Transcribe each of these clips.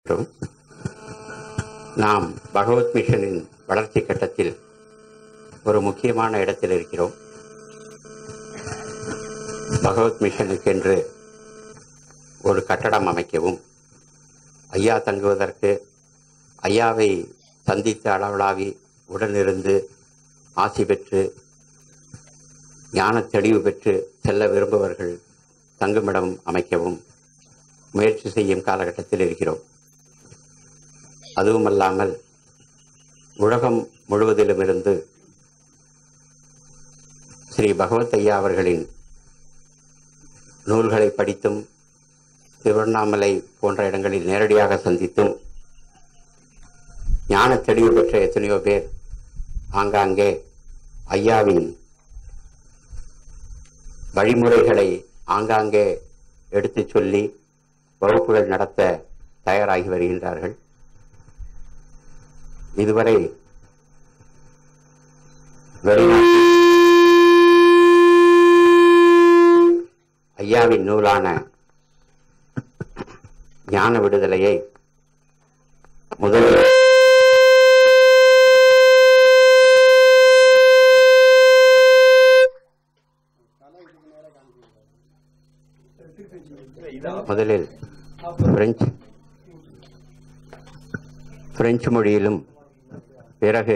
மற்றும் நாம் பகவத் மிஷனின் வளர்ச்சி கட்டத்தில் ஒரு முக்கியமான இடத்தில் இருக்கிறோம் பகவத் மிஷனுக்கென்று ஒரு கட்டடம் அமைக்கவும் ஐயா தங்குவதற்கு ஐயாவை சந்தித்து அளவலாவி உடனிருந்து ஆசி பெற்று ஞான தெளிவு பெற்று செல்ல விரும்புபவர்கள் தங்குமிடம் அமைக்கவும் முயற்சி செய்யும் காலகட்டத்தில் இருக்கிறோம் அதுவுமல்லாமல் உலகம் முழுவதிலுமிருந்து ஸ்ரீ பகவத் ஐயா அவர்களின் நூல்களை படித்தும் திருவண்ணாமலை போன்ற இடங்களில் நேரடியாக சந்தித்தும் ஞான தெளிவு பெற்ற எத்தனையோ பேர் ஆங்காங்கே ஐயாவின் வழிமுறைகளை ஆங்காங்கே எடுத்துச் சொல்லி வகுப்புகள் நடத்த தயாராகி வருகின்றார்கள் இதுவரை வெளிநாட்டில் ஐயாவின் நூலான ஞான விடுதலையை முதலில் முதலில் பிரெஞ்சு பிரெஞ்சு மொழியிலும் பிறகு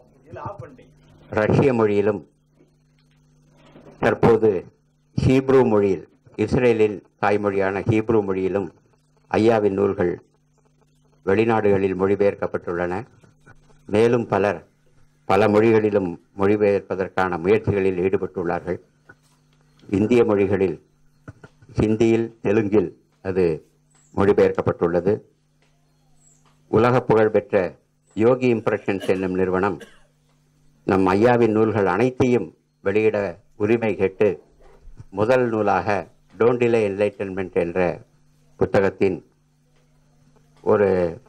ரஷ்ய மொழியிலும் தற்போது ஹீப்ரு மொழியில் இஸ்ரேலில் தாய்மொழியான ஹீப்ரு மொழியிலும் ஐயாவின் நூல்கள் வெளிநாடுகளில் மொழிபெயர்க்கப்பட்டுள்ளன மேலும் பலர் பல மொழிகளிலும் மொழிபெயர்ப்பதற்கான முயற்சிகளில் ஈடுபட்டுள்ளார்கள் இந்திய மொழிகளில் ஹிந்தியில் தெலுங்கில் அது மொழிபெயர்க்கப்பட்டுள்ளது உலக புகழ்பெற்ற யோகி இம்ப்ரெஷன்ஸ் என்னும் நிறுவனம் நம் ஐயாவின் நூல்கள் அனைத்தையும் வெளியிட உரிமை கேட்டு முதல் நூலாக டோண்டிலே என்லைட்டன்மெண்ட் என்ற புத்தகத்தின் ஒரு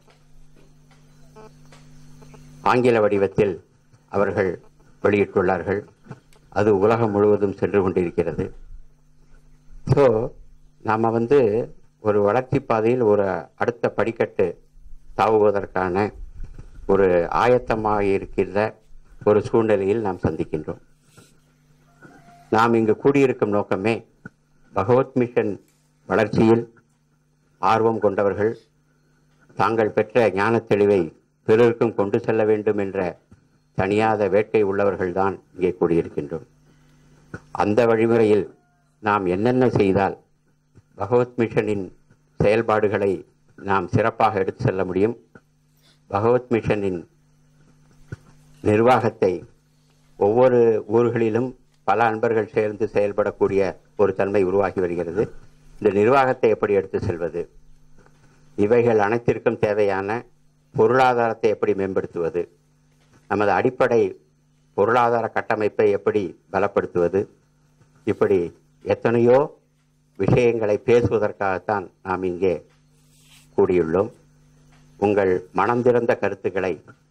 ஆங்கில வடிவத்தில் அவர்கள் வெளியிட்டுள்ளார்கள் அது உலகம் முழுவதும் சென்று கொண்டிருக்கிறது ஸோ நாம் வந்து ஒரு வளர்ச்சி பாதையில் ஒரு அடுத்த படிக்கட்டு தாவுவதற்கான ஒரு ஆயத்தமாக இருக்கின்ற ஒரு சூழ்நிலையில் நாம் சந்திக்கின்றோம் நாம் இங்கு கூடியிருக்கும் நோக்கமே பகவத் மிஷன் வளர்ச்சியில் ஆர்வம் கொண்டவர்கள் தாங்கள் பெற்ற ஞான தெளிவை பிறருக்கும் கொண்டு செல்ல வேண்டும் என்ற தனியாத வேட்கை உள்ளவர்கள்தான் இங்கே கூடியிருக்கின்றோம் அந்த வழிமுறையில் நாம் என்னென்ன செய்தால் பகவத் மிஷனின் செயல்பாடுகளை நாம் சிறப்பாக எடுத்து செல்ல முடியும் பகவத் மிஷனின் நிர்வாகத்தை ஒவ்வொரு ஊர்களிலும் பல அன்பர்கள் சேர்ந்து செயல்படக்கூடிய ஒரு தன்மை உருவாகி வருகிறது இந்த நிர்வாகத்தை எப்படி எடுத்து செல்வது இவைகள் அனைத்திற்கும் தேவையான பொருளாதாரத்தை எப்படி மேம்படுத்துவது நமது அடிப்படை பொருளாதார கட்டமைப்பை எப்படி பலப்படுத்துவது இப்படி எத்தனையோ விஷயங்களை பேசுவதற்காகத்தான் நாம் இங்கே கூடியுள்ளோம் உங்கள் மனம் திறந்த கருத்துக்களை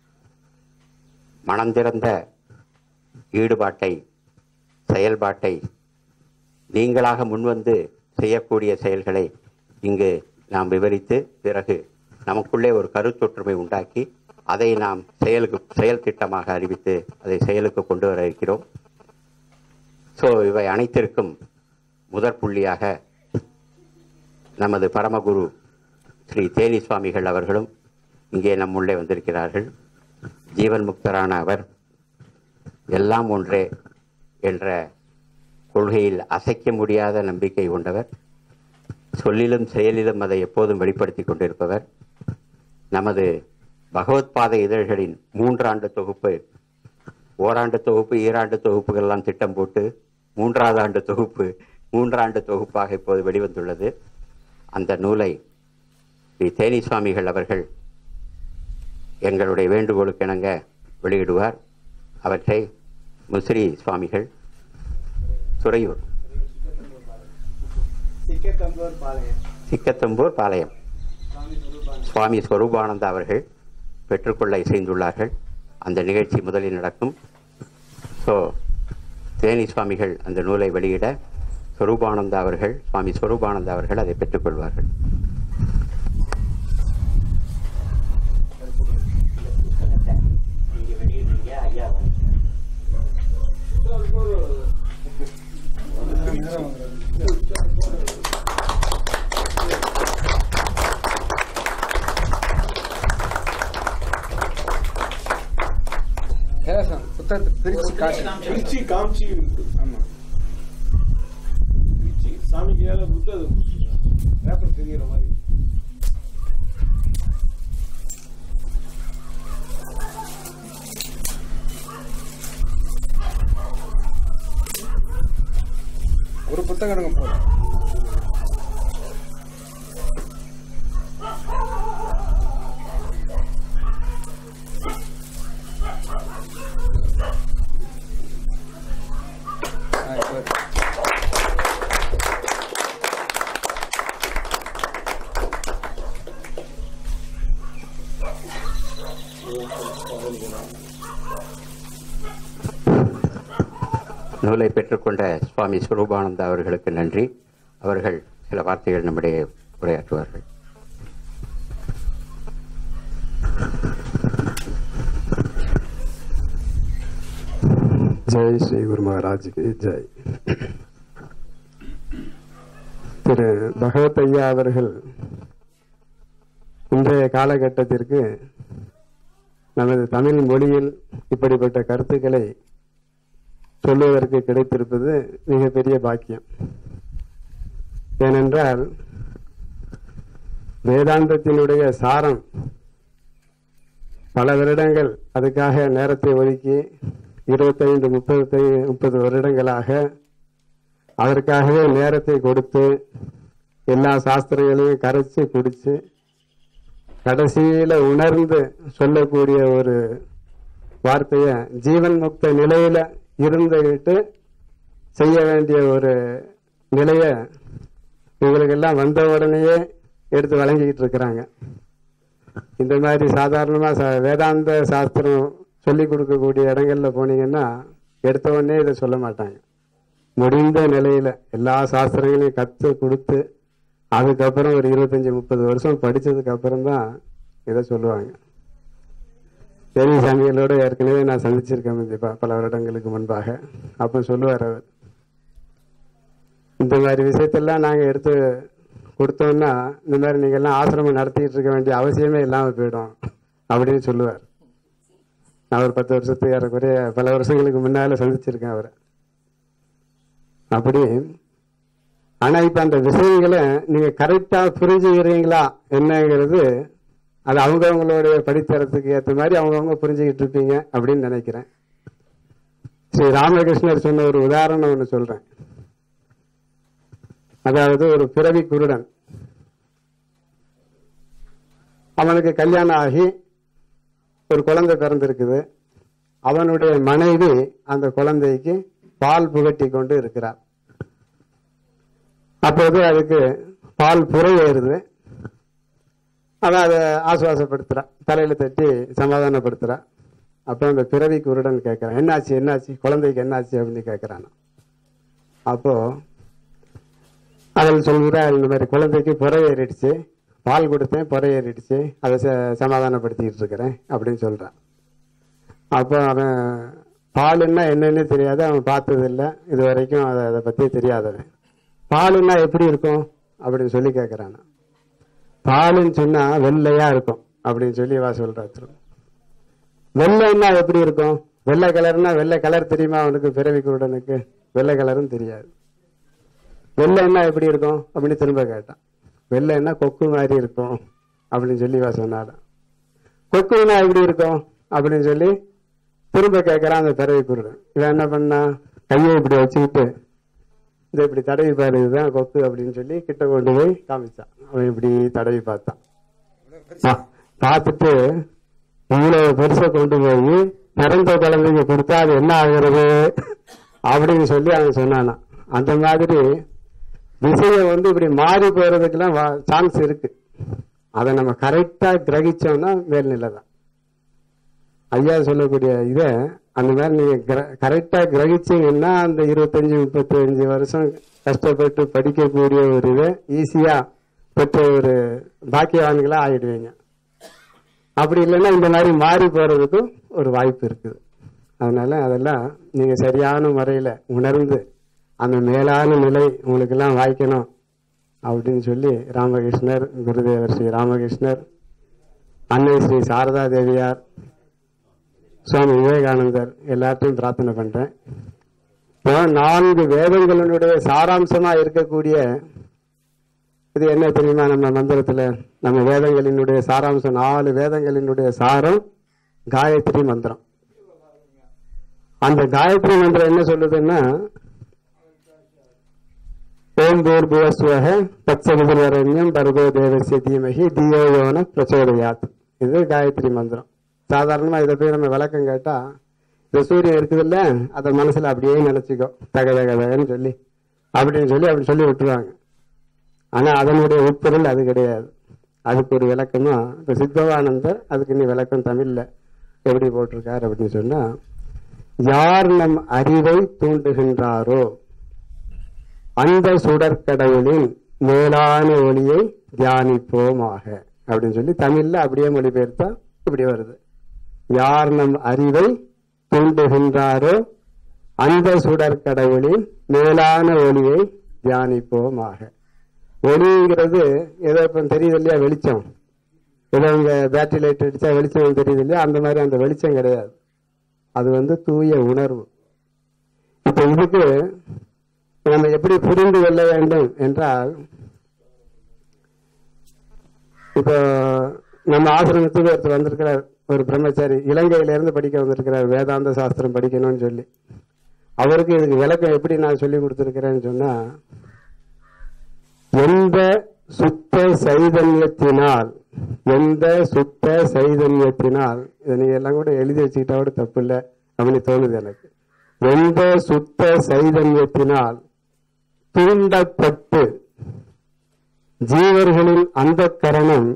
மனம் திறந்த ஈடுபாட்டை செயல்பாட்டை நீங்களாக முன்வந்து செய்யக்கூடிய செயல்களை இங்கு நாம் விவரித்து பிறகு நமக்குள்ளே ஒரு கருத்தொற்றுமை உண்டாக்கி அதை நாம் செயலுக்கு செயல் திட்டமாக அறிவித்து அதை செயலுக்கு கொண்டு வர இருக்கிறோம் ஸோ இவை அனைத்திற்கும் முதற் புள்ளியாக நமது பரமகுரு ஸ்ரீ தேனி சுவாமிகள் அவர்களும் இங்கே நம்முள்ளே வந்திருக்கிறார்கள் ஜீவன் முக்தரான அவர் எல்லாம் ஒன்றே என்ற கொள்கையில் அசைக்க முடியாத நம்பிக்கை கொண்டவர் சொல்லிலும் செயலிலும் அதை எப்போதும் வெளிப்படுத்தி கொண்டிருப்பவர் நமது பகவத் பாதை இதழ்களின் மூன்றாண்டு தொகுப்பு ஓராண்டு தொகுப்பு ஈராண்டு தொகுப்புகள்லாம் திட்டம் போட்டு மூன்றாவது ஆண்டு தொகுப்பு மூன்றாண்டு தொகுப்பாக இப்போது வெளிவந்துள்ளது அந்த நூலை ஸ்ரீ தேனி சுவாமிகள் அவர்கள் எங்களுடைய வேண்டுகோளுக்கு இணங்க வெளியிடுவார் அவற்றை முஸ்ரி சுவாமிகள் துறையூர் சிக்கத்தம்பூர் பாளையம் சிக்கத்தம்பூர் பாளையம் சுவாமி சுரூபானந்த சுவாமி ஸ்வரூபானந்தா அவர்கள் பெற்றுக்கொள்ள இசைந்துள்ளார்கள் அந்த நிகழ்ச்சி முதலில் நடக்கும் ஸோ தேனி சுவாமிகள் அந்த நூலை வெளியிட ஸ்வரூபானந்தா அவர்கள் சுவாமி ஸ்வரூபானந்தா அவர்கள் அதை பெற்றுக்கொள்வார்கள் புத்தகத்தை பிரிச்சு காட்டு பிரிச்சு காமிச்சு ஆமா பிரிச்சு சாமி கையால கொடுத்து அது பேப்பர் தெரிகிற மாதிரி ஒரு புத்தகம் எடுங்க போதும் ஆ, இப்போ நூலை பெற்றுக்கொண்ட சுவாமி ஸ்வரூபானந்தா அவர்களுக்கு நன்றி அவர்கள் சில வார்த்தைகள் நம்முடைய உரையாற்றுவார்கள் ஜெய் ஸ்ரீ குரு மகாராஜுக்கு ஜெய் திரு பகவத் ஐயா அவர்கள் இன்றைய காலகட்டத்திற்கு நமது தமிழ் மொழியில் இப்படிப்பட்ட கருத்துக்களை சொல்லுவதற்கு கிடைத்திருப்பது மிகப்பெரிய பாக்கியம் ஏனென்றால் வேதாந்தத்தினுடைய சாரம் பல வருடங்கள் அதுக்காக நேரத்தை ஒதுக்கி இருபத்தைந்து முப்பது முப்பது வருடங்களாக அதற்காகவே நேரத்தை கொடுத்து எல்லா சாஸ்திரங்களையும் கரைச்சு குடிச்சு கடைசியில உணர்ந்து சொல்லக்கூடிய ஒரு வார்த்தைய ஜீவன் முக்த நிலையில இருந்துகிட்டு செய்ய வேண்டிய ஒரு நிலைய இவங்களுக்கெல்லாம் வந்த உடனேயே எடுத்து வழங்கிக்கிட்டு இருக்கிறாங்க இந்த மாதிரி சாதாரணமா ச- வேதாந்த சாஸ்திரம் சொல்லி கொடுக்கக்கூடிய இடங்கள்ல போனீங்கன்னா எடுத்த உடனே இதை சொல்ல மாட்டாங்க முடிந்த நிலையில எல்லா சாஸ்திரங்களையும் கத்து கொடுத்து அதுக்கப்புறம் ஒரு இருபத்தஞ்சு முப்பது வருஷம் படிச்சதுக்கு அப்புறம் தான் இதை சொல்லுவாங்க பெரிய சாமிகளோட ஏற்கனவே நான் சந்திச்சிருக்கேன் கண்டிப்பா பல வருடங்களுக்கு முன்பாக அப்ப சொல்லுவார் அவர் இந்த மாதிரி விஷயத்தெல்லாம் நாங்க எடுத்து கொடுத்தோம்னா இந்த மாதிரி நீங்க எல்லாம் ஆசிரமம் நடத்திட்டு இருக்க வேண்டிய அவசியமே இல்லாம போயிடும் அப்படின்னு சொல்லுவார் நான் ஒரு பத்து வருஷத்துக்கு ஏறக்குறைய பல வருஷங்களுக்கு முன்னால சந்திச்சிருக்கேன் அவரை அப்படி ஆனா இப்ப அந்த விஷயங்களை நீங்க கரெக்டா புரிஞ்சுக்கிறீங்களா என்னங்கிறது அது அவங்கவங்களுடைய படித்தரத்துக்கு ஏற்ற மாதிரி அவங்கவுங்க புரிஞ்சுக்கிட்டு இருப்பீங்க அப்படின்னு நினைக்கிறேன் ஸ்ரீ ராமகிருஷ்ணர் சொன்ன ஒரு உதாரணம் ஒன்று சொல்றேன் அதாவது ஒரு பிறவி குருடன் அவனுக்கு கல்யாணம் ஆகி ஒரு குழந்தை பிறந்திருக்குது அவனுடைய மனைவி அந்த குழந்தைக்கு பால் புகட்டி கொண்டு இருக்கிறார் அப்போது அதுக்கு பால் புறையேறுது அவன் அதை ஆசுவாசப்படுத்துறா தலையில தட்டி சமாதானப்படுத்துறா அப்போ அந்த பிறவி குருடன் கேட்கறான் என்னாச்சு என்னாச்சு குழந்தைக்கு என்னாச்சு அப்படின்னு கேட்கறான் அப்போ அவள் சொல்கிறா இந்த மாதிரி குழந்தைக்கு புறை ஏறிடுச்சு பால் கொடுத்தேன் புறை ஏறிடுச்சு அதை ச- சமாதானப்படுத்திக்கிட்டு இருக்கிறேன் அப்படின்னு சொல்றான் அப்போ அவன் பாலுன்னா என்னன்னு தெரியாது அவன் பார்த்தது இல்லை இது வரைக்கும் அதை அதை பத்தி தெரியாதவன் பாலுன்னா எப்படி இருக்கும் அப்படின்னு சொல்லி கேட்கறான் பாலுன்னு சொன்னா வெள்ளையா இருக்கும் அப்படின்னு சொல்லி வா சொல்றா திரும்ப. வெள்ளைன்னா எப்படி இருக்கும் வெள்ளை கலர்னா வெள்ளை கலர் தெரியுமா அவனுக்கு பிறவி குருடனுக்கு வெள்ளை கலரும் தெரியாது வெள்ளைன்னா எப்படி இருக்கும் அப்படின்னு திரும்ப கேட்டான் வெள்ளைன்னா கொக்கு மாதிரி இருக்கும் அப்படின்னு சொல்லி வா சொன்னாலும் கொக்குன்னா எப்படி இருக்கும் அப்படின்னு சொல்லி திரும்ப கேட்கறான் அந்த பிறவி குருடன் இவன் என்ன பண்ணா கையை இப்படி வச்சுக்கிட்டு இதை இப்படி தடவி பாரு இதுதான் கொக்கு அப்படின்னு சொல்லி கிட்ட கொண்டு போய் காமிச்சான் அவன் இப்படி தடவி பார்த்தான் பா- பார்த்துட்டு இவ்வளவு பெருசை கொண்டு போய் பிறந்த குழந்தைங்க கொடுத்தா அது என்ன ஆகுறது அப்படின்னு சொல்லி அவன் சொன்னானாம் அந்த மாதிரி விஷயம் வந்து இப்படி மாறி போறதுக்கெல்லாம் சான்ஸ் இருக்கு அதை நம்ம கரெக்டா கிரகிச்சோம்னா மேல்நிலை தான் ஐயா சொல்லக்கூடிய இதை அந்த மாதிரி நீங்க கரெக்டா கிரகிச்சீங்கன்னா அந்த இருபத்தஞ்சு முப்பத்தஞ்சு வருஷம் கஷ்டப்பட்டு படிக்கக்கூடிய ஒரு இதை ஈஸியா பெற்ற ஒரு பாக்கியவான்களா ஆயிடுவீங்க அப்படி இல்லைன்னா இந்த மாதிரி மாறி போறதுக்கும் ஒரு வாய்ப்பு இருக்குது அதனால அதெல்லாம் நீங்க சரியான முறையில உணர்ந்து அந்த மேலான நிலை உங்களுக்கு எல்லாம் வாய்க்கணும் அப்படின்னு சொல்லி ராமகிருஷ்ணர் குருதேவர் ஸ்ரீ ராமகிருஷ்ணர் அன்னை ஸ்ரீ சாரதா தேவியார் சுவாமி விவேகானந்தர் எல்லாத்தையும் பிரார்த்தனை பண்றேன் இப்போ நான்கு வேதங்களினுடைய சாராம்சமா இருக்கக்கூடிய இது என்ன தெரியுமா நம்ம மந்திரத்துல நம்ம வேதங்களினுடைய சாராம்சம் நாலு வேதங்களினுடைய சாரம் காயத்ரி மந்திரம் அந்த காயத்ரி மந்திரம் என்ன சொல்லுதுன்னா ஓம் பூர்புவஸ்வக தத்சவிதரண்யம் பர்கோ தேவசிய தீமகி தியோ யோன பிரச்சோதயாத் இது காயத்ரி மந்திரம் சாதாரணமா இதை போய் நம்ம விளக்கம் கேட்டா இந்த சூரியன் இருக்குதுல்ல அதை மனசுல அப்படியே நினைச்சுக்கோ தக தக தகன்னு சொல்லி அப்படின்னு சொல்லி அப்படி சொல்லி விட்டுருவாங்க ஆனா அதனுடைய உட்பொருள் அது கிடையாது அதுக்கு ஒரு விளக்கமா இப்ப சித்தவானந்தர் அதுக்கு நீ விளக்கம் தமிழ்ல எப்படி போட்டிருக்காரு அப்படின்னு சொன்னா யார் நம் அறிவை தூண்டுகின்றாரோ அந்த சுடற்கடவுளின் மேலான ஒளியை தியானிப்போமாக அப்படின்னு சொல்லி தமிழ்ல அப்படியே மொழிபெயர்த்தா இப்படி வருது யார் நம் அறிவை தூண்டுகின்றாரோ அந்த சுடற்கடவுளின் மேலான ஒளியை தியானிப்போமாக ஒளிங்கிறது ஏதோ இப்ப தெரியுது இல்லையா வெளிச்சம் ஏதோ இங்க பேட்டரி லைட் அடிச்சா வெளிச்சம் தெரியுது இல்லையா அந்த மாதிரி அந்த வெளிச்சம் கிடையாது அது வந்து தூய உணர்வு இப்ப இதுக்கு நம்ம எப்படி புரிந்து கொள்ள வேண்டும் என்றால் இப்போ நம்ம ஆசிரமத்துக்கு ஒருத்தர் வந்திருக்கிறார் ஒரு பிரம்மச்சாரி இலங்கையில இருந்து படிக்க வந்திருக்கிறார் வேதாந்த சாஸ்திரம் படிக்கணும்னு சொல்லி அவருக்கு இதுக்கு விளக்கம் எப்படி நான் சொல்லி கொடுத்திருக்கிறேன்னு சொன்னா எந்த சுத்த சைதன்யத்தினால் எந்த சுத்த சைதன்யத்தினால் இதை நீங்க எல்லாம் கூட எழுதி வச்சுக்கிட்டா கூட தப்பு இல்லை அப்படின்னு தோணுது எனக்கு எந்த சுத்த சைதன்யத்தினால் தூண்டப்பட்டு ஜீவர்களின் அந்த கரணம்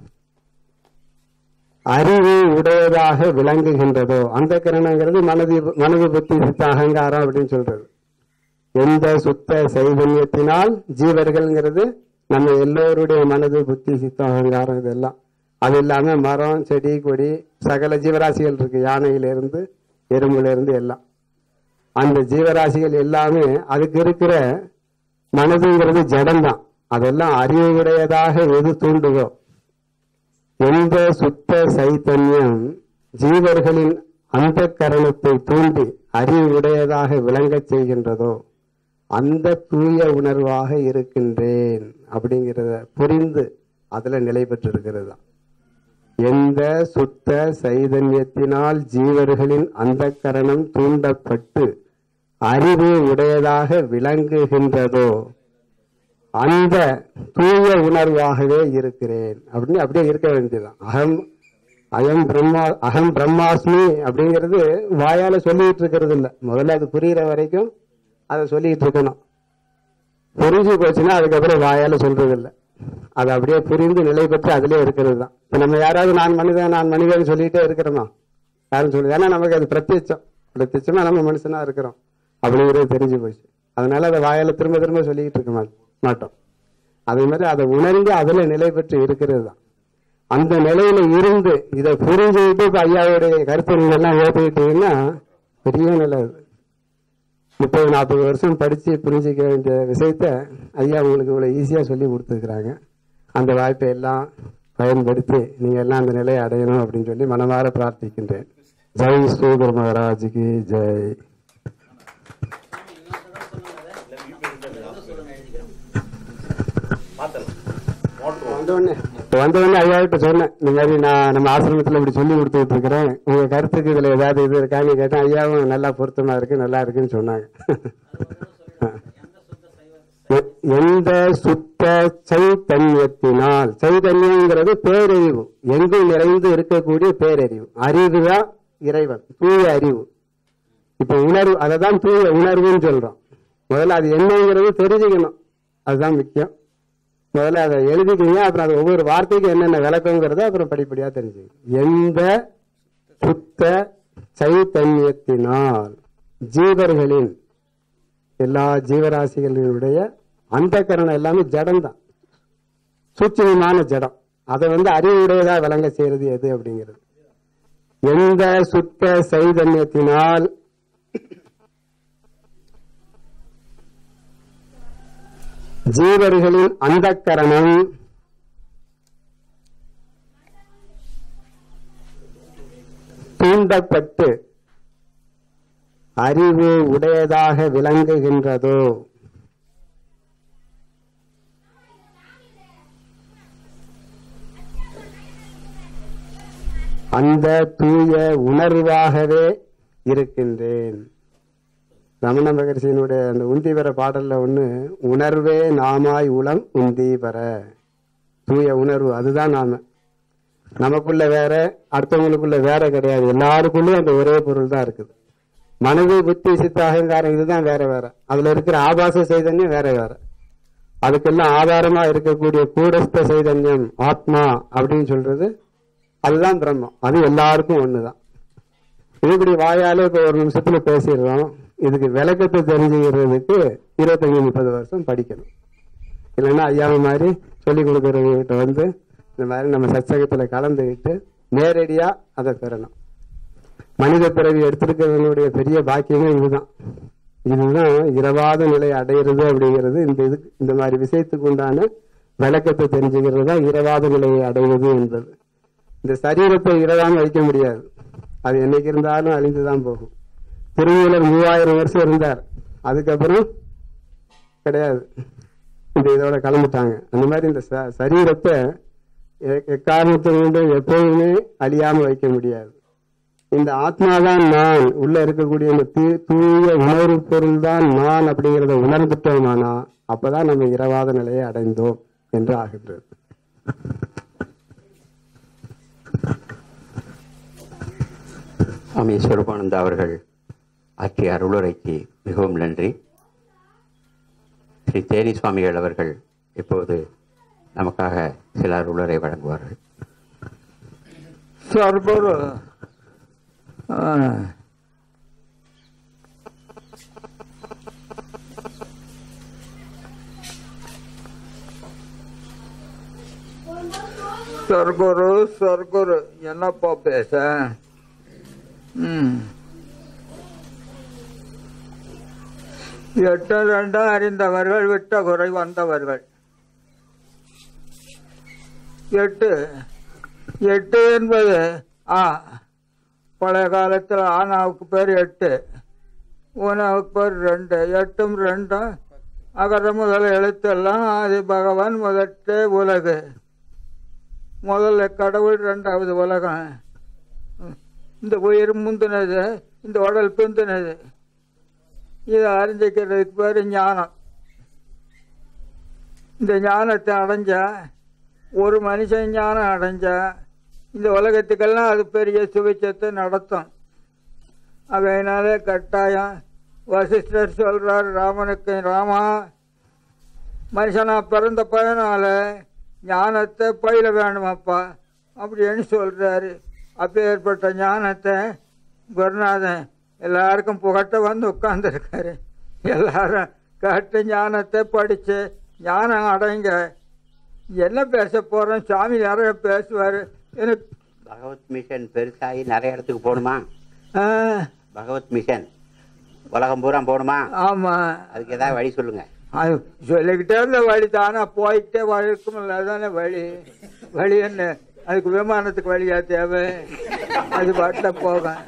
அறிவு உடையதாக விளங்குகின்றதோ அந்த கரணங்கிறது மனது மனது புத்தி சித்த அகங்காரம் அப்படின்னு சொல்றது எந்த சுத்த சைதன்யத்தினால் ஜீவர்கள்ங்கிறது நம்ம எல்லோருடைய மனது புத்தி சித்தம் அகங்காரம் இதெல்லாம் அது இல்லாம மரம் செடி கொடி சகல ஜீவராசிகள் இருக்கு யானையிலிருந்து எறும்புல இருந்து எல்லாம் அந்த ஜீவராசிகள் எல்லாமே அதுக்கு இருக்கிற மனதுங்கிறது ஜடம்தான் அதெல்லாம் அறிவுடையதாக எது தூண்டுதோ எந்த சுத்த சைத்தன்யம் ஜீவர்களின் அந்த கரணத்தை தூண்டி அறிவுடையதாக விளங்கச் செய்கின்றதோ அந்த தூய உணர்வாக இருக்கின்றேன் அப்படிங்கிறத புரிந்து அதுல நிலை பெற்றிருக்கிறது தான் எந்த சுத்த சைதன்யத்தினால் ஜீவர்களின் அந்த கரணம் தூண்டப்பட்டு அறிவு உடையதாக விளங்குகின்றதோ அந்த தூய உணர்வாகவே இருக்கிறேன் அப்படின்னு அப்படியே இருக்க வேண்டியதுதான் அகம் அயம் பிரம்மா அகம் பிரம்மாஸ்மி அப்படிங்கிறது வாயால சொல்லிட்டு இருக்கிறது இல்ல முதல்ல அது புரியுற வரைக்கும் அதை சொல்லிட்டு இருக்கணும் புரிஞ்சு போச்சுன்னா அதுக்கப்புறம் வாயால சொல்றது இல்ல அது அப்படியே புரிந்து நிலை பெற்று அதிலே இருக்கிறது தான் இப்ப நம்ம யாராவது நான் மனிதன் நான் மனிதன் சொல்லிட்டே இருக்கிறோமா யாரும் சொல்லு ஏன்னா நமக்கு அது பிரத்யட்சம் பிரத்யட்சமா நம்ம மனுஷனா இருக்கிறோம் அப்படிங்கிறது தெரிஞ்சு போச்சு அதனால அதை வாயால திரும்ப திரும்ப சொல்லிக்கிட்டு இருக்க மாட்டோம் மாட்டோம் அதே மாதிரி அதை உணர்ந்து அதுல நிலை பெற்று இருக்கிறது தான் அந்த நிலையில இருந்து இதை புரிஞ்சுக்கிட்டு இப்ப ஐயாவுடைய கருத்து நீங்க எல்லாம் ஏற்றுக்கிட்டீங்கன்னா பெரிய நிலை அது முப்பது நாற்பது வருஷம் படிச்சு புரிஞ்சிக்க வேண்டிய விஷயத்த ஐயா உங்களுக்கு இவ்வளவு ஈஸியா சொல்லி கொடுத்துருக்குறாங்க அந்த வாய்ப்பை எல்லாம் பயன்படுத்தி நீங்க எல்லாம் அந்த நிலையை அடையணும் அப்படின்னு சொல்லி மனமாற பிரார்த்திக்கின்றேன் ஜெய் ஸ்ரீகுரு மகாராஜுக்கு ஜெய் வந்தோடனே வந்தோடனே ஐயா கிட்ட சொன்னேன் இந்த மாதிரி நான் நம்ம ஆசிரமத்துல இப்படி சொல்லி கொடுத்துட்டு இருக்கிறேன் உங்க கருத்துக்கு இதுல ஏதாவது இது இருக்கான்னு கேட்டேன் ஐயாவும் நல்லா பொருத்தமா இருக்கு நல்லா இருக்குன்னு சொன்னாங்க எ- எந்த சுத்த சைத்தன்யத்தினால் சைதன்யங்கிறது பேரறிவு எங்கும் நிறைந்து இருக்கக்கூடிய பேரறிவு அறிவுதான் இறைவன் தூய அறிவு இப்ப உணர்வு அதை தான் தூய உணர்வுன்னு சொல்றோம் முதல்ல அது என்னங்கிறது தெரிஞ்சுக்கணும் அதுதான் முக்கியம் முதல்ல அதை எழுதிக்கிங்க அப்புறம் அது ஒவ்வொரு வார்த்தைக்கும் என்னென்ன விளக்கங்கிறத அப்புறம் படிப்படியா தெரிஞ்சுக்கணும் எந்த சுத்த சைத்தன்யத்தினால் ஜீவர்களின் எல்லா ஜீவராசிகளினுடைய அந்த கரணம் எல்லாமே ஜடம்தான் சூட்சமமான ஜடம் அதை வந்து அறிவுடையதா விளங்க செய்யறது எது அப்படிங்கிறது எந்த சுத்த சைதன்யத்தினால் ஜீவர்களின் அந்த கரணம் தூண்டப்பட்டு அறிவு உடையதாக விளங்குகின்றதோ அந்த தூய உணர்வாகவே இருக்கின்றேன் ரமண மகர்ஷியினுடைய அந்த உந்தீவர பாடல்ல ஒண்ணு உணர்வே நாமாய் உளம் உந்தீவர தூய உணர்வு அதுதான் நாம நமக்குள்ள வேற அடுத்தவங்களுக்குள்ள வேற கிடையாது எல்லாருக்குள்ளயும் அந்த ஒரே பொருள் தான் இருக்குது மனது புத்தி சித்த அகங்காரம் இதுதான் வேற வேற அதுல இருக்கிற ஆபாச சைதன்யம் வேற வேற அதுக்கெல்லாம் ஆதாரமா இருக்கக்கூடிய கூடஸ்த சைதன்யம் ஆத்மா அப்படின்னு சொல்றது அதுதான் பிரம்மம் அது எல்லாருக்கும் ஒண்ணுதான் இது இப்படி வாயாலே இப்ப ஒரு நிமிஷத்துல பேசிடுறோம் இதுக்கு விளக்கத்தை தெரிஞ்சுக்கிறதுக்கு இருபத்தஞ்சு முப்பது வருஷம் படிக்கணும் இல்லைன்னா ஐயாவை மாதிரி சொல்லி கொடுக்கறவங்ககிட்ட வந்து இந்த மாதிரி நம்ம சச்சகத்துல கலந்துக்கிட்டு நேரடியா அதை பெறணும் மனித பிறவி எடுத்திருக்கிறவங்களுடைய பெரிய பாக்கியமே இதுதான் இதுதான் இரவாத நிலை அடையிறது அப்படிங்கிறது இந்த இது இந்த மாதிரி விஷயத்துக்கு உண்டான விளக்கத்தை தெரிஞ்சுக்கிறது தான் இரவாத நிலையை அடைவது என்பது இந்த சரீரத்தை இரவாம வைக்க முடியாது அது என்னைக்கு இருந்தாலும் அழிந்துதான் போகும் திருமூலர் மூவாயிரம் வருஷம் இருந்தார் அதுக்கப்புறம் கிடையாது இந்த இதோட கிளம்பிட்டாங்க அந்த மாதிரி இந்த ச- சரீரத்தை எ- எக்காரணத்தை கொண்டும் எப்போதுமே அழியாம வைக்க முடியாது இந்த ஆத்மாதான் நான் உள்ள இருக்கக்கூடிய இந்த தூ- தூய உணர்வு பொருள் தான் நான் அப்படிங்கறத உணர்ந்துட்டோமானா அப்பதான் நம்ம இரவாத நிலையை அடைந்தோம் என்று ஆகின்றது சுவாமி ஸ்வரூபானந்தா அவர்கள் ஆற்றிய அருளுரைக்கு மிகவும் நன்றி ஸ்ரீ தேனி சுவாமிகள் அவர்கள் இப்போது நமக்காக சில அருளுரை வழங்குவார்கள் சர்பர் சர்க்குரு சர்க்குரு என்னப்பா பேச ம் எட்டு ரெண்டும் அறிந்தவர்கள் விட்ட குறை வந்தவர்கள் எட்டு எட்டு என்பது ஆ பழைய காலத்தில் ஆனாவுக்கு பேர் எட்டு ஊனாவுக்கு பேர் ரெண்டு எட்டும் ரெண்டும் அகர முதல் எழுத்தெல்லாம் ஆதி பகவான் முதற்றே உலகு முதல்ல கடவுள் ரெண்டாவது உலகம் இந்த உயிர் முந்தினது இந்த உடல் பிந்தினது இதை அறிஞ்சிக்கிறதுக்கு பேர் ஞானம் இந்த ஞானத்தை அடைஞ்சா ஒரு மனுஷன் ஞானம் அடைஞ்சா இந்த உலகத்துக்கெல்லாம் அது பெரிய சுவிச்சத்தை நடத்தும் அதனால கட்டாயம் வசிஷ்டர் சொல்றார் ராமனுக்கு ராமா மனுஷனா பிறந்த பயனால ஞானத்தை பயில வேணுமாப்பா அப்படின்னு சொல்றாரு அப்பேற்பட்ட ஞானத்தை குருநாதன் எல்லாருக்கும் புகட்ட வந்து உட்கார்ந்துருக்காரு எல்லாரும் கேட்ட ஞானத்தை படிச்சு ஞானம் அடைங்க என்ன பேச போறோம் சாமி நிறைய பேசுவாரு எனக்கு பகவத் மிஷன் பெருசாகி நிறைய இடத்துக்கு போகணுமா ஆ, பகவத் மிஷன் உலகம் பூரா போகணுமா ஆமா அதுக்கு ஏதாவது வழி சொல்லுங்க அது சொல்லிக்கிட்டே இருந்த வழி தானா போய்கிட்டே வழிக்குமில்ல அதானே வழி வழி என்ன அதுக்கு விமானத்துக்கு வழியா தேவை அது பாட்டில் போகும்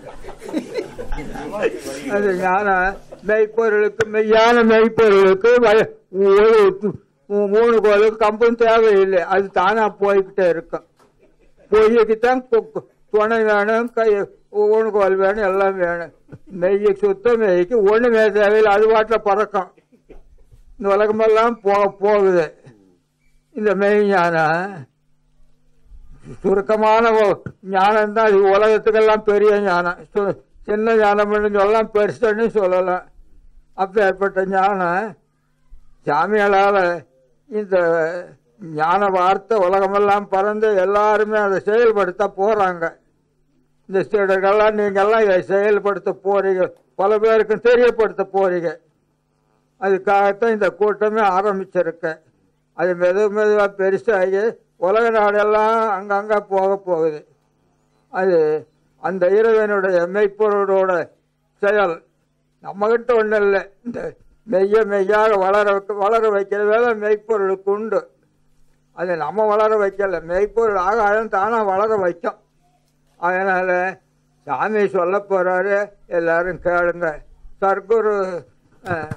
அது ஞான மெய்ப்பொருளுக்கு மெய்யான மெய்ப்பொருளுக்கு வ- ஒரு மூ- மூணு கோலுக்கு கம்பும் தேவையில்லை அது தானா போய்கிட்டே இருக்கும் பொய்யக்குத்தான் கு- துணை வேணும் கை ஊனுகோல் வேணும் எல்லாம் வேணும் மெய்யை சுத்த மெய்க்கு ஒண்ணுமே தேவையில்லை அது பாட்டில் பறக்கும் இந்த உலகமெல்லாம் போ போகுது இந்த மெய் ஞானம் சுருக்கமான ஞானம் தான் இது உலகத்துக்கெல்லாம் பெரிய ஞானம் சு- சின்ன ஞானம்னு சொல்லலாம் பெருசுன்னு சொல்லலாம் அப்பேற்பட்ட ஞானம் சாமியாளால இந்த ஞான வார்த்தை உலகமெல்லாம் பறந்து எல்லாருமே அதை செயல்படுத்த போறாங்க இந்த சீடர்கள்லாம் நீங்கெல்லாம் இதை செயல்படுத்த போறீங்க பல பேருக்கு தெரியப்படுத்த போறீங்க அதுக்காகத்தான் இந்த கூட்டமே ஆரம்பிச்சிருக்கேன் அது மெது மெதுவாக பெருசாகி உலக நாடெல்லாம் அங்கங்க போக போகுது அது அந்த இறைவனுடைய மெய்ப்பொருளோட செயல் நம்மகிட்ட ஒன்றும் இல்லை இந்த மெய்ய மெய்யாக வளர வைக்க வளர வைக்கிற வேலை மெய்ப்பொருளுக்கு உண்டு அது நம்ம வளர வைக்கல மெய்ப்பொருள் ஆகாயம் தானா வளர வைக்கும் அதனால சாமி சொல்ல போறாரு எல்லாரும் கேளுங்க சர்க்குரு அஹ்,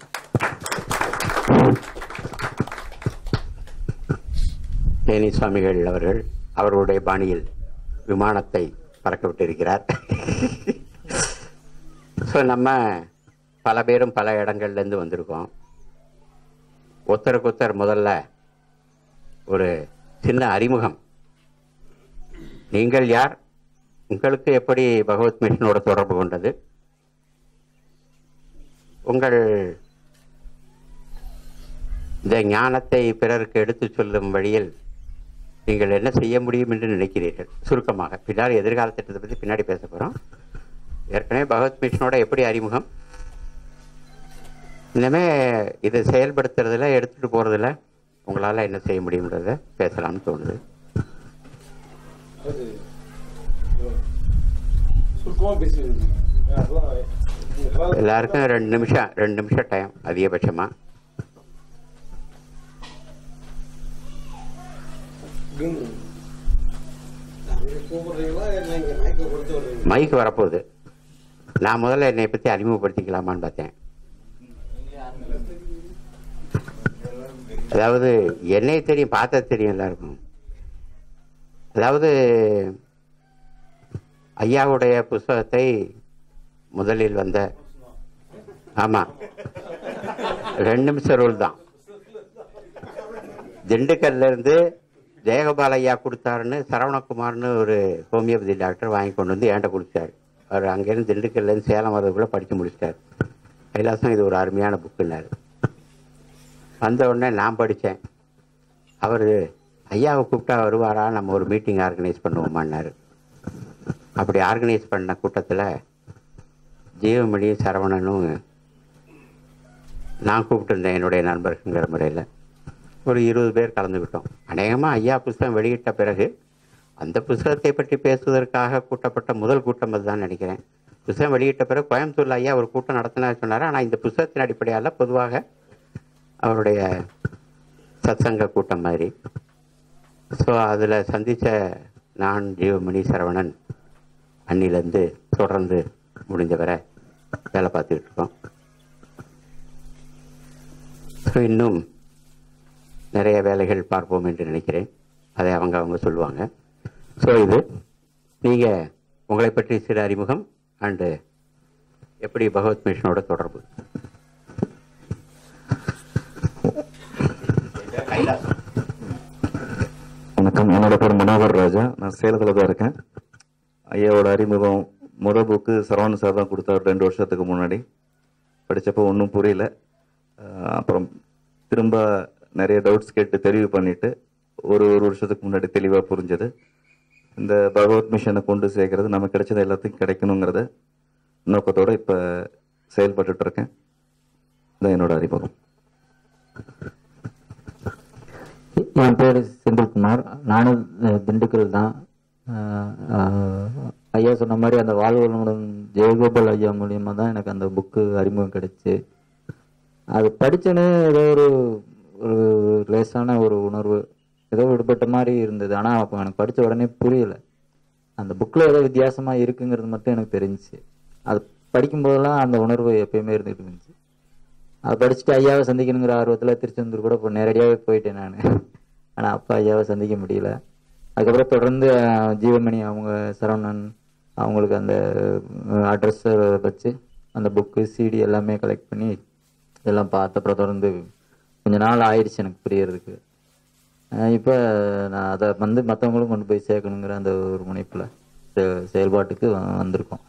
தேனி சுவாமிகள் அவர்கள் அவர்களுடைய பாணியில் விமானத்தை பறக்க விட்டிருக்கிறார் ஸோ நம்ம பல பேரும் பல இடங்கள்லேருந்து வந்திருக்கோம் ஒருத்தருக்கு ஒருத்தர் முதல்ல ஒரு சின்ன அறிமுகம் நீங்கள் யார் உங்களுக்கு எப்படி பகவத் மிஷனோட தொடர்பு கொண்டது உங்கள் இந்த ஞானத்தை பிறருக்கு எடுத்துச் சொல்லும் வழியில் நீங்கள் என்ன செய்ய முடியும் என்று நினைக்கிறீர்கள் சுருக்கமாக பின்னாடி எதிர்கால திட்டத்தை பற்றி பின்னாடி பேச போகிறோம் ஏற்கனவே பகவத் மிஷனோட எப்படி அறிமுகம் இனிமே இதை செயல்படுத்துறதுல எடுத்துட்டு போறதுல உங்களால என்ன செய்ய முடியுன்றத பேசலாம்னு தோணுது அது சுருக்கமாக பேசிடுங்க அதெல்லாம் இந்த கால- எல்லாருக்கும் ரெண்டு நிமிஷம் ரெண்டு நிமிஷம் டைம் அதிகபட்சமா குண்டு. கூப்பிடுறீங்களா இல்லை இங்கே மைக்கை கொடுத்து விடுறீங்க மைக் வரப்போகுது நான் முதல்ல என்னை பற்றி அறிமுகப்படுத்திக்கலாமான்னு பார்த்தேன் அதாவது என்னை தெரியும் பார்த்தா தெரியும் எல்லாருக்கும் அதாவது ஐயாவுடைய புஸ்தகத்தை முதலில் வந்த ஆமா ரெண்டு நிமிஷம் ரூல் தான் திண்டுக்கல்ல இருந்து ஜெயகோபால் ஐயா கொடுத்தாருன்னு சரவணகுமார்னு ஒரு ஹோமியோபதி டாக்டர் வாங்கி கொண்டு வந்து என்கிட்ட கொடுத்தாரு அவர் அங்கேருந்து திண்டுக்கல்லேருந்து சேலம் வரதுக்குள்ளே படித்து முடிச்சிட்டார் கைலாசம் இது ஒரு அருமையான புக்குன்னாரு வந்த உடனே நான் படித்தேன் அவர் ஐயாவை கூப்பிட்டா வருவாரா நம்ம ஒரு மீட்டிங் ஆர்கனைஸ் பண்ணுவோமான்னாரு அப்படி ஆர்கனைஸ் பண்ண கூட்டத்தில் ஜீவமணி சரவணனும் நான் கூப்பிட்டுருந்தேன் என்னுடைய நண்பர்கள்ங்கிற முறையில் ஒரு இருபது பேர் கலந்துக்கிட்டோம் அநேகமாக ஐயா புஸ்தகம் வெளியிட்ட பிறகு அந்த புஸ்தகத்தை பற்றி பேசுவதற்காக கூட்டப்பட்ட முதல் கூட்டம் அதுதான் நினைக்கிறேன் புஸ்தகம் வெளியிட்ட பிறகு கோயம்புத்தூர்ல ஐயா ஒரு கூட்டம் நடத்தினா சொன்னார் ஆனால் இந்த புஸ்தகத்தின் அடிப்படையால் பொதுவாக அவருடைய சத்சங்க கூட்டம் மாதிரி ஸோ அதில் சந்தித்த நான் ஜீவமணி சரவணன் அன்னிலேருந்து தொடர்ந்து முடிந்தவரை வேலை பார்த்துக்கிட்டு இருக்கோம் ஸோ இன்னும் நிறைய வேலைகள் பார்ப்போம் என்று நினைக்கிறேன் அதை அவங்க அவங்க சொல்லுவாங்க ஸோ இது நீங்கள் உங்களை பற்றி சிறு அறிமுகம் அண்டு எப்படி பகவத் மிஷனோட தொடர்பு வணக்கம் என்னோட பேர் மனோகர் ராஜா நான் சேலத்தில் தான் இருக்கேன் ஐயாவோட அறிமுகம் முத புக்கு சரவணன் சார் தான் கொடுத்தாரு ரெண்டு வருஷத்துக்கு முன்னாடி படித்தப்போ ஒன்றும் புரியல அஹ் அப்புறம் திரும்ப நிறைய டவுட்ஸ் கேட்டு தெரிவு பண்ணிட்டு ஒரு ஒரு வருஷத்துக்கு முன்னாடி தெளிவாக புரிஞ்சது இந்த பகவத் மிஷனை கொண்டு சேர்க்கறது நமக்கு கிடைச்சது எல்லாத்துக்கும் கிடைக்கணுங்கிறத நோக்கத்தோட இப்போ செயல்பட்டுட்டு இருக்கேன் இதான் என்னோட அறிமுகம் என் பேர் செந்தில்குமார் நானும் அஹ், திண்டுக்கல் தான் அஹ், அஹ், ஐயா சொன்ன மாதிரி அந்த வாழ்வளமுடன் ஜெயகோபால் ஐயா மூலியமாக தான் எனக்கு அந்த புக்கு அறிமுகம் கிடைச்சு அது படிச்சோன்னே ஏதோ ஒரு ஒரு லேசான ஒரு உணர்வு ஏதோ விடுபட்ட மாதிரி இருந்தது ஆனால் அப்போ எனக்கு படித்த உடனே புரியல அந்த புக்கில் ஏதோ வித்தியாசமாக இருக்குங்கிறது மட்டும் எனக்கு தெரிஞ்சுச்சு அது படிக்கும்போதெல்லாம் அந்த உணர்வு எப்பயுமே இருந்துகிட்டு இருந்துச்சு அதை படிச்சுட்டு ஐயாவை சந்திக்கணுங்கிற ஆர்வத்தில் திருச்செந்தூர் கூட இப்போ நேரடியாகவே போயிட்டேன் நான் ஆனால் அப்பா ஐயாவை சந்திக்க முடியல அதுக்கப்புறம் தொடர்ந்து அஹ், ஜீவமணி அவங்க சரவணன் அவங்களுக்கு அந்த அட்ரஸை வச்சு அந்த புக்கு சிடி எல்லாமே கலெக்ட் பண்ணி எல்லாம் பார்த்து அப்புறம் தொடர்ந்து கொஞ்ச நாள் ஆயிடுச்சு எனக்கு புரியறதுக்கு இப்போ நான் அதை வந்து மற்றவங்களும் கொண்டு போய் சேர்க்கணுங்கிற அந்த ஒரு முனைப்பில் செயல்பாட்டுக்கு வ- வந்திருக்கோம்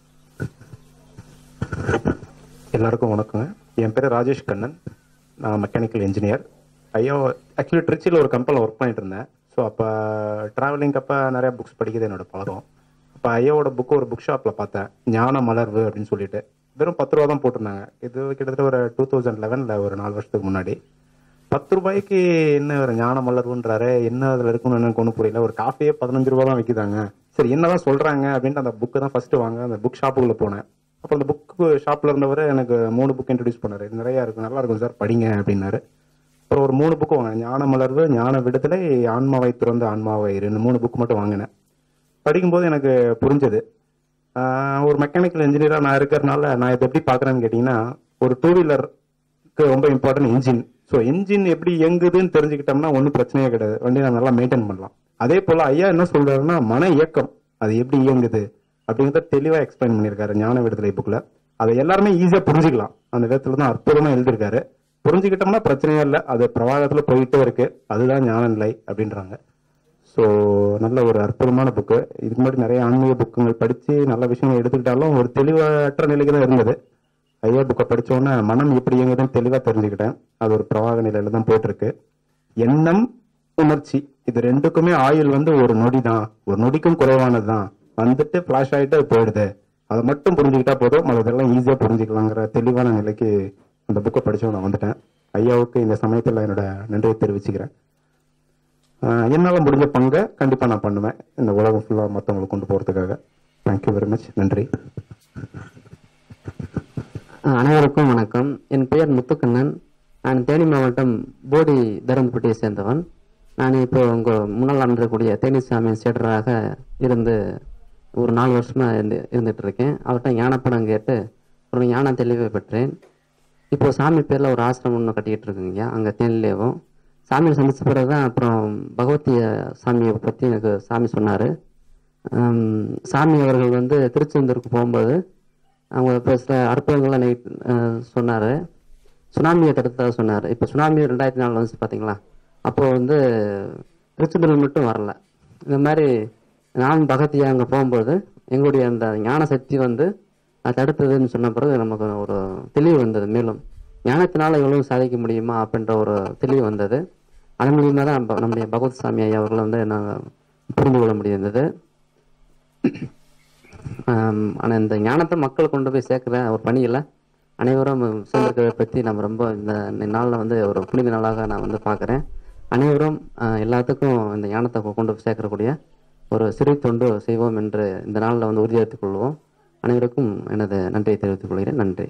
எல்லாருக்கும் வணக்கங்க என் பேர் ராஜேஷ் கண்ணன் நான் மெக்கானிக்கல் இன்ஜினியர் ஐயா ஆக்சுவலி ட்ரிச்சியில் ஒரு கம்பெனியில் ஒர்க் பண்ணிட்டு இருந்தேன் ஸோ அப்போ ட்ராவலிங் அப்போ நிறைய புக்ஸ் படிக்கிறது என்னோட பழக்கம் அப்போ ஐயாவோட புக்கு ஒரு புக் ஷாப்பில் பார்த்தேன் ஞான மலர்வு அப்படின்னு சொல்லிட்டு வெறும் பத்து ரூபா தான் போட்டிருந்தாங்க இது கிட்டத்தட்ட ஒரு டூ தௌசண்ட் லெவனில் ஒரு நாலு வருஷத்துக்கு முன்னாடி பத்து ரூபாய்க்கு என்ன ஒரு ஞான மலர்வுன்றாரு என்ன அதில் இருக்குன்னு எனக்கு ஒன்றும் புரியல ஒரு காஃபியே பதினஞ்சு ரூபா தான் விற்கிதாங்க சரி என்னதான் சொல்றாங்க அப்படின்ட்டு அந்த புக்கை தான் ஃபர்ஸ்ட் வாங்க அந்த புக் ஷாப்புக்குள்ள போனேன் அப்புறம் அந்த புக்கு ஷாப்ல இருந்தவர் எனக்கு மூணு புக் இன்ட்ரடியூஸ் பண்ணாரு இது நிறைய இருக்கு நல்லா இருக்கும் சார் படிங்க அப்படின்னாரு அப்புறம் ஒரு மூணு புக்கு வாங்கினேன் ஞான மலர்வு ஞான விடுதலை ஆன்மாவை துறந்த ஆன்மாவை இந்த மூணு புக் மட்டும் வாங்கினேன் படிக்கும்போது எனக்கு புரிஞ்சது ஆஹ் ஒரு மெக்கானிக்கல் இன்ஜினியராக நான் இருக்கிறனால நான் இதை எப்படி பார்க்குறேன்னு கேட்டிங்கன்னா ஒரு டூ வீலருக்கு ரொம்ப இம்பார்ட்டன்ட் இன்ஜின் ஸோ இன்ஜின் எப்படி இயங்குதுன்னு தெரிஞ்சுக்கிட்டோம்னா ஒன்றும் பிரச்சனையே கிடையாது வண்டி நம்ம நல்லா மெயின்டைன் பண்ணலாம் அதே போல் ஐயா என்ன சொல்றாருன்னா மன இயக்கம் அது எப்படி இயங்குது அப்படிங்கிறத தெளிவாக எக்ஸ்பிளைன் பண்ணியிருக்காரு ஞான விடுதலை புக்கில் அதை எல்லாருமே ஈஸியாக புரிஞ்சுக்கலாம் அந்த விதத்துல தான் அற்புதமாக எழுதியிருக்காரு புரிஞ்சுக்கிட்டோம்னா பிரச்சனையே இல்லை அது பிரவாகத்தில் போயிட்டே இருக்கு அதுதான் ஞான நிலை அப்படின்றாங்க ஸோ நல்ல ஒரு அற்புதமான புக்கு இதுக்கு முன்னாடி நிறைய ஆன்மீக புக்குங்கள் படித்து நல்ல விஷயங்கள் எடுத்துக்கிட்டாலும் ஒரு தெளிவற்ற நிலைக்கு தான் இருந்தது ஐயா புக்கை படிச்ச உடனே மனம் எப்படி இயங்குதுன்னு தெளிவாக தெரிஞ்சுக்கிட்டேன் அது ஒரு பிரவாக நிலையில தான் போயிட்டு இருக்கு எண்ணம் உணர்ச்சி இது ரெண்டுக்குமே ஆயுள் வந்து ஒரு நொடி தான் ஒரு நொடிக்கும் குறைவானது தான் வந்துட்டு ஃபிளாஷ் ஆகிட்டு அது போயிடுது அதை மட்டும் புரிஞ்சுக்கிட்டா போதும் அதெல்லாம் ஈஸியாக புரிஞ்சுக்கலாங்கிற தெளிவான நிலைக்கு அந்த புக்கை படிச்சு நான் வந்துட்டேன் ஐயாவுக்கு இந்த சமயத்தில் என்னோட நன்றியை தெரிவிச்சுக்கிறேன் ஆஹ் என்னால முடிஞ்ச பங்கை கண்டிப்பா நான் பண்ணுவேன் இந்த உலகம் ஃபுல்லா மத்தவங்களுக்கு கொண்டு போறதுக்காக தேங்க்யூ வெரி மச் நன்றி அனைவருக்கும் வணக்கம் என் பெயர் முத்துக்கண்ணன் நான் தேனி மாவட்டம் போடி தருமபுரியை சேர்ந்தவன் நான் இப்போ உங்க முன்னால் நடந்தக்கூடிய தேனி சாமி சேடராக இருந்து ஒரு நாலு வருஷமா இருந்து இருந்துட்டு இருக்கேன் அவர்கிட்ட ஞானப்படம் கேட்டு ஒரு ஞான தெளிவை பெற்றேன் இப்போ சாமி பேர்ல ஒரு ஆசிரமம் ஒன்று கட்டிக்கிட்டு இருக்குங்க அங்கே தேனிலேவும் சாமியை சந்திச்ச பிறகு தான் அப்புறம் பகவதிய சாமியை பற்றி எனக்கு சாமி சொன்னார் சாமி அவர்கள் வந்து திருச்செந்தூருக்கு போகும்போது அவங்க இப்போ சில அற்புதங்கள்லாம் நைட் சொன்னார் சுனாமியை தடுத்ததாக சொன்னார் இப்போ சுனாமி ரெண்டாயிரத்தி நாலு வந்துச்சு பார்த்தீங்களா அப்போ வந்து திருச்செந்தூர் மட்டும் வரல இந்த மாதிரி நான் பகத்தியா அங்கே போகும்போது எங்களுடைய அந்த ஞான சக்தி வந்து அது தடுத்ததுன்னு சொன்ன பிறகு நமக்கு ஒரு தெளிவு வந்தது மேலும் ஞானத்தினால எவ்வளவு சாதிக்க முடியுமா அப்படின்ற ஒரு தெளிவு வந்தது அதன் மூலியமாக தான் நம்ம- நம்முடைய பகவத் சாமி ஐயா அவர்களை வந்து நாங்கள் புரிந்து கொள்ள முடிந்தது ஆம், ஆனா இந்த ஞானத்தை மக்கள் கொண்டு போய் சேர்க்கிற ஒரு பணியில் அனைவரும் சேர்ந்திருக்கிறத பற்றி நம்ம ரொம்ப இந்த நாளில் வந்து ஒரு புனித நாளாக நான் வந்து பார்க்குறேன் அனைவரும் ஆஹ், எல்லாத்துக்கும் இந்த ஞானத்தை கொண்டு போய் சேர்க்கக்கூடிய ஒரு சிறு தொண்டு செய்வோம் என்று இந்த நாளில் வந்து உறுதியெடுத்துக் கொள்வோம் அனைவருக்கும் எனது நன்றியை தெரிவித்துக் கொள்கிறேன் நன்றி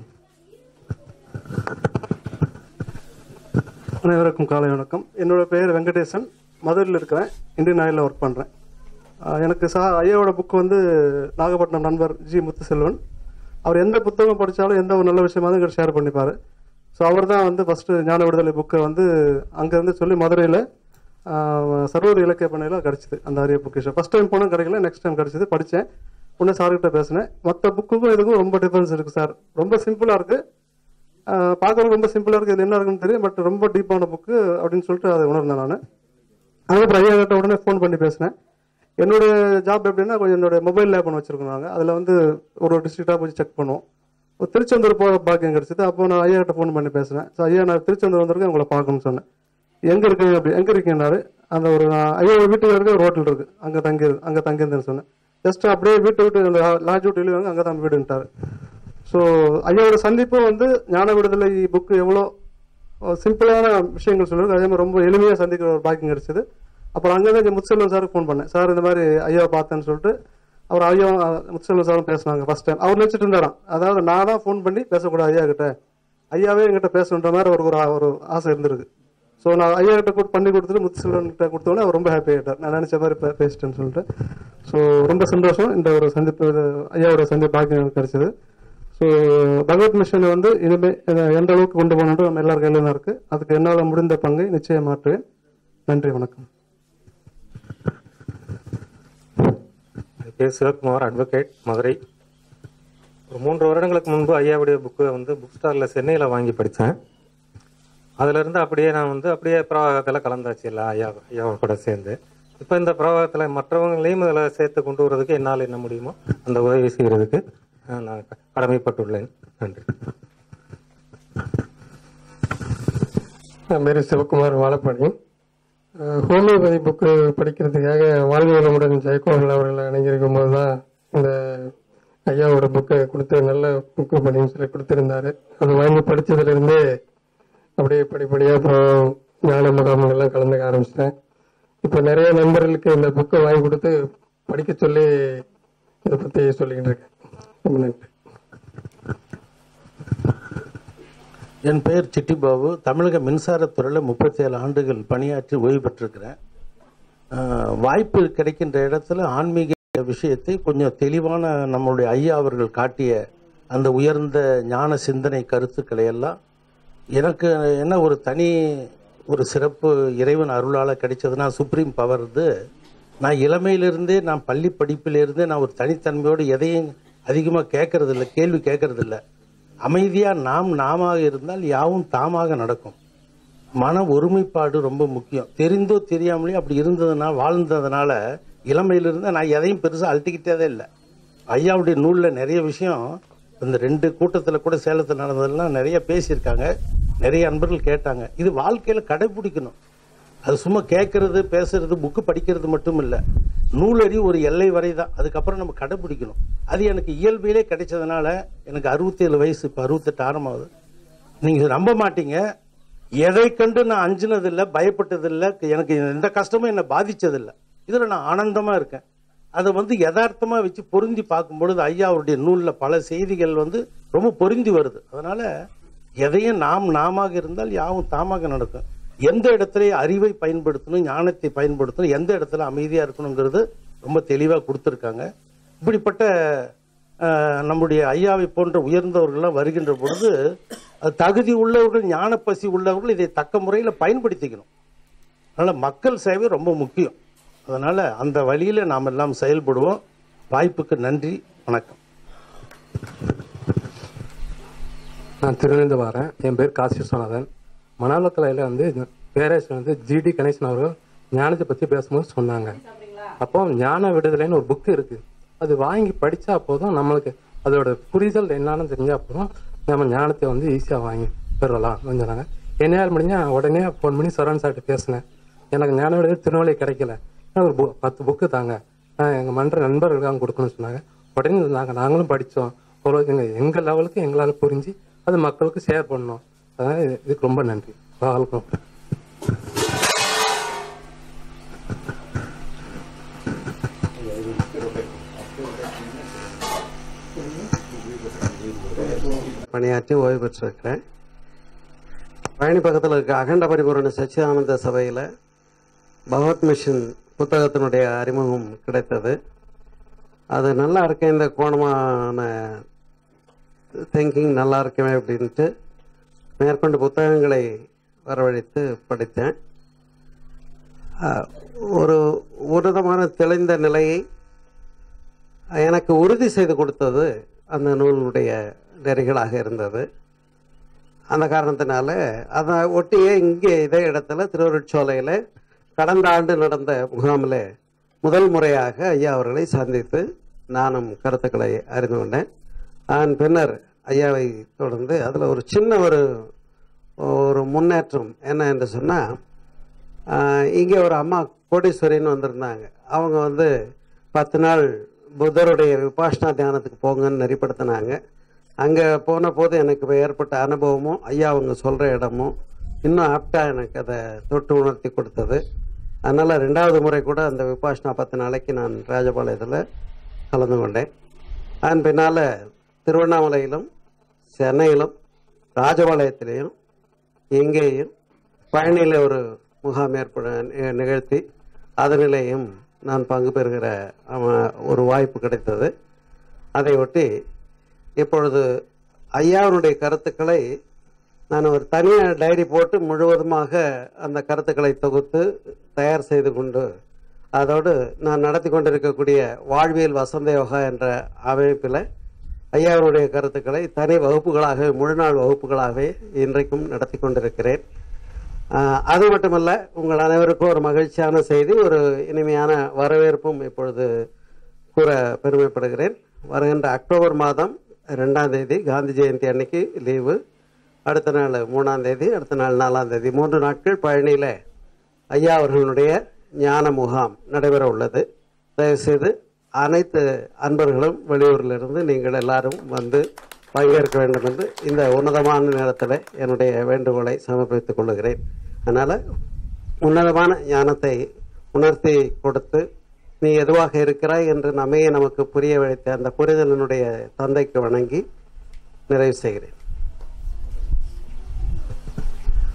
அனைவருக்கும் காலை வணக்கம் என்னோட பெயர் வெங்கடேசன் மதுரையில் இருக்கிறேன் இந்தியன் ஆயிலில் ஒர்க் பண்ணுறேன் எனக்கு சா ஐயாவோட புக் வந்து நாகப்பட்டினம் நண்பர் ஜி முத்துசெல்வன் அவர் எந்த புத்தகம் படித்தாலும் எந்த ஒரு நல்ல விஷயமா எங்கிட்ட ஷேர் பண்ணிப்பார் ஸோ அவர் தான் வந்து ஃபஸ்ட்டு ஞான விடுதலை புக்கை வந்து அங்கேருந்து சொல்லி மதுரையில் சர்வர் இலக்கிய பண்ணையில் கிடச்சிது அந்த அரிய புக்கு ஃபஸ்ட் டைம் போனால் கிடைக்கல நெக்ஸ்ட் டைம் கிடச்சிது படித்தேன் உடனே சார்கிட்ட பேசினேன் மற்ற புக்குக்கும் இதுக்கும் ரொம்ப டிஃபரன்ஸ் இருக்குது சார் ரொம்ப சிம்பிளாக இருக்குது பார்க்கறது ரொம்ப சிம்பிளாக இருக்குது இது என்ன இருக்குன்னு தெரியும் பட் ரொம்ப டீப்பான புக்கு அப்படின்னு சொல்லிட்டு அதை உணர்ந்தேன் நான் அதுக்கப்புறம் ஐயா கிட்ட உடனே ஃபோன் பண்ணி பேசினேன் என்னோட ஜாப் எப்படின்னா கொஞ்சம் என்னோட மொபைல் லேப் ஒன்று வச்சிருக்கோம் நாங்கள் அதில் வந்து ஒரு ஒரு டிஸ்ட்ரிக்டாக போய் செக் பண்ணுவோம் ஒரு திருச்செந்தூர் போகிற பாக்கியம் கிடச்சிது அப்போ நான் ஐயா கிட்ட ஃபோன் பண்ணி பேசினேன் ஸோ ஐயா நான் திருச்செந்தூர் வந்திருக்கேன் உங்களை பார்க்கணும்னு சொன்னேன் எங்கே இருக்கீங்க அப்படி எங்கே இருக்கீங்கன்னாரு அந்த ஒரு நான் ஐயா வீட்டுக்கு இருக்க ஒரு ஹோட்டல் இருக்கு அங்கே தங்கி அங்கே தங்கியிருந்தேன்னு சொன்னேன் ஜஸ்ட் அப்படியே வீட்டை விட்டு அந்த லாட்ஜ் விட்டு வெளியே அங்கே தான் வீடுன்ட்டாரு ஸோ ஐயாவோட சந்திப்பு வந்து ஞான விடுதலை புக்கு எவ்வளோ சிம்பிளான விஷயங்கள் சொல்லுவாங்க அதே மாதிரி ரொம்ப எளிமையாக சந்திக்கிற ஒரு பாக்கியம் கிடைச்சது அப்புறம் அங்கே தான் முத்துசெல்வன் சாருக்கு ஃபோன் பண்ணேன் சார் இந்த மாதிரி ஐயாவை பார்த்தேன்னு சொல்லிட்டு அவர் ஐயா முத்துசெல்வன் சாரும் பேசினாங்க ஃபர்ஸ்ட் டைம் அவர் நினச்சிட்டு இருந்தாராம் அதாவது நான் தான் ஃபோன் பண்ணி பேசக்கூடாது ஐயா கிட்ட ஐயாவே என்கிட்ட பேசணுன்ற மாதிரி அவருக்கு ஒரு ஒரு ஆசை இருந்திருக்கு ஸோ நான் ஐயா கிட்ட கூட பண்ணி கொடுத்துட்டு முத்துசெல்வன் கிட்ட கொடுத்தோன்னே அவர் ரொம்ப ஹாப்பி ஆகிட்டார் நான் நினச்ச மாதிரி பே- பேசிட்டேன்னு சொல்லிட்டு ஸோ ரொம்ப சந்தோஷம் இந்த ஒரு சந்திப்பு இது ஐயாவோட சந்திப்பு பாக்கியம் எனக்கு கிடைச்சது ஸோ பகவத் மிஷனை வந்து இனிமே இதை எந்த அளவுக்கு கொண்டு போகணுன்றது நம்ம எல்லார் கையிலும் தான் இருக்கு அதுக்கு என்னால் முடிந்த பங்கை நிச்சயம் மாற்றுவேன் நன்றி வணக்கம் என் பேர் சிவகுமார் அட்வொகேட் மதுரை ஒரு மூன்று வருடங்களுக்கு முன்பு ஐயாவுடைய புக்கை வந்து புக் ஸ்டாலில் சென்னையில் வாங்கி படித்தேன் அதிலிருந்து அப்படியே நான் வந்து அப்படியே பிரவாகத்தில் கலந்தாச்சு இல்லை ஐயா ஐயாவை கூட சேர்ந்து இப்போ இந்த பிரவாகத்தில் மற்றவங்களையும் இதில் சேர்த்து கொண்டு வரதுக்கு என்னால் என்ன முடியுமோ அந்த உதவி செய்கிறதுக்கு அஹ், நான் க- கடமைப்பட்டுள்ளேன் நன்றி என் பேர் சிவகுமார் வாழப்பாடி அஹ் ஹோமியோபதி புக்கு படிக்கிறதுக்காக வாழ்வு வளமுடன் ஜெயக்குமார் அவர்கள் அணுகியிருக்கும் போது தான் இந்த ஐயாவோட புக்கை கொடுத்து நல்ல புக்கு படின்னு சொல்லி கொடுத்துருந்தாரு அதை வாங்கி படிச்சதுலேருந்தே அப்படியே படிப்படியாக அப்புறம் ஞான முகாம்கள்லாம் கலந்துக்க ஆரம்பிச்சிட்டேன் இப்போ நிறைய நண்பர்களுக்கு இந்த புக்கை வாங்கி கொடுத்து படிக்க சொல்லி இதை பற்றி சொல்லிக்கிட்டு இருக்கேன் ரொம்ப நன்றி என் பெயர் சிட்டிபாபு தமிழக மின்சாரத்துறையில் முப்பத்தி ஏழு ஆண்டுகள் பணியாற்றி ஓய்வு பெற்றிருக்கிறேன் ஆஹ் வாய்ப்பு கிடைக்கின்ற இடத்துல ஆன்மீக விஷயத்தை கொஞ்சம் தெளிவான நம்மளுடைய ஐயா அவர்கள் காட்டிய அந்த உயர்ந்த ஞான சிந்தனை கருத்துக்களை எல்லாம் எனக்கு என்ன ஒரு தனி ஒரு சிறப்பு இறைவன் அருளால் கிடைச்சதுன்னா சுப்ரீம் பவர் இது நான் இளமையிலிருந்தே நான் பள்ளி படிப்பிலிருந்தே நான் ஒரு தனித்தன்மையோடு எதையும் அதிகமாக கேட்கறதில்ல கேள்வி கேட்கறதில்ல அமைதியாக நாம் நாம இருந்தால் யாவும் தாமாக நடக்கும் மன ஒருமைப்பாடு ரொம்ப முக்கியம் தெரிந்தோ தெரியாமலே அப்படி இருந்ததுனா வாழ்ந்ததுனால இளமையிலிருந்து நான் எதையும் பெருசாக அழட்டிக்கிட்டே இல்லை ஐயாவுடைய நூலில் நிறைய விஷயம் இந்த ரெண்டு கூட்டத்தில் கூட சேலத்தில் நடந்ததெல்லாம் நிறைய பேசியிருக்காங்க நிறைய அன்பர்கள் கேட்டாங்க இது வாழ்க்கையில் கடைபிடிக்கணும் அது சும்மா கேட்கறது பேசுறது புக்கு படிக்கிறது மட்டும் இல்லை நூலறி ஒரு எல்லை வரை தான் அதுக்கப்புறம் நம்ம கடைபிடிக்கணும் அது எனக்கு இயல்பிலே கிடைச்சதுனால எனக்கு அறுபத்தேழு வயசு இப்போ அறுபத்தெட்டு ஆரம்பமாகுது நீங்கள் நம்ப மாட்டீங்க எதை கண்டு நான் அஞ்சினதில்லை பயப்பட்டதில்லை எனக்கு எந்த கஷ்டமும் என்னை பாதிச்சதில்லை இதில் நான் ஆனந்தமாக இருக்கேன் அதை வந்து யதார்த்தமாக வச்சு பொருந்தி பார்க்கும்பொழுது ஐயா அவருடைய நூலில் பல செய்திகள் வந்து ரொம்ப பொருந்தி வருது அதனால் எதையும் நாம் நாமாக இருந்தால் யாவும் தாமாக நடக்கும் எந்த இடத்துல அறிவை பயன்படுத்தணும் ஞானத்தை பயன்படுத்தணும் எந்த இடத்துல அமைதியாக இருக்கணுங்கிறது ரொம்ப தெளிவாக கொடுத்துருக்காங்க இப்படிப்பட்ட அஹ், நம்முடைய ஐயாவை போன்ற உயர்ந்தவர்கள்லாம் வருகின்ற பொழுது அது தகுதி உள்ளவர்கள் ஞானப்பசி உள்ளவர்கள் இதை தக்க முறையில் பயன்படுத்திக்கணும் அதனால் மக்கள் சேவை ரொம்ப முக்கியம் அதனால் அந்த வழியில் நாம் எல்லாம் செயல்படுவோம் வாய்ப்புக்கு நன்றி வணக்கம் நான் திருவிழந்து வரேன் என் பேர் காசி விஸ்வநாதன் மணாலக்கலையில் வந்து பேரரசர் வந்து ஜிடி கணேசன் அவர்கள் ஞானத்தை பற்றி பேசும்போது சொன்னாங்க அப்போ ஞான விடுதலைன்னு ஒரு புக்கு இருக்கு அது வாங்கி படித்தா போதும் நம்மளுக்கு அதோட புரிதல் என்னன்னு தெரிஞ்சா போதும் நம்ம ஞானத்தை வந்து ஈஸியாக வாங்கி பெறலாம் சொன்னாங்க என்னையால் முடிஞ்சா உடனே ஃபோன் பண்ணி சரவண் சார்கிட்ட பேசினேன் எனக்கு ஞான விடுதலை திருநெல்வேலி கிடைக்கல எனக்கு ஒரு bu- பத்து புக்கு தாங்க நான் எங்கள் மன்ற நண்பர்களுக்காக கொடுக்கணும்னு சொன்னாங்க உடனே நாங்கள் நாங்களும் படித்தோம் ஓரளவுக்கு எங்கள் எங்கள் லெவலுக்கு எங்களால் புரிஞ்சு அது மக்களுக்கு ஷேர் பண்ணோம் அதனால் இது- இதுக்கு ரொம்ப நன்றி வாழ்க்கை பணியாற்றி ஓய்வு பெற்றிருக்கிறேன் பழனி பக்கத்தில் இருக்க அகண்ட பரிபூரண சச்சிதானந்த சபையில் பகவத் மிஷன் புத்தகத்தினுடைய அறிமுகம் கிடைத்தது அது நல்லா இருக்கேன் இந்த கோணமான திங்கிங் நல்லா இருக்குமே அப்படின்ட்டு மேற்கொண்டு புத்தகங்களை வரவழைத்து படித்தேன் அஹ், ஒரு உன்னதமான தெளிந்த நிலையை எனக்கு உறுதி செய்து கொடுத்தது அந்த நூலினுடைய நெறிகளாக இருந்தது அந்த காரணத்தினால அதை ஒட்டியே இங்கே இதே இடத்துல திருவருட்சோலையில் கடந்த ஆண்டு நடந்த முகாமில் முதல் முறையாக ஐயா அவர்களை சந்தித்து நானும் கருத்துக்களை அறிந்து கொண்டேன் அதன் பின்னர் ஐயாவை தொடர்ந்து அதில் ஒரு சின்ன ஒரு ஒரு முன்னேற்றம் என்ன என்று சொன்னால் இங்கே ஒரு அம்மா கோடீஸ்வரின்னு வந்திருந்தாங்க அவங்க வந்து பத்து நாள் புத்தருடைய விபாஷனா தியானத்துக்கு போங்கன்னு நெறிப்படுத்தினாங்க அங்கே போன போது எனக்கு ஏற்பட்ட அனுபவமும் ஐயா அவங்க சொல்கிற இடமும் இன்னும் ஆப்டாக எனக்கு அதை தொட்டு உணர்த்தி கொடுத்தது அதனால் ரெண்டாவது முறை கூட அந்த விபாஷனா பத்து நாளைக்கு நான் ராஜபாளையத்தில் கலந்து கொண்டேன் அதன் பின்னால் திருவண்ணாமலையிலும் சென்னையிலும் ராஜபாளையத்திலையும் எங்கேயும் பழனியில் ஒரு முகாம் ஏற்பட நி- நிகழ்த்தி அதனிலேயும் நான் பங்கு பெறுகிற அம- ஒரு வாய்ப்பு கிடைத்தது அதை ஒட்டி இப்பொழுது ஐயாவுடைய கருத்துக்களை நான் ஒரு தனியாக டைரி போட்டு முழுவதுமாக அந்த கருத்துக்களை தொகுத்து தயார் செய்து கொண்டு அதோடு நான் நடத்தி கொண்டிருக்கக்கூடிய வாழ்வியல் வசந்த யோகா என்ற அமைப்பில் ஐயாவுடைய கருத்துக்களை தனி வகுப்புகளாக முழுநாள் வகுப்புகளாகவே இன்றைக்கும் நடத்தி கொண்டிருக்கிறேன் ஆஹ் அது மட்டுமல்ல உங்கள் அனைவருக்கும் ஒரு மகிழ்ச்சியான செய்தி ஒரு இனிமையான வரவேற்பும் இப்பொழுது கூற பெருமைப்படுகிறேன் வருகின்ற அக்டோபர் மாதம் ரெண்டாம் தேதி காந்தி ஜெயந்தி அன்னைக்கு லீவு அடுத்த நாள் மூணாம் தேதி அடுத்த நாள் நாலாம் தேதி மூன்று நாட்கள் பழனியில் ஐயா அவர்களுடைய ஞான முகாம் நடைபெற உள்ளது தயவுசெய்து அனைத்து அன்பர்களும் வெளியூரிலிருந்து நீங்கள் எல்லாரும் வந்து பங்கேற்க வேண்டும் என்று இந்த உன்னதமான நேரத்தில் என்னுடைய வேண்டுகோளை சமர்ப்பித்துக் கொள்கிறேன் அதனால் உன்னதமான ஞானத்தை உணர்த்தி கொடுத்து நீ எதுவாக இருக்கிறாய் என்று நம்மையே நமக்கு புரிய வைத்த அந்த புரிதலினுடைய தந்தைக்கு வணங்கி நிறைவு செய்கிறேன்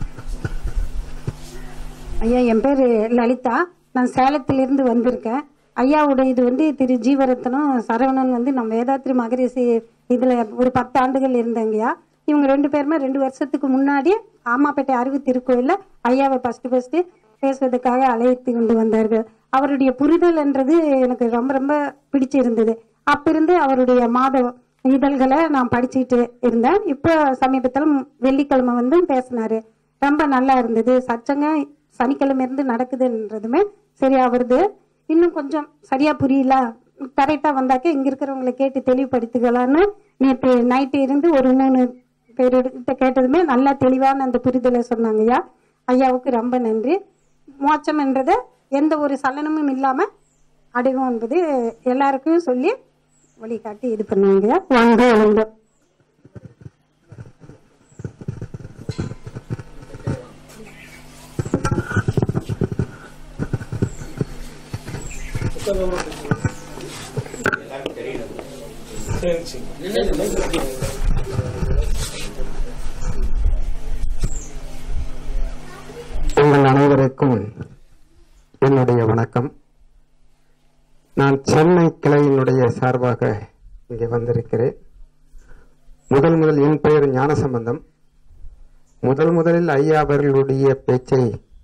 ஐயா என் பேர் லலிதா நான் சேலத்திலிருந்து வந்திருக்கேன் ஐயாவோட இது வந்து திரு ஜீவரத்னம் சரவணன் வந்து நம்ம வேதாத்ரி மகரிஷி இதில் ஒரு பத்து ஆண்டுகள் இருந்தாங்கய்யா இவங்க ரெண்டு பேருமே ரெண்டு வருஷத்துக்கு முன்னாடி ஆமாப்பேட்டை அருவி திருக்கோயிலில் ஐயாவை ஃபஸ்ட்டு ஃபஸ்ட்டு பேசுவதற்காக அழைத்து கொண்டு வந்தார்கள் அவருடைய புரிதல் என்றது எனக்கு ரொம்ப ரொம்ப பிடிச்சிருந்தது அப்பிருந்து அவருடைய மாத இதழ்களை நான் படிச்சுட்டு இருந்தேன் இப்போ சமீபத்தில் வெள்ளிக்கிழமை வந்து பேசினாரு ரொம்ப நல்லா இருந்தது சச்சங்க சனிக்கிழமை இருந்து நடக்குதுன்றதுமே சரியா வருது இன்னும் கொஞ்சம் சரியா புரியல கரெக்டா வந்தாக்க இங்க இருக்கிறவங்களை கேட்டு தெளிவுபடுத்திக்கலாம்னு நேற்று நைட்டு இருந்து ஒரு மூணு பேர்கிட்ட கேட்டதுமே நல்லா தெளிவான அந்த புரிதலை சொன்னாங்கய்யா ஐயாவுக்கு ரொம்ப நன்றி மோட்சம் என்றதை எந்த ஒரு சலனமும் இல்லாம அடைவோம் என்பது எல்லாருக்கும் சொல்லி வழிகாட்டி இது பண்ணுவாங்க வாங்க வளங்க உங்கள் அனைவருக்கும் என்னுடைய வணக்கம் நான் சென்னை கிளையினுடைய சார்பாக இங்கே வந்திருக்கிறேன் முதல் முதல் என் பெயர் ஞானசம்பந்தம் முதல் முதலில் ஐயா அவர்களுடைய பேச்சை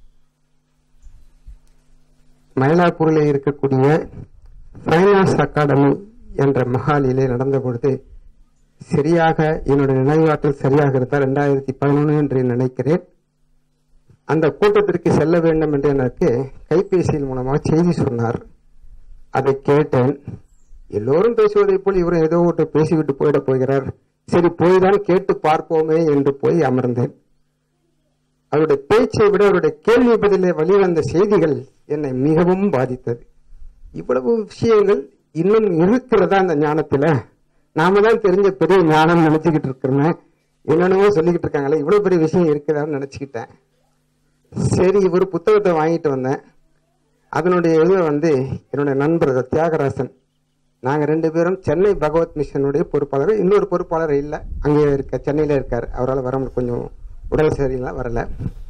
மயிலாப்பூரில் இருக்கக்கூடிய ஃபைனான்ஸ் அகாடமி என்ற மஹாலிலே நடந்த பொழுது சரியாக என்னுடைய நினைவாற்றல் சரியாக இருந்தால் ரெண்டாயிரத்தி பதினொன்று என்று நினைக்கிறேன் அந்த கூட்டத்திற்கு செல்ல வேண்டும் என்று எனக்கு கைபேசியின் மூலமாக செய்தி சொன்னார் அதை கேட்டேன் எல்லோரும் பேசுவதைப் போல் இவரும் ஏதோ ஒன்று பேசிவிட்டு போயிடப் போகிறார் சரி போய்தான் கேட்டு பார்ப்போமே என்று போய் அமர்ந்தேன் அவருடைய பேச்சை விட அவருடைய கேள்வி பதிலே வெளிவந்த செய்திகள் என்னை மிகவும் பாதித்தது இவ்வளவு விஷயங்கள் இன்னும் இருக்கிறதா அந்த ஞானத்துல நாம தான் தெரிஞ்ச பெரிய ஞானம் நினைச்சுக்கிட்டு இருக்கிறோமே என்னென்னவோ சொல்லிக்கிட்டு இருக்காங்களே இவ்வளவு பெரிய விஷயம் இருக்குதான்னு நினைச்சுக்கிட்டேன் சரி ஒரு புத்தகத்தை வாங்கிட்டு வந்தேன் அதனுடைய இதை வந்து என்னுடைய நண்பர் தியாகராசன் நாங்கள் ரெண்டு பேரும் சென்னை பகவத் மிஷனுடைய பொறுப்பாளர் இன்னொரு பொறுப்பாளர் இல்லை அங்கே இருக்க சென்னையில் இருக்கார் அவரால் வர முடியல, கொஞ்சம் உடல் சரியில்லை வரல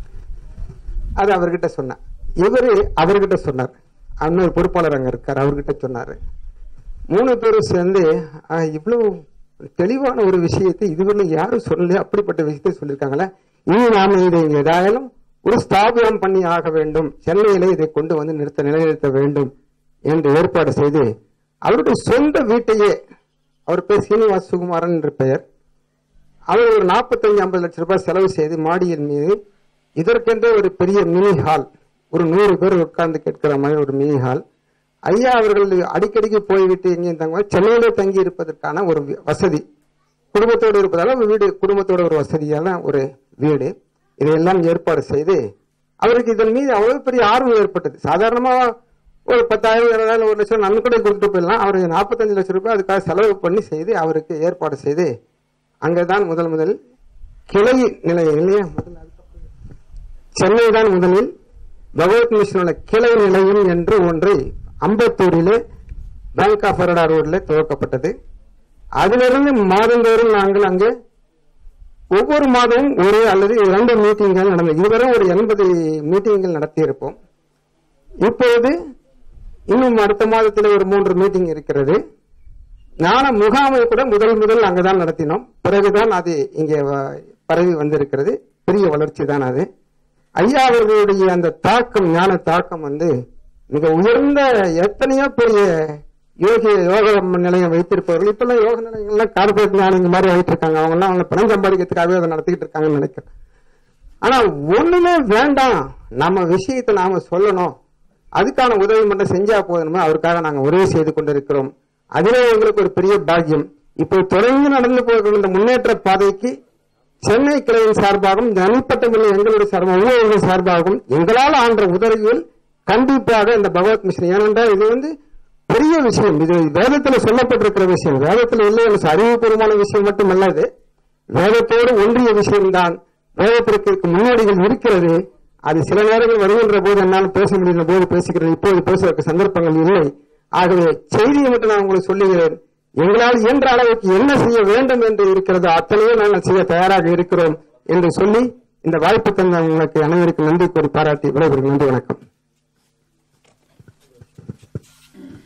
அது அவர்கிட்ட சொன்னேன் இவர் அவர்கிட்ட சொன்னார் இன்னொரு பொறுப்பாளர் அங்கே இருக்கார் அவர்கிட்ட சொன்னார் மூணு பேரும் சேர்ந்து "ஆ, இவ்வளவு தெளிவான ஒரு விஷயத்தை இதுவரை யாரும் சொல்லல அப்படிப்பட்ட விஷயத்தை சொல்லியிருக்காங்களே இனி நாம இதை ஏதாயாலும் ஒரு ஸ்தாபனம் பண்ணி ஆக வேண்டும் சென்னையிலே இதை கொண்டு வந்து நிறுத்த நிலைநிறுத்த வேண்டும் என்று ஏற்பாடு செய்து அவருடைய சொந்த வீட்டையே அவர் பேர் சீனிவாஸ் சுகுமாரன் என்ற பெயர் அவர் ஒரு நாற்பத்தஞ்சு ஐம்பது லட்சம் ரூபாய் செலவு செய்து மாடியின் மீது இதற்கென்றே ஒரு பெரிய மினி ஹால் ஒரு நூறு பேர் உட்கார்ந்து கேட்கிற மாதிரி ஒரு மினி ஹால் ஐயா அவர்கள் அடிக்கடிக்கு போய்விட்டு எங்கேயும் தங்க சென்னையிலே தங்கி இருப்பதற்கான ஒரு வி- வசதி குடும்பத்தோடு இருப்பதால ஒரு வீடு குடும்பத்தோட ஒரு வசதியான ஒரு வீடு இதையெல்லாம் ஏற்பாடு செய்து அவருக்கு இதன் மீது அவ்வளவு பெரிய ஆர்வம் ஏற்பட்டது சாதாரணமா ஒரு பத்தாயிரம் இருபதாயிரம் ஒரு லட்சம் நன்கொடை கொடுத்துட்டு போயிடலாம் அவருக்கு நாற்பத்தஞ்சு லட்சம் ரூபாய் அதுக்காக செலவு பண்ணி செய்து அவருக்கு ஏற்பாடு செய்து அங்கதான் முதல் முதல் கிளை நிலையம் இல்லையா சென்னை தான் முதலில் பகவத் மிஷனோட கிளை நிலையம் என்று ஒன்றை அம்பத்தூரிலே பேங்க் ஆஃப் பரோடா ரோட்ல துவக்கப்பட்டது அதிலிருந்து மாதந்தோறும் நாங்கள் அங்கே ஒவ்வொரு மாதமும் ஒரு அல்லது இரண்டு மீட்டிங்கள் நடந்தது இதுவரை ஒரு எண்பது மீட்டிங்கள் நடத்தியிருப்போம் இப்பொழுது இன்னும் அடுத்த மாதத்தில் ஒரு மூன்று மீட்டிங் இருக்கிறது ஞான முகாமை கூட முதல் முதல் அங்கதான் நடத்தினோம் பிறகுதான் அது இங்கே வ- பரவி வந்திருக்கிறது பெரிய வளர்ச்சி தான் அது ஐயா அவர்களுடைய அந்த தாக்கம் ஞான தாக்கம் வந்து மிக உயர்ந்த எத்தனையோ பெரிய யோகி யோக நிலையம் வைத்திருப்பவர்கள் இப்பெல்லாம் யோக நிலையங்கள்லாம் கார்பரேட் ஞானிங்க மாதிரி ஆயிட்டு இருக்காங்க அவங்க எல்லாம் அவங்க பணம் சம்பாதிக்கிறதுக்காகவே அதை நடத்திக்கிட்டு இருக்காங்கன்னு நினைக்கிறேன் ஆனா ஒண்ணுமே வேண்டாம் நம்ம விஷயத்தை நாம சொல்லணும் அதுக்கான உதவி மட்டும் செஞ்சா போதுமே அவருக்காக நாங்க உதவி செய்து கொண்டிருக்கிறோம் அதிலே எங்களுக்கு ஒரு பெரிய பாக்கியம் இப்போ தொடர்ந்து நடந்து போகிற இந்த முன்னேற்ற பாதைக்கு சென்னை கிளையின் சார்பாகவும் தனிப்பட்ட முறையில் எங்களுடைய சார்பாக ஊழியர்கள் சார்பாகவும் எங்களால் ஆன்ற உதவியில் கண்டிப்பாக இந்த பகவத் மிஷன் ஏனென்றால் இது வந்து பெரிய விஷயம் இது வேதத்துல சொல்லப்பட்டிருக்கிற விஷயம் வேதத்துல இல்லை என்று அறிவுபூர்வமான விஷயம் மட்டுமல்ல இது வேதத்தோடு ஒன்றிய விஷயம்தான் வேதத்திற்கு இருக்க முன்னோடிகள் இருக்கிறது அது சில நேரங்கள் வருகின்ற போது என்னால் பேச முடிகிற போது பேசுகிறேன் இப்போது பேசுவதற்கு சந்தர்ப்பங்கள் இல்லை ஆகவே செய்தியை மட்டும் நான் உங்களுக்கு சொல்லுகிறேன் எங்களால் இயன்ற அளவுக்கு என்ன செய்ய வேண்டும் என்று இருக்கிறதோ அத்தனையும் நாங்கள் செய்ய தயாராக இருக்கிறோம் என்று சொல்லி இந்த வாய்ப்பு தந்த உங்களுக்கு அனைவருக்கும் நன்றி கூறி பாராட்டி விடைபெறும் நன்றி வணக்கம்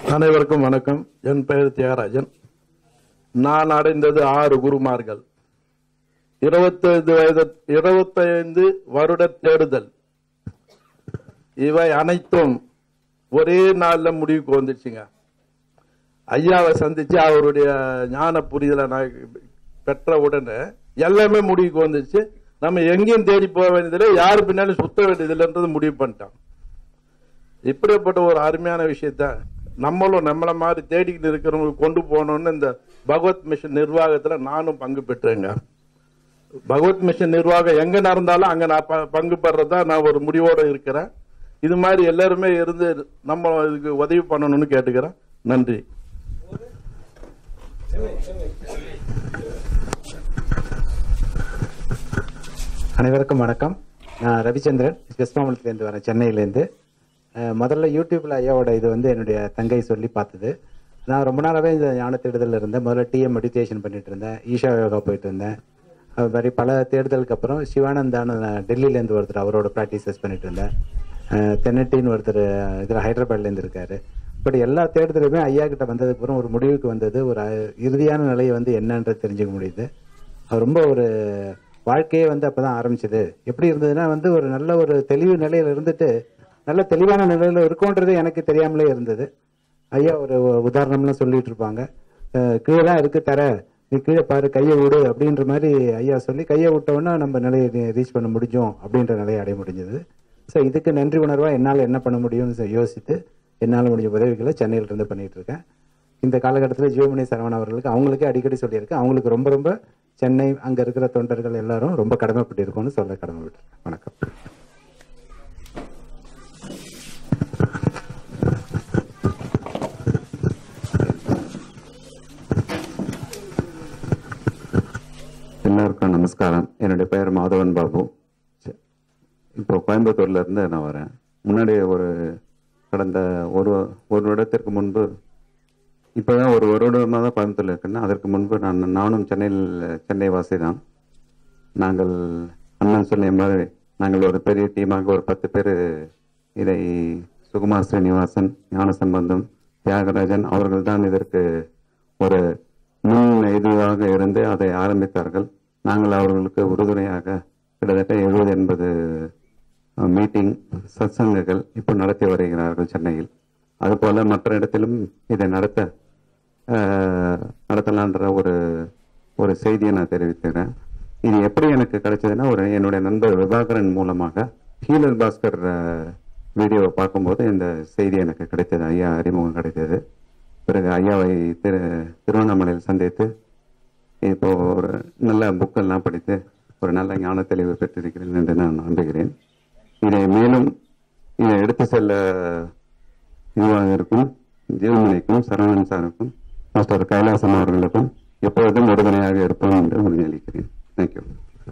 அனைவருக்கும் வணக்கம் என் பெயர் தியாகராஜன் நான் அடைந்தது ஆறு குருமார்கள் இருபத்தைந்து வயது இருபத்தைந்து வருட தேடுதல் இவை அனைத்தும் ஒரே நாள்ல முடிவுக்கு வந்துச்சுங்க ஐயாவை சந்திச்சு அவருடைய ஞான புரிதலை நான் பெற்ற உடனே எல்லாமே முடிவுக்கு வந்துச்சு நம்ம எங்கேயும் தேடி போக வேண்டியதில்லை யாரு பின்னாலும் சுத்த வேண்டியதில்லைன்றது முடிவு பண்ணிட்டோம் இப்படிப்பட்ட ஒரு அருமையான விஷயத்த நம்மளும் நம்மள மாதிரி தேடிக்கிட்டு இருக்கிறவங்களுக்கு கொண்டு போகணும்னு இந்த பகவத் மிஷன் நிர்வாகத்துல நானும் பங்கு பெற்றேங்க பகவத் மிஷன் நிர்வாகம் எங்க நடந்தாலும் அங்க நான் ப- பங்கு பெறதா நான் ஒரு முடிவோட இருக்கிறேன் இது மாதிரி எல்லாருமே இருந்து நம்ம இதுக்கு உதவி பண்ணணும்னு கேட்டுக்கிறேன் நன்றி அனைவருக்கும் வணக்கம் நான் ரவிச்சந்திரன் வெஸ்ட் மாம்பலத்துலேருந்து வரேன் சென்னையிலேருந்து அஹ், முதல்ல யூடியூப்ல ஐயாவோட இது வந்து என்னுடைய தங்கை சொல்லி பார்த்தது நான் ரொம்ப நாளாகவே இந்த ஞான தேடுதலில் இருந்தேன் முதல்ல டிஎம் மெடிடேஷன் பண்ணிட்டு இருந்தேன் ஈஷா யோகா போயிட்டு இருந்தேன் அது மாதிரி பல தேடுதலுக்கு அப்புறம் சிவானந்தான்னு நான் டெல்லியிலேருந்து ஒருத்தர் அவரோட ப்ராக்டிசஸ் பண்ணிட்டு இருந்தேன் அஹ், தென்னட்டின்னு ஒருத்தர் இதில் ஹைதராபாத்லேருந்து இருக்காரு இப்படி எல்லா தேடுதலுமே ஐயா கிட்ட வந்ததுக்கு அப்புறம் ஒரு முடிவுக்கு வந்தது ஒரு அஹ், இறுதியான நிலையை வந்து என்னன்றது தெரிஞ்சுக்க முடியுது அது ரொம்ப ஒரு வாழ்க்கையே வந்து அப்பதான் ஆரம்பிச்சது எப்படி இருந்ததுன்னா வந்து ஒரு நல்ல ஒரு தெளிவு நிலையில இருந்துட்டு நல்ல தெளிவான நிலையில இருக்கோன்றது எனக்கு தெரியாமலே இருந்தது ஐயா ஒரு உதாரணம்லாம் சொல்லிட்டு இருப்பாங்க அஹ் கீழே தான் இருக்கு தர நீ கீழே பாரு கையை விடு அப்படின்ற மாதிரி ஐயா சொல்லி கையை விட்டோன்னா நம்ம நிலையை ரீச் பண்ண முடிஞ்சோம் அப்படின்ற நிலையை அடைய முடிஞ்சது ஸோ இதுக்கு நன்றி உணர்வா என்னால் என்ன பண்ண முடியும்னு சொ- யோசித்து என்னால் முடிஞ்ச உதவிகளை சென்னையில இருந்து பண்ணிட்டு இருக்கேன் இந்த காலகட்டத்தில் ஜீவமணி சரவணன் அவர்களுக்கு அவங்களுக்கே அடிக்கடி சொல்லியிருக்கேன் அவங்களுக்கு ரொம்ப ரொம்ப சென்னை அங்க இருக்கிற தொண்டர்கள் எல்லாரும் ரொம்ப கடமைப்பட்டிருக்கோம்னு சொல்ல கடமைப்பட்டிருக்கேன் வணக்கம் எல்லாருக்கும் நமஸ்காரம் என்னுடைய பெயர் மாதவன் பாபு ச- இப்போ கோயம்புத்தூர்ல இருந்து நான் வரேன் முன்னாடி ஒரு கடந்த ஒரு ஒரு வருடத்திற்கு முன்பு இப்போதான் ஒரு வருடமாக தான் கோயம்புத்தூர்ல இருக்கேன்னா அதற்கு முன்பு நான் நானும் சென்னையில் சென்னை வாசி தான் நாங்கள் அண்ணன் சொன்ன மாதிரி நாங்கள் ஒரு பெரிய டீமாக ஒரு பத்து பேர் இதை சுகுமார் ஸ்ரீனிவாசன் ஞான சம்பந்தம் தியாகராஜன் அவர்கள் தான் இதற்கு ஒரு முன் இதுவாக இருந்து அதை ஆரம்பித்தார்கள் நாங்கள் அவர்களுக்கு உறுதுணையாக கிட்டத்தட்ட எழுபது எண்பது மீட்டிங் சத்சங்கங்கள் இப்போ நடத்தி வருகிறார்கள் சென்னையில் அதுபோல மற்ற இடத்திலும் இதை நடத்த அஹ், நடத்தலான்ற ஒரு ஒரு செய்தியை நான் தெரிவிக்கிறேன் இது எப்படி எனக்கு கிடைச்சதுன்னா ஒரு என்னுடைய நண்பர் விபாகரன் மூலமாக ஹீலர் பாஸ்கர் வீடியோவை பார்க்கும்போது இந்த செய்தி எனக்கு கிடைத்தது ஐயா அறிமுகம் கிடைத்தது பிறகு ஐயாவை திரு திருவண்ணாமலையில் சந்தித்து இப்போ ஒரு நல்ல புக்கெல்லாம் படித்து ஒரு நல்ல ஞான தெளிவு பெற்றிருக்கிறேன் என்று நான் நம்புகிறேன் இதை மேலும் இதை எடுத்து செல்ல இதுவாக இருக்கும் ஜீவமணிக்கும் சரவணன் சாருக்கும் மாஸ்டர் கைலாசம் அவர்களுக்கும் எப்பொழுதும் உறுதுணையாக இருப்போம் என்று உறுதியளிக்கிறேன் தேங்க்யூ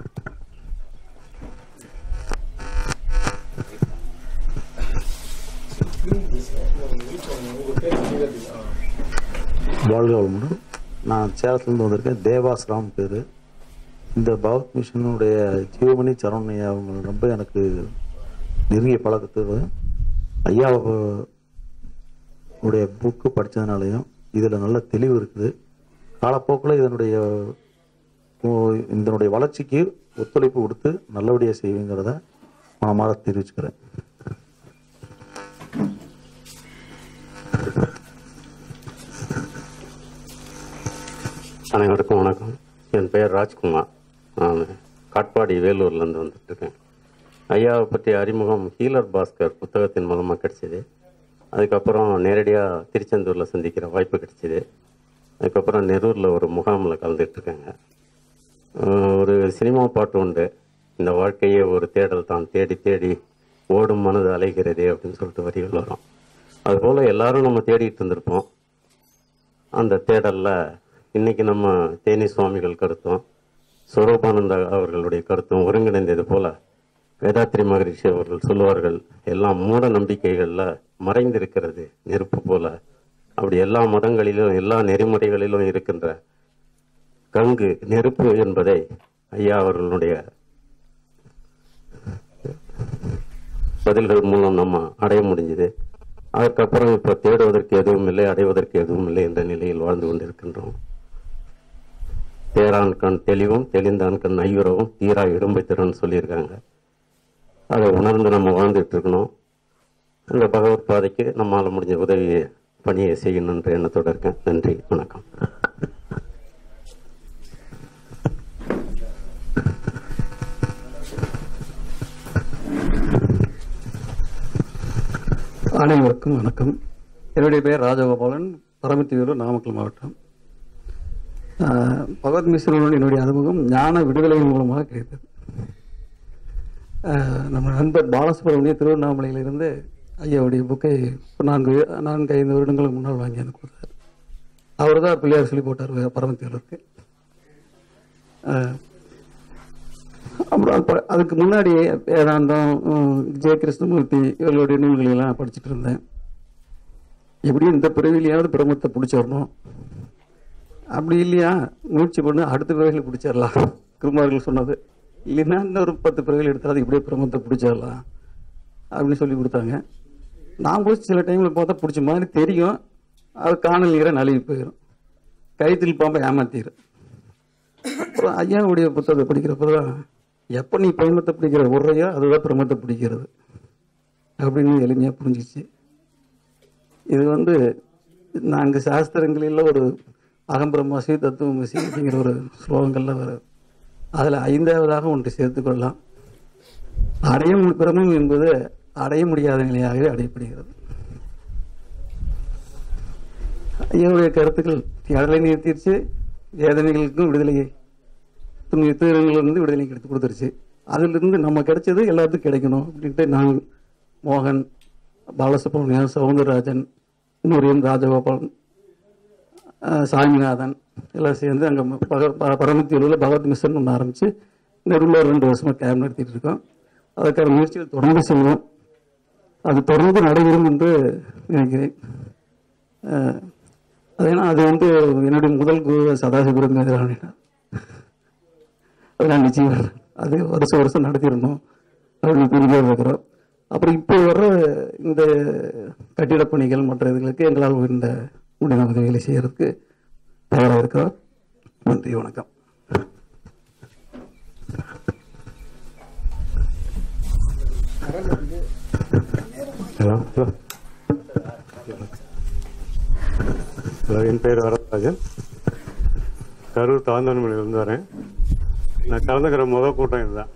வாழ்க வளமுடன் நான் சேலத்துலேருந்து வந்திருக்கேன் தேவாஸ்ராம் பேர் இந்த பகவத் மிஷனுடைய ஜீவமணி சரவணையா அவங்க ரொம்ப எனக்கு நெருங்கிய பழக்கத்து ஐயா உடைய புக்கு படித்ததுனாலையும் இதில் நல்ல தெளிவு இருக்குது காலப்போக்கில் இதனுடைய ஓ- இதனுடைய வளர்ச்சிக்கு ஒத்துழைப்பு கொடுத்து நல்லபடியாக செய்வேங்கிறத மனமாற தெரிவிச்சுக்கிறேன் அனைவருக்கும் வணக்கம் என் பெயர் ராஜ்குமார் நான் காட்பாடி வேலூர்லேருந்து வந்துட்டுருக்கேன் ஐயாவை பற்றிய அறிமுகம் ஹீலர் பாஸ்கர் புத்தகத்தின் மூலமாக கிடைச்சிது அதுக்கப்புறம் நேரடியாக திருச்செந்தூரில் சந்திக்கிற வாய்ப்பு கிடைச்சிது அதுக்கப்புறம் நெரூரில் ஒரு முகாமில் கலந்துட்டுருக்கேங்க ஒரு சினிமா பாட்டு உண்டு இந்த வாழ்க்கையே ஒரு தேடல் தான் தேடி தேடி ஓடும் மனது அலைகிறதே அப்படின்னு சொல்லிட்டு வரிகள் வரும் அதுபோல் எல்லாரும் நம்ம தேடிட்டு இருந்திருப்போம் அந்த தேடல்ல இன்னைக்கு நம்ம தேனி சுவாமிகள் கருத்தும் ஸ்வரூபானந்த அவர்களுடைய கருத்தும் ஒருங்கிணைந்தது போல வேதாத்ரி மகரிஷி அவர்கள் சொல்லுவார்கள் எல்லாம் மூட நம்பிக்கைகள்ல மறைந்திருக்கிறது நெருப்பு போல அப்படி எல்லா மதங்களிலும் எல்லா நெறிமுறைகளிலும் இருக்கின்ற கங்கு நெருப்பு என்பதை ஐயா அவர்களுடைய பதில்கள் மூலம் நம்ம அடைய முடிஞ்சது அதற்கப்புறம் இப்போ தேடுவதற்கு எதுவும் இல்லை அடைவதற்கு எதுவும் இல்லை என்ற நிலையில் வாழ்ந்து கொண்டிருக்கின்றோம் தேரான் கண் தெளிவும் தெளிந்தான் கண் ஐயுறவும் தீரா இடும்பை திறன் சொல்லியிருக்காங்க அதை உணர்ந்து நம்ம வாழ்ந்துட்டு இருக்கணும் இந்த பகவத் பாதைக்கு நம்மால் முடிஞ்ச உதவி பணியை செய்யணுன்ற எண்ணத்தோடு இருக்கேன் நன்றி வணக்கம் அனைவருக்கும் வணக்கம் என்னுடைய பெயர் ராஜகோபாலன் பரமத்தியூர் நாமக்கல் மாவட்டம் ஆஹ், பகவத் மிஸ்ரனுடன் என்னுடைய அனுபவம் ஞான விடுதலை மூலமாக கிடைத்தது ஆஹ், நம்ம நண்பர் பாலசுப்ரமணிய திருவண்ணாமலையிலிருந்து ஐயாவுடைய புக்கை நான்கு நான்கு ஐந்து வருடங்களுக்கு முன்னால் வாங்கி எனக்கு கொடுத்தார் அவர் தான் பிள்ளையார் சொல்லி போட்டார் பரமத்தியூருக்கு ஆஹ், அப்புறம் அப்ப- அதுக்கு முன்னாடி வேதாந்தம் உம், ஜெய கிருஷ்ணமூர்த்தி இவர்களுடைய நூல்களை எல்லாம் படிச்சுட்டு இருந்தேன் எப்படியும் இந்த பிறவிலையாவது பிரம்மத்தை பிடிச்சிடணும் அப்படி இல்லையா முயற்சி பண்ணு அடுத்த பிறவியில் பிடிச்சிடலாம் குருமார்கள் சொன்னது இல்லைன்னா இன்னொரு பத்து பிறவிகள் எடுத்தாலும் இப்படியே பிரம்மத்தை பிடிச்சிடலாம் அப்படின்னு சொல்லி கொடுத்தாங்க நான் போய் சில டைமில் பார்த்தா பிடிச்ச மாதிரி தெரியும் அது காணல் நீரை நழுவி போயிடும் கைத்தில் பாம்பை ஏமாத்திடும் அப்புறம் ஐயாவுடைய புத்தகத்தை படிக்கிறப்ப தான் எப்போ நீ பிரம்மத்தை பிடிக்கிற உரையோ அதுதான் பிரம்மத்தை பிடிக்கிறது அப்படின்னு எளிமையாக புரிஞ்சிச்சு இது வந்து நான்கு சாஸ்திரங்களில் ஒரு அகம்பிரம்மாசி தத்துவமசி அப்படிங்கிற ஒரு ஸ்லோகங்கள்லாம் வரும் அதில் ஐந்தாவதாக ஒன்று சேர்த்துக்கொள்ளலாம் அடைய மு- பிரம்மம் என்பது அடைய முடியாத நிலையாகவே அடையப்படுகிறது ஐயாவுடைய கருத்துக்கள் கடலை நிறுத்திடுச்சு வேதனைகளுக்கும் விடுதலையை துணி துயரங்களிலிருந்து விடுதலை கிடைத்து கொடுத்துருச்சு அதிலிருந்து நம்ம கிடைச்சது எல்லாத்துக்கும் கிடைக்கணும் அப்படின்ட்டு நான் மோகன் பாலசுப்ரமணியன் சவுந்தரராஜன் இன்னொரு என் ராஜகோபாலன் அஹ், சாமிநாதன் எல்லாம் சேர்ந்து அங்கே பக ப- பரமத்தியூரில் பகவத் மிஷன் ஒன்று ஆரம்பித்து நெருங்கில் ஒரு ரெண்டு வருஷமாக கேம்ப் நடத்திட்டு இருக்கோம் அதற்கான முயற்சிகள் தொடர்ந்து செய்வோம் அது தொடர்ந்து நடைபெறும் என்று நினைக்கிறேன் அஹ், அது ஏன்னா அது வந்து என்னுடைய முதல் குரு சதாசிவபுரம் எதிரான அதெல்லாம் நிச்சயம் அது வருஷம் வருஷம் நடத்திடணும் அப்படின்னு புரிஞ்சு இருக்கிறோம் அப்புறம் இப்போ வர இந்த கட்டிடப் பணிகள் மற்ற இதுகளுக்கு எங்களால் இந்த முடிந்த உதவிகளை செய்யறதுக்கு தயாராக இருக்கிறோம் நன்றி வணக்கம் ஹலோ ஹலோ ஹலோ என் பேர் வரராஜன் கரூர் தாந்தன்மொழியிலேருந்து வரேன் நான் கலந்துக்கிற முதல் கூட்டம் இதுதான்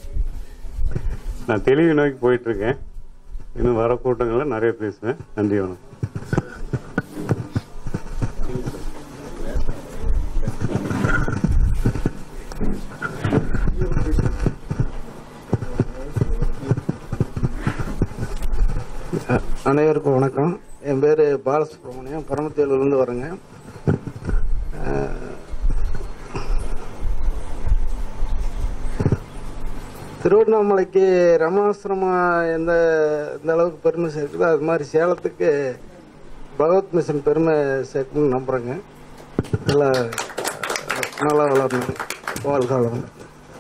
நான் தெளிவு நோக்கி போயிட்டுருக்கேன் இன்னும் வர கூட்டங்களில் நிறைய பேசுவேன் நன்றி வணக்கம் அ- அனைவருக்கும் வணக்கம் என் பேர் பாலசுப்ரமணியம் பரமத்தியிலிருந்து வரேங்க அஹ், திருவண்ணாமலைக்கு ரமணாசிரமம் எந்த எந்த அளவுக்கு பெருமை சேர்க்குதோ அது மாதிரி சேலத்துக்கு பகவத் மிஷன் பெருமை சேர்க்கணும்னு நம்புகிறேங்க நல்லா நல்லா வளரணும் வாழ்க வளரணும்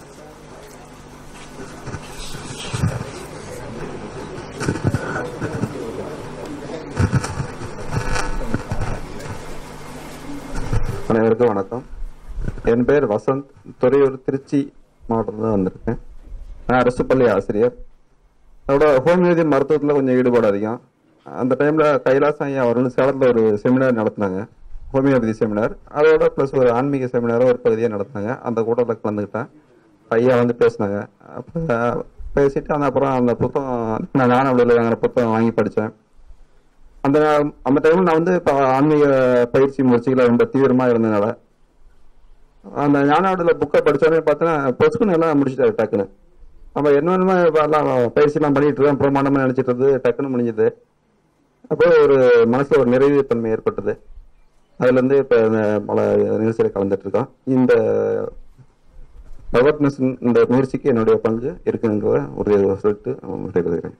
அனைவருக்கும் வணக்கம் என் பேர் வசந்த் துறையூர் திருச்சி மாவட்டத்தில் வந்திருக்கேன் நான் அரசு பள்ளி ஆசிரியர் அதோட ஹோமியோபதி மருத்துவத்தில் கொஞ்சம் ஈடுபாடு அதிகம் அந்த டைமில் கைலாசம் ஐயா அவர்கள் சேலத்தில் ஒரு செமினார் நடத்தினாங்க ஹோமியோபதி செமினார் அதோட ப்ளஸ் ஒரு ஆன்மீக செமினாரும் ஒரு பகுதியாக நடத்தினாங்க அந்த கூட்டத்தில் கலந்துக்கிட்டேன் ஐயா வந்து பேசினாங்க அப்போ பேசிட்டு அந்த அப்புறம் அந்த புத்தகம் நான் ஞான விடுதலை வாங்குற புத்தகம் வாங்கி படித்தேன் அந்த நா- அந்த டைம்ல நான் வந்து இப்போ ஆன்மீக பயிற்சி முயற்சிகளை ரொம்ப தீவிரமா இருந்ததுனால அந்த ஞானாவடில புக்கை படிச்சோடனே பார்த்தோன்னா பொசுக்குன்னு எல்லாம் முடிச்சுட்டாரு டக்குன்னு நம்ம என்னென்னமோ இப்ப எல்லாம் பயிற்சிலாம் பண்ணிட்டு இருக்கோம் பிரமாண்டமா நினைச்சிட்டு இருந்தது டக்குன்னு முடிஞ்சது அப்போ ஒரு மனசுல ஒரு நிறைவு தன்மை ஏற்பட்டது அதுல இருந்து இப்ப இந்த பல நிகழ்ச்சியில கலந்துட்டு இருக்கோம் இந்த பகவத் மிஷன் இந்த முயற்சிக்கு என்னுடைய பங்கு இருக்குங்கிற ஒரு சொல்லிட்டு விடைபெறுகிறேன்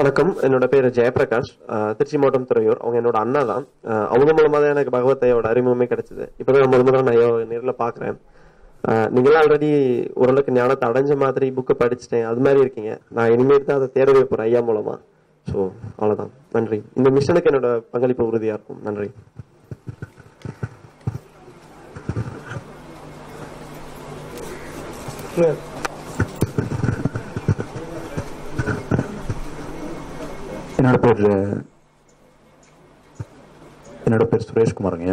வணக்கம் என்னோட பேர் ஜெயபிரகாஷ் அஹ், திருச்சி மாவட்டம் துறையூர் அவங்க என்னோட அண்ணா தான் அஹ், அவங்க மூலமா தான் எனக்கு பகவத் ஐயோட அறிமுகமே கிடைச்சது இப்பதான் முதல் முதல்ல நான் ஐயோ நேரில் பாக்குறேன் அஹ், நீங்களாம் ஆல்ரெடி ஓரளவுக்கு ஞானத்தை அடைஞ்ச மாதிரி புக்கை படிச்சுட்டேன் அது மாதிரி இருக்கீங்க நான் இனிமேல் தான் அதை தேடவே போறேன் ஐயா மூலமா ஸோ அவ்வளவுதான் நன்றி இந்த மிஷனுக்கு என்னோட பங்களிப்பு உறுதியா இருக்கும் நன்றி என்னோட பேர் என்னோட பேர் சுரேஷ்குமாருங்க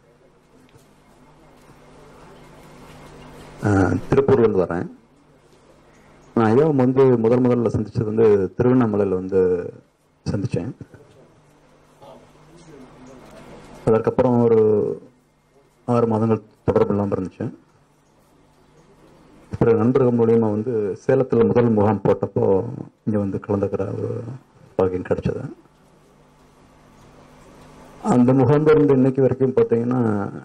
அஹ், திருப்பூர்லேருந்து வரேன் நான் ஐயாவை வந்து முதல் முதல்ல சந்திச்சது வந்து திருவண்ணாமலையில் வந்து சந்தித்தேன் அதற்கப்புறம் ஒரு ஆறு மாதங்கள் தொடர்பு இல்லாமல் இருந்துச்சு அப்புறம் நண்பர்கள் மூலியமா வந்து சேலத்தில் முதல் முகாம் போட்டப்போ இங்கே வந்து கலந்துக்கிற ஒரு பாக்கியம் கிடைச்சது அந்த முகாம் இருந்து இன்னைக்கு வரைக்கும் பார்த்தீங்கன்னா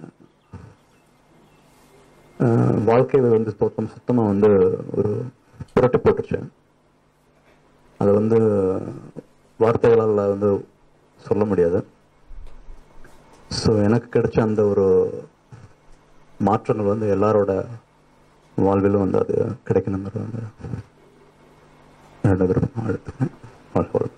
ஆஹ், வாழ்க்கையை வந்து சுத்தம் சுத்தமாக வந்து ஒரு புரட்டி போட்டுருச்சு அதை வந்து வார்த்தைகளால் வந்து சொல்ல முடியாது ஸோ எனக்கு கிடைச்ச அந்த ஒரு மாற்றங்கள் வந்து எல்லாரோட வாழ்விலும் வந்து அது கிடைக்கணுங்கிறது வந்து என்னோட விருப்பம் எடுத்துக்கேன் வாழ்க்கை வளம்.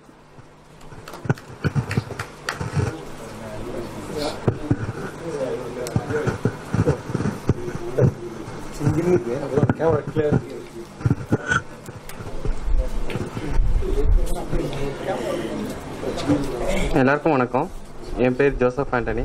எல்லாருக்கும் வணக்கம் என் பேர் ஜோசப் ஆண்டனி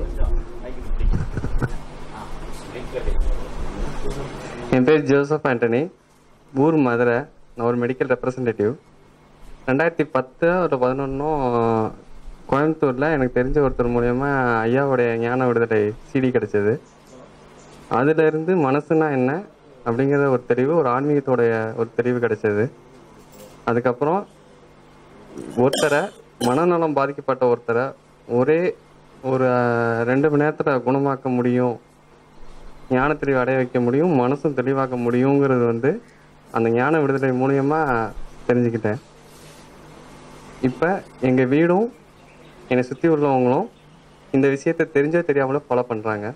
என் பேர் ஜோசப் ஆண்டனி ஊர் மதுரை நான் ஒரு மெடிக்கல் ரெப்ரசன்டேட்டிவ் ரெண்டாயிரத்தி பத்து ஒரு பதினொன்றும் கோயம்புத்தூரில் எனக்கு தெரிஞ்ச ஒருத்தர் மூலயமா ஐயாவுடைய ஞான விடுதலை சிடி கிடைச்சது அதுலேருந்து மனசுனா என்ன அப்படிங்கிற ஒரு தெரிவு ஒரு ஆன்மீகத்தோடைய ஒரு தெரிவு கிடைச்சது அதுக்கப்புறம் ஒருத்தரை மனநலம் பாதிக்கப்பட்ட ஒருத்தரை ஒரே ஒரு அஹ், ரெண்டு மணி நேரத்தில் குணமாக்க முடியும் ஞான தெளிவு அடைய வைக்க முடியும் மனசும் தெளிவாக்க முடியுங்கிறது வந்து அந்த ஞான விடுதலை மூலியமா தெரிஞ்சுக்கிட்டேன் இப்போ எங்கள் வீடும் என்னை சுற்றி உள்ளவங்களும் இந்த விஷயத்தை தெரிஞ்சோ தெரியாமலோ ஃபாலோ பண்ணுறாங்க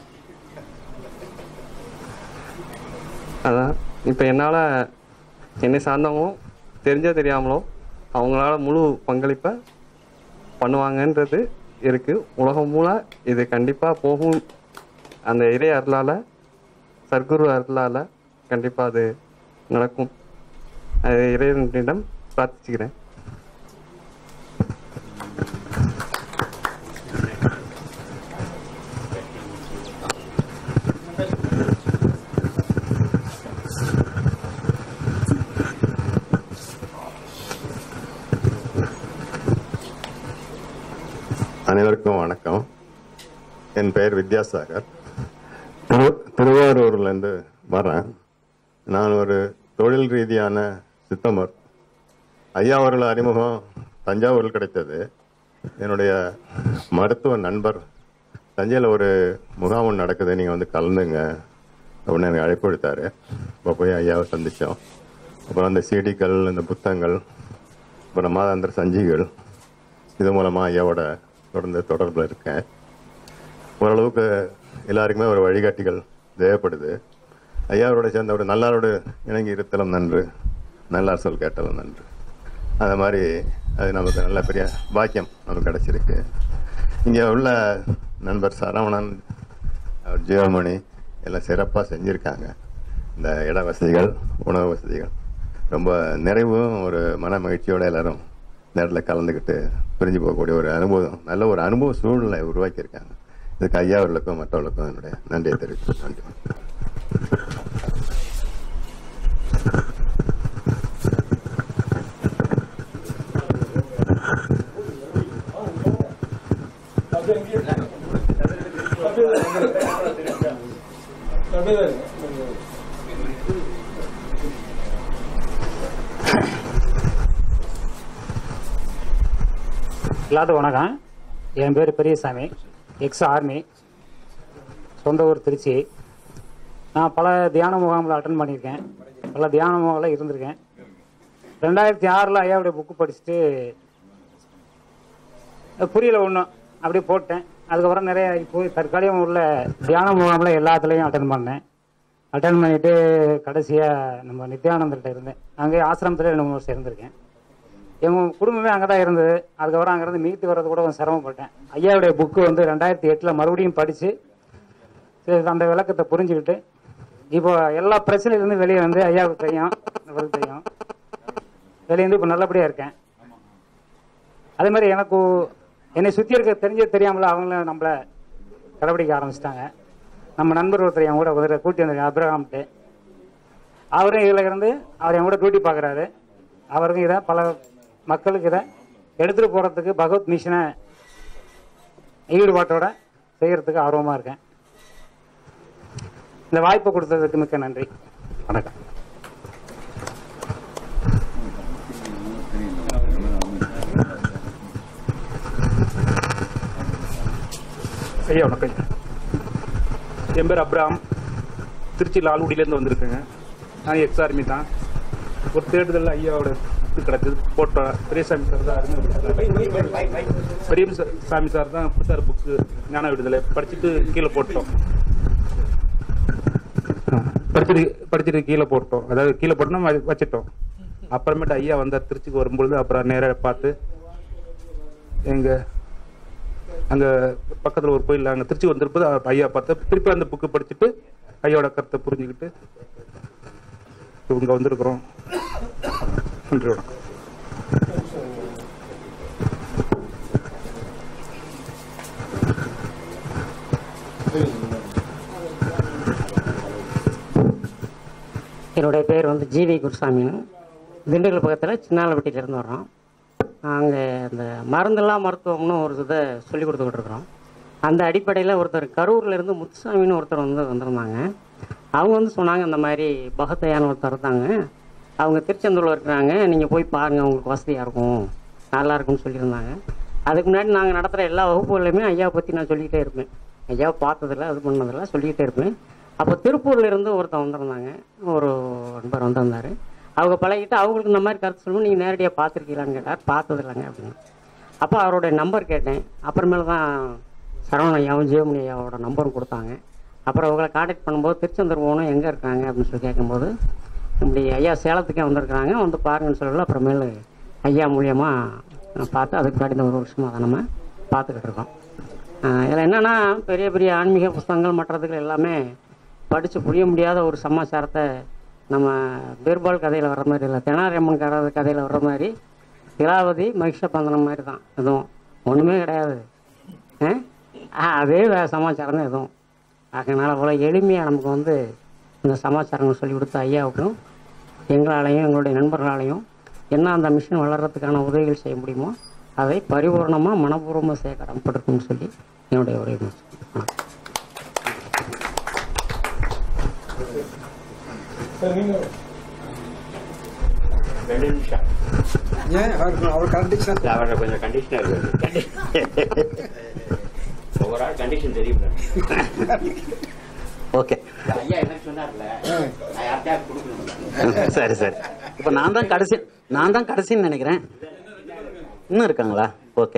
அதான் இப்போ என்னால் என்னை சார்ந்தவங்களும் தெரிஞ்சோ தெரியாமலோ அவங்களால முழு பங்களிப்பை பண்ணுவாங்கன்றது இருக்கு உலகம் மூல இது கண்டிப்பாக போகும் அந்த இறை அருளால் சர்க்குரு அருளால் கண்டிப்பாக அது நடக்கும் அது இறைவனிடம் பிரார்த்திச்சுக்கிறேன் அனைவருக்கும் வணக்கம் என் பெயர் வித்யாசாகர் திரு திருவாரூர்லேருந்து வரேன் நான் ஒரு தொழில் ரீதியான சித்தமர் ஐயா அவர்கள் அறிமுகம் தஞ்சாவூரில் கிடைத்தது என்னுடைய மருத்துவ நண்பர் தஞ்சையில் ஒரு முகாம் ஒன்று நடக்குது நீங்கள் வந்து கலந்துங்க அப்படின்னு எனக்கு அழைப்பு விடுத்தாரு இப்போ போய் ஐயாவை சந்தித்தோம் அப்புறம் அந்த சீடிகள் இந்த புத்தகங்கள் அப்புறம் மாதாந்திர சஞ்சிகள் இது மூலமாக ஐயாவோட தொடர்ந்து தொடர்பில் இருக்கேன் ஓரளவுக்கு எல்லாருக்குமே ஒரு வழிகாட்டிகள் தேவைப்படுது ஐயாவோட சேர்ந்த ஒரு நல்லாரோடு இணங்கி இருத்தலும் நன்று நல்லார் சொல் கேட்டலும் நன்று அது மாதிரி அது நமக்கு நல்ல பெரிய பாக்கியம் நமக்கு கிடைச்சிருக்கு இங்கே உள்ள நண்பர் சரவணன் அவர் ஜீவமணி எல்லாம் சிறப்பாக செஞ்சுருக்காங்க இந்த இட வசதிகள் உணவு வசதிகள் ரொம்ப நிறைவும் ஒரு மன மகிழ்ச்சியோடு எல்லாரும் நேரில் கலந்துக்கிட்டு பிரிஞ்சு போகக்கூடிய ஒரு அனுபவம் நல்ல ஒரு அனுபவ சூழ்நிலை உருவாக்கியிருக்காங்க இதுக்கு ஐயா அவர்களுக்கும் மற்றவர்களுக்கும் என்னுடைய நன்றியை தெரிவித்து நன்றி எல்லாத்துக்கும் வணக்கம் என் பேர் பெரியசாமி எக்ஸ் ஆர்மி சொந்த ஊர் திருச்சி நான் பல தியான முகாமில் அட்டன் பண்ணியிருக்கேன் பல தியான முகாமில் இருந்திருக்கேன் ரெண்டாயிரத்தி ஆறில் ஐயாவுடைய புக்கு படிச்சுட்டு அது புரியல ஒன்றும் அப்படியே போட்டேன் அதுக்கப்புறம் நிறைய போய் தற்காலிகம் உள்ள தியான முகாமில் எல்லாத்துலேயும் அட்டன் பண்ணேன் அட்டன் பண்ணிட்டு கடைசியாக நம்ம நித்யானந்தர்கிட்ட இருந்தேன் அங்கே ஆசிரமத்தில் ரெண்டு மூணு வருஷம் இருந்திருக்கேன் எங்கள் குடும்பமே அங்கே தான் இருந்தது அதுக்கப்புறம் அங்கேருந்து மீட்டு வர்றது கூட கொஞ்சம் சிரமப்பட்டேன் ஐயாவுடைய புக்கு வந்து ரெண்டாயிரத்தி எட்டில் மறுபடியும் படித்து அந்த விளக்கத்தை புரிஞ்சுக்கிட்டு இப்போ எல்லா பிரச்சனையிலேருந்து வெளியே வந்து ஐயாவுக்கு தெரியும் இவருக்கு தெரியும் வெளியே வந்து இப்போ நல்லபடியாக இருக்கேன் அதே மாதிரி எனக்கு என்னை சுற்றி இருக்க தெரிஞ்சது தெரியாமல அவங்களும் நம்மளை கடைபிடிக்க ஆரம்பிச்சிட்டாங்க நம்ம நண்பர் ஒருத்தர் என் கூட ஒரு கூட்டி வந்திருக்காங்க அப்ரஹாம்ட்டு அவரும் இதில் இருந்து அவர் என் கூட டியூட்டி பார்க்குறாரு அவருக்கும் இதை பல மக்களுக்கு இதை எடுத்துகிட்டு போகிறதுக்கு பகவத் மிஷனை ஈடுபாட்டோட செய்கிறதுக்கு ஆர்வமாக இருக்கேன் இந்த வாய்ப்பை கொடுத்ததுக்கு மிக்க நன்றி வணக்கம் ஐயா வணக்கம் என் பேர் அப்ராம் திருச்சி லால்குடியிலேருந்து வந்திருக்கேங்க நான் எக்ஸ் ஆர்மி தான் ஒரு தேடுதல் ஐயாவோட இது கிடக்குது போட்டோ பெரியசாமி சார் தான் அறிமுகப்படுத்தினாரு. பெரிய சா- சாமி சார் தான் கொடுத்தாரு புக்கு ஞான விடுதலை படிச்சுட்டு கீழே போட்டோம் ஆ, படிச்சுட்டு படிச்சுட்டு கீழே போட்டோம் அதாவது கீழே போட்டோம் வ- வச்சிட்டோம் அப்புறமேட்டு ஐயா வந்தார் திருச்சிக்கு வரும்பொழுது அப்புறம் நேராக பார்த்து எங்க அங்க பக்கத்துல ஒரு கோயில் அங்க திருச்சி வந்திருப்பது அவர் ஐயா பார்த்து திருப்பி அந்த புக்கு படிச்சுட்டு ஐயாவோட கருத்தை புரிஞ்சுக்கிட்டு இவங்க வந்திருக்கிறோம் நன்றி வணக்கம் என்னுடைய பேர் வந்து ஜிவி குருசாமின்னு திண்டுக்கல் பக்கத்தில் சின்னாலப்பட்டியிலேருந்து வர்றோம் அங்கே இந்த மருந்தெல்லாம் மருத்துவம்னு ஒரு இதை சொல்லி கொடுத்துக்கிட்டு இருக்கிறோம் அந்த அடிப்படையில் ஒருத்தர் கரூர்ல இருந்து முத்துசாமின்னு ஒருத்தர் வந்து வந்திருந்தாங்க அவங்க வந்து சொன்னாங்க இந்த மாதிரி பகத்தையான ஒருத்தர் இருந்தாங்க அவங்க திருச்செந்தூரில் இருக்கிறாங்க நீங்கள் போய் பாருங்கள் உங்களுக்கு வசதியாக இருக்கும் நல்லா இருக்கும்னு சொல்லியிருந்தாங்க அதுக்கு முன்னாடி நாங்கள் நடத்துகிற எல்லா வகுப்புகளையுமே ஐயாவை பற்றி நான் சொல்லிக்கிட்டே இருப்பேன் ஐயாவை பார்த்ததில்ல அது பண்ணதில்ல சொல்லிக்கிட்டே இருப்பேன் அப்போ திருப்பூர்ல இருந்து ஒருத்தன் வந்திருந்தாங்க ஒரு நண்பர் வந்திருந்தாரு அவங்க பழகிட்டு அவங்களுக்கு இந்த மாதிரி கருத்து சொல்லணும் நீங்கள் நேரடியாக பார்த்துருக்கீங்களான்னு கேட்டார் பார்த்தது இல்லைங்க அப்படின்னு அப்போ அவருடைய நம்பர் கேட்டேன் அப்புறமேல தான் சரவண ஐயாவும் ஜெயமணி ஐயாவோட நம்பரும் கொடுத்தாங்க அப்புறம் அவங்களை காண்டாக்ட் பண்ணும்போது திருச்செந்தூர் போகணும் எங்கே இருக்காங்க அப்படின்னு சொல்லி கேட்கும்போது இப்படி ஐயா சேலத்துக்கே வந்திருக்கிறாங்க வந்து பாருங்கன்னு சொல்லல அப்புறமேலு ஐயா மூலியமாக நான் பார்த்து அதுக்கு முன்னாடி இந்த ஒரு வருஷமாக அதை நம்ம பார்த்துக்கிட்டு இருக்கோம் ஆஹ் இதில் என்னென்னா பெரிய பெரிய ஆன்மீக புஸ்தகங்கள் மற்றதுகள் எல்லாமே படித்து புரிய முடியாத ஒரு சமாச்சாரத்தை நம்ம பீர்பால் கதையில் வர்ற மாதிரி இல்லை தெனாரியம்மன் கதை கதையில் வர்ற மாதிரி திலாவதி மகிஷபந்தனம் மாதிரி தான் எதுவும் ஒன்றுமே கிடையாது ஆ? ஆ, அதே வே- சமாச்சாரம் தான் எதுவும் அதனால் அவ்வளோ எளிமையாக நமக்கு வந்து இந்த சமாச்சாரங்கள் சொல்லி கொடுத்த ஐயாவுக்கும் எங்களாலையும் எங்களுடைய நண்பர்களாலையும் என்ன அந்த மிஷின் வளர்கிறதுக்கான உதவிகள் செய்ய முடியுமோ அதை பரிபூர்ணமாக மனப்பூர்வமாக செய்ய கடமைப்பட்டிருக்குன்னு சொல்லி என்னுடைய உரை முடிச்சுக்கிறேன். ரெண்டு நிமிஷம் ஏன் அவர் அவர் கண்டிஷன் இல்ல, அவரோட கொஞ்சம் கண்டிஷனர் ஒவ்வொரு ஆள் கண்டிஷன் தெரியும் ஓகே ஐயா என்ன சொன்னார்ல நான் யார்கிட்டயாவது கொடுக்கணும் சரி சரி இப்போ நான் தான் கடைசி நான் தான் கடைசின்னு நினைக்கிறேன் இன்னும் இருக்காங்களா ஓகே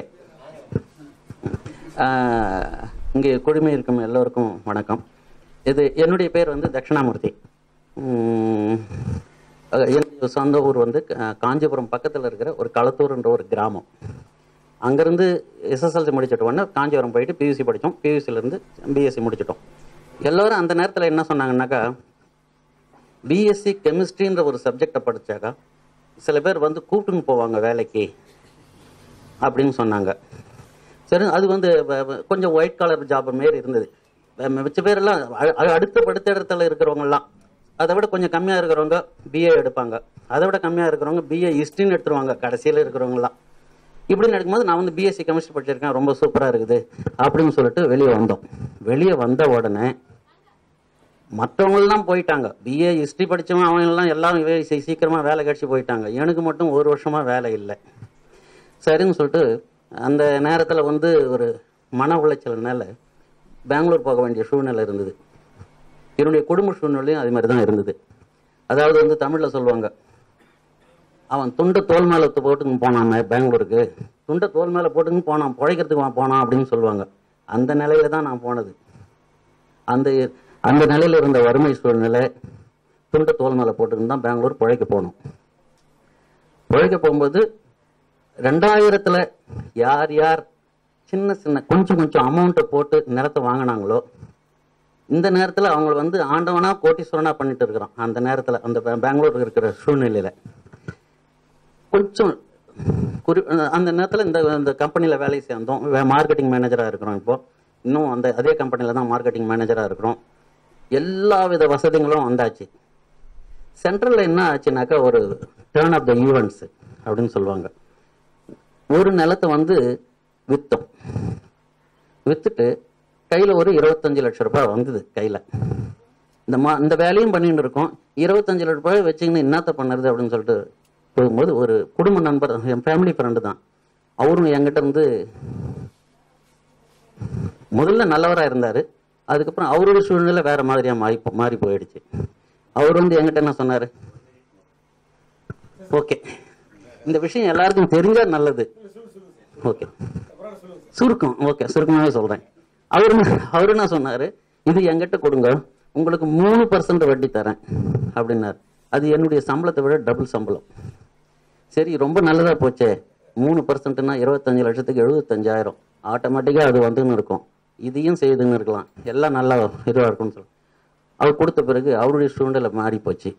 இங்கே குழுமை இருக்கும் எல்லோருக்கும் வணக்கம் இது என்னுடைய பேர் வந்து தட்சிணாமூர்த்தி உம், அஹ், என்னுடைய சொந்த ஊர் வந்து கா- காஞ்சிபுரம் பக்கத்தில் இருக்கிற ஒரு களத்தூர்ன்ற ஒரு கிராமம் அங்கேருந்து எஸ்எஸ்எல்சி முடிச்சிட்ட உடனே காஞ்சிபுரம் போயிட்டு பியூசி படித்தோம் பியூசிலேருந்து பிஎஸ்சி முடிச்சிட்டோம் எல்லோரும் அந்த நேரத்தில் என்ன சொன்னாங்கன்னாக்கா பிஎஸ்சி கெமிஸ்ட்ரின்ற ஒரு சப்ஜெக்டை படிச்சாக்கா சில பேர் வந்து கூப்பிட்டுன்னு போவாங்க வேலைக்கு அப்படின்னு சொன்னாங்க சரி அது வந்து வ- வ- கொஞ்சம் ஒயிட் கலர் ஜாப் மாரி இருந்தது வ- மிச்ச பேரெல்லாம் அ- அ- அடுத்த படுத்த இடத்துல இருக்கிறவங்கலாம் அதை விட கொஞ்சம் கம்மியாக இருக்கிறவங்க பிஏ எடுப்பாங்க அதை விட கம்மியாக இருக்கிறவங்க பிஏ ஹிஸ்ட்ரின்னு எடுத்துருவாங்க கடைசியில் இருக்கிறவங்கலாம் இப்படி நடக்கும்போது நான் வந்து பிஎஸ்சி கெமிஸ்ட்ரி படிச்சிருக்கேன் ரொம்ப சூப்பராக இருக்குது அப்படின்னு சொல்லிட்டு வெளியே வந்தோம் வெளியே வந்த உடனே மற்றவங்கெல்லாம் போயிட்டாங்க பிஏ ஹிஸ்ட்ரி படித்தவங்க அவங்க எல்லாம் எல்லாம் வே- சீ- சீக்கிரமா வேலை கழிச்சு போயிட்டாங்க எனக்கு மட்டும் ஒரு வருஷமா வேலை இல்லை சரின்னு சொல்லிட்டு அந்த நேரத்தில் வந்து ஒரு மன உளைச்சல்னால பெங்களூர் போக வேண்டிய சூழ்நிலை இருந்தது என்னுடைய குடும்ப சூழ்நிலையும் அது மாதிரி தான் இருந்தது அதாவது வந்து தமிழில் சொல்லுவாங்க அவன் துண்டு தோல் மேலே போட்டு போனான் பெங்களூருக்கு துண்டை தோல் மேலே போட்டுன்னு போனான் பிழைக்கிறதுக்கு வா- போனான் அப்படின்னு சொல்லுவாங்க அந்த நிலையில தான் நான் போனது அந்த அந்த நிலையில இருந்த வறுமை சூழ்நிலை துண்டை தோல் மேலே போட்டுன்னு தான் பெங்களூர் பிழைக்க போனோம் பிழைக்க போகும்போது ரெண்டாயிரத்துல யார் யார் சின்ன சின்ன கொஞ்சம் கொஞ்சம் அமௌண்ட்டை போட்டு நிலத்தை வாங்கினாங்களோ இந்த நேரத்தில் அவங்க வந்து ஆண்டவனா கோட்டீஸ்வரனா பண்ணிட்டு இருக்கிறோம் அந்த நேரத்தில் அந்த பெ- பெங்களூர் இருக்கிற சூழ்நிலையில கொஞ்சம் குறி அந்த நேரத்தில் இந்த இந்த கம்பெனியில் வேலை சேர்ந்தோம் மார்க்கெட்டிங் மேனேஜராக இருக்கிறோம் இப்போ இன்னும் அந்த அதே கம்பெனியில் தான் மார்க்கெட்டிங் மேனேஜராக இருக்கிறோம் எல்லா வித வசதிகளும் வந்தாச்சு சென்ட்ரலில் என்ன ஆச்சுனாக்கா ஒரு டேர்ன் ஆஃப் த ஈவெண்ட்ஸ் அப்படின்னு சொல்லுவாங்க ஒரு நிலத்தை வந்து விற்றோம் விற்றுட்டு கையில் ஒரு இருபத்தஞ்சு லட்ச ரூபாய் வந்தது கையில் இந்த மா இந்த வேலையும் பண்ணிட்டு இருக்கோம் இருபத்தஞ்சு லட்ச ரூபாய் வச்சுக்கின்னு என்னத்த பண்ணுறது அப்படின்னு சொல்லிட்டு போகும்போது ஒரு குடும்ப நண்பர் என் ஃபேமிலி ஃப்ரெண்டு தான் அவரும் என்கிட்ட இருந்து முதல்ல நல்லவராக இருந்தார் அதுக்கப்புறம் அவரோட சூழ்நிலை வேற மாதிரியா மாறி போ- மாறி போயிடுச்சு அவர் வந்து என்கிட்ட என்ன சொன்னார் ஓகே இந்த விஷயம் எல்லாருக்கும் தெரிஞ்சா நல்லது ஓகே சுருக்கம் ஓகே சுருக்கமாகவே சொல்கிறேன் அவரு அவரு என்ன சொன்னார் இது என்கிட்ட கொடுங்க உங்களுக்கு மூணு பர்சன்ட் வட்டி தரேன் அப்படின்னாரு அது என்னுடைய சம்பளத்தை விட டபுள் சம்பளம் சரி ரொம்ப நல்லதா போச்சே மூணு பர்சன்ட்னா இருபத்தஞ்சு லட்சத்துக்கு எழுபத்தஞ்சாயிரம் ஆட்டோமேட்டிக்காக அது வந்துன்னு இருக்கும் இதையும் செய்துன்னு இருக்கலாம் எல்லாம் நல்லா இதுவாக இருக்கும்னு சொல்லி அவர் கொடுத்த பிறகு அவருடைய சூழ்நிலை மாறி போச்சு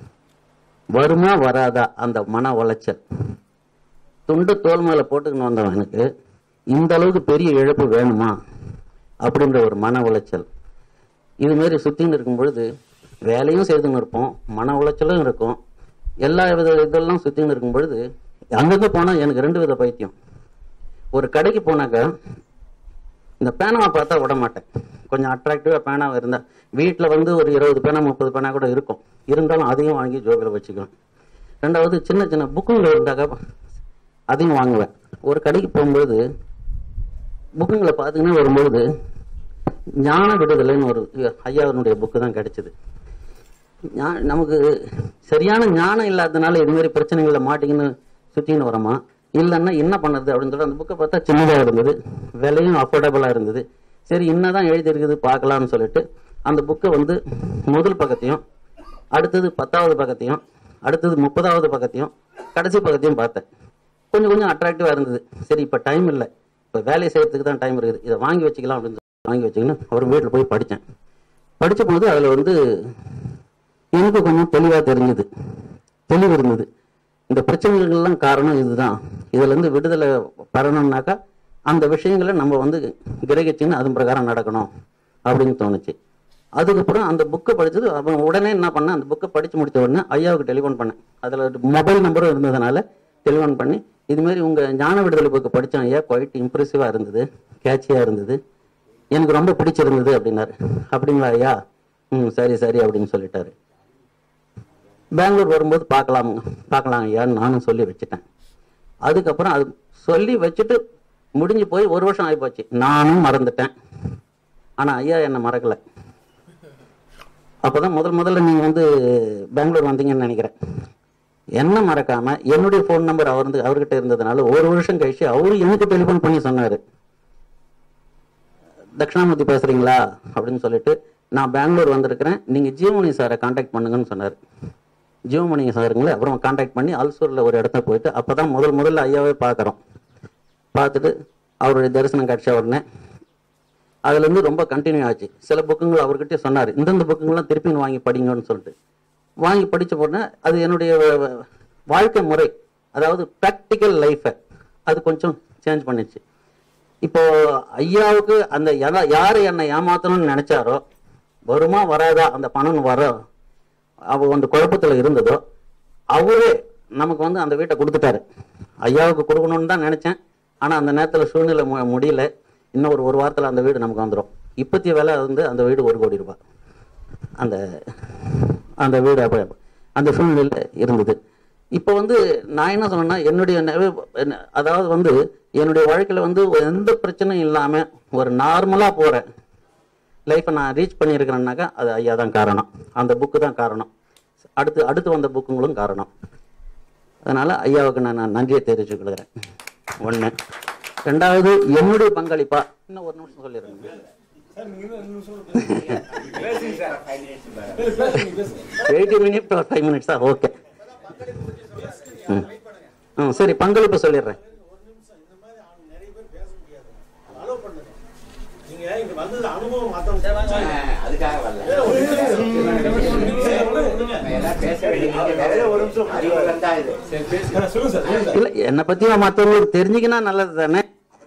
வருமா வராதா அந்த மன உளைச்சல் துண்டு தோல் மேல போட்டுக்கின்னு வந்தவனுக்கு இந்த அளவுக்கு பெரிய இழப்பு வேணுமா அப்படின்ற ஒரு மன உளைச்சல் இது மாதிரி சுத்தின்னு இருக்கும் பொழுது வேலையும் செய்துன்னு இருப்போம் மன உளைச்சலும் இருக்கும் எல்லா வித இதெல்லாம் சுத்தின்னு இருக்கும் பொழுது அங்கங்க போனா எனக்கு ரெண்டு வித பைத்தியம் ஒரு கடைக்கு போனாக்கா இந்த பேனாவை பார்த்தா விட மாட்டேன் கொஞ்சம் அட்ராக்டிவாக பேனாவை இருந்தால் வீட்டில் வந்து ஒரு இருபது பேனா முப்பது பேனா கூட இருக்கும் இருந்தாலும் அதையும் வாங்கி ஜோபில் வச்சுக்குவேன் ரெண்டாவது சின்ன சின்ன புக்குங்கள் இருந்தாக்கா அதையும் வாங்குவேன் ஒரு கடைக்கு போகும்போது புக்குங்களை பார்த்தீங்கன்னா வரும்பொழுது ஞான விடுதலைன்னு ஒரு ஐயாவினுடைய புக்கு தான் கிடைச்சிது ஞா- நமக்கு சரியான ஞானம் இல்லாததுனால இது மாதிரி பிரச்சனைகளை மாட்டிக்கின்னு சுற்றின்னு வரோமா இல்லைன்னா என்ன பண்ணுறது அப்படின்னு சொல்லிட்டு அந்த புக்கை பார்த்தா சின்னதாக இருந்தது விலையும் அஃபோர்டபுளாக இருந்தது சரி என்னதான் எழுதியிருக்குது பார்க்கலாம்னு சொல்லிட்டு அந்த புக்கை வந்து முதல் பக்கத்தையும் அடுத்தது பத்தாவது பக்கத்தையும் அடுத்தது முப்பதாவது பக்கத்தையும் கடைசி பக்கத்தையும் பார்த்தேன் கொஞ்சம் கொஞ்சம் அட்ராக்டிவாக இருந்தது சரி இப்போ டைம் இல்லை இப்போ வேலை செய்யறதுக்கு தான் டைம் இருக்குது இதை வாங்கி வச்சுக்கலாம் அப்படின்னு சொல்லி வாங்கி வச்சுக்கின்னு அவர் வீட்டில் போய் படித்தேன் படித்த போது அதில் வந்து எனக்கு கொஞ்சம் தெளிவாக தெரிஞ்சுது தெளிவு இருந்தது இந்த பிரச்சனைகள்லாம் காரணம் இதுதான் இதுல இருந்து விடுதலை பெறணும்னாக்கா அந்த விஷயங்களை நம்ம வந்து கிரகிச்சுன்னு அதன் பிரகாரம் நடக்கணும் அப்படின்னு தோணுச்சு அதுக்கப்புறம் அந்த புக்கை படிச்சது அவன் உடனே என்ன பண்ணேன் அந்த புக்கை படிச்சு முடிச்ச உடனே ஐயாவுக்கு டெலிஃபோன் பண்ணேன் அதில் மொபைல் நம்பரும் இருந்ததுனால டெலிஃபோன் பண்ணி இது மாதிரி உங்க ஞான விடுதலை புக்கு படித்தேன் ஐயா குவைட் இம்ப்ரெசிவாக இருந்தது கேட்சியாக இருந்தது எனக்கு ரொம்ப பிடிச்சிருந்தது அப்படின்னாரு அப்படிங்களா ஐயா ம் சரி சரி அப்படின்னு சொல்லிட்டாரு பெங்களூர் வரும்போது பார்க்கலாம் பார்க்கலாம் ஐயான்னு நானும் சொல்லி வச்சுட்டேன் அதுக்கப்புறம் அது சொல்லி வச்சுட்டு முடிஞ்சு போய் ஒரு வருஷம் ஆகிப்போச்சு நானும் மறந்துட்டேன் ஆனால் ஐயா என்னை மறக்கலை அப்போதான் முதல் முதல்ல நீங்கள் வந்து பெங்களூர் வந்தீங்கன்னு நினைக்கிறேன் என்ன மறக்காம என்னுடைய ஃபோன் நம்பர் அவர் வந்து அவர்கிட்ட இருந்ததுனால ஒரு வருஷம் கழிச்சு அவரு எனக்கு டெலிஃபோன் பண்ணி சொன்னாரு தட்சிணாமூர்த்தி பேசுறீங்களா அப்படின்னு சொல்லிட்டு நான் பெங்களூர் வந்திருக்கிறேன் நீங்க ஜீவமணி சாரை காண்டாக்ட் பண்ணுங்கன்னு சொன்னார் ஜீவமணி சாருங்களே அப்புறம் காண்டாக்ட் பண்ணி அல்சூரில் ஒரு இடத்த போயிட்டு அப்பதான் முதல் முதல்ல ஐயாவே பார்க்குறோம் பார்த்துட்டு அவருடைய தரிசனம் கிடைச்ச உடனே அதுலேருந்து ரொம்ப கண்டினியூ ஆச்சு சில புக்குங்கள் அவர்கிட்ட சொன்னார் இந்தந்த புக்குங்கள்லாம் திருப்பி வாங்கி படிங்கன்னு சொல்லிட்டு வாங்கி படித்த உடனே அது என்னுடைய வ- வாழ்க்கை முறை அதாவது ப்ராக்டிக்கல் லைஃப்பை அது கொஞ்சம் சேஞ்ச் பண்ணிச்சு இப்போ ஐயாவுக்கு அந்த எதா- யாரு என்னை ஏமாத்தணும்னு நினைச்சாரோ வருமா வராதா அந்த பணம் வர அவ அந்த குழப்பத்துல இருந்ததோ அவரே நமக்கு வந்து அந்த வீட்டை கொடுத்துட்டாரு ஐயாவுக்கு கொடுக்கணும்னு தான் நினைச்சேன் ஆனா அந்த நேரத்துல சூழ்நிலை மு- முடியல இன்னும் ஒரு ஒரு வாரத்துல அந்த வீடு நமக்கு வந்துடும் இப்பத்திய விலை வந்து அந்த வீடு ஒரு கோடி ரூபாய் அந்த அந்த வீடு அப்ப அந்த சூழ்நிலை இருந்தது இப்போ வந்து நான் என்ன சொன்னேன்னா என்னுடைய நெ- என்ன- அதாவது வந்து என்னுடைய வாழ்க்கையில வந்து எந்த பிரச்சனையும் இல்லாம ஒரு நார்மலா போறேன் லைஃப்பை நான் ரீச் பண்ணியிருக்கிறேன்னாக்கா அது ஐயா தான் காரணம் அந்த புக்கு தான் காரணம் அடுத்து அடுத்து வந்த புக்குங்களும் காரணம் அதனால ஐயாவுக்கு நான் நான் நன்றியை தெரிவிச்சுக் கொள்கிறேன் ஒன்று ரெண்டாவது என்னுடைய பங்களிப்பா இன்னும் ஒரு நிமிஷம் சொல்லிடுங்க எயிட்டி மினிட் ஒரு ஃபைவ் மினிட்ஸா ஓகே ம் ம் சரி பங்களிப்பு சொல்லிடுறேன் இல்ல என்னை பத்தி மற்றவங்களுக்கு தெரிஞ்சுக்கினா நல்லது தானே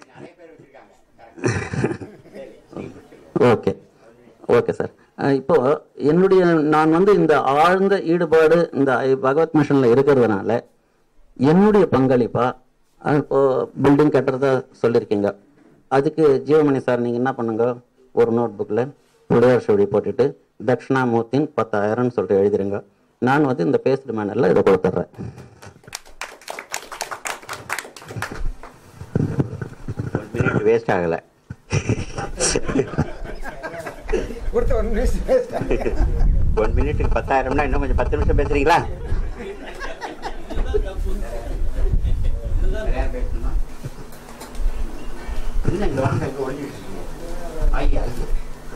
ஓகே ஓகே சார் அஹ் இப்போ என்னுடைய நான் வந்து இந்த ஆழ்ந்த ஈடுபாடு இந்த பகவத் மிஷன்ல இருக்கிறதுனால என்னுடைய பங்களிப்பா அஹ் இப்போ பில்டிங் கட்டுறதா சொல்லியிருக்கீங்க அதுக்கு ஜீவமணி சார் நீங்க என்ன பண்ணுங்க ஒரு நோட் புக்கில் புலியார் சுவடி போட்டுட்டு தட்சிணாமூர்த்தின் பத்தாயிரம்னு சொல்லிட்டு எழுதிருங்க நான் வந்து இந்த பேஸ்டு மேனரில் இதை கொடுத்துட்றேன் மினிட் வேஸ்ட் ஆகலை கொடுத்த ஒன் மினிட்ஸ் வேஸ்ட் ஒன் மினிட்டுக்கு பத்தாயிரம்னா இன்னும் கொஞ்சம் பத்து நிமிஷம் பேசுறீங்களா இல்ல, இங்க வாங்க, இங்க ஒளிஞ்சிட்டு இருக்கீங்க. ஐயா, ஐயா.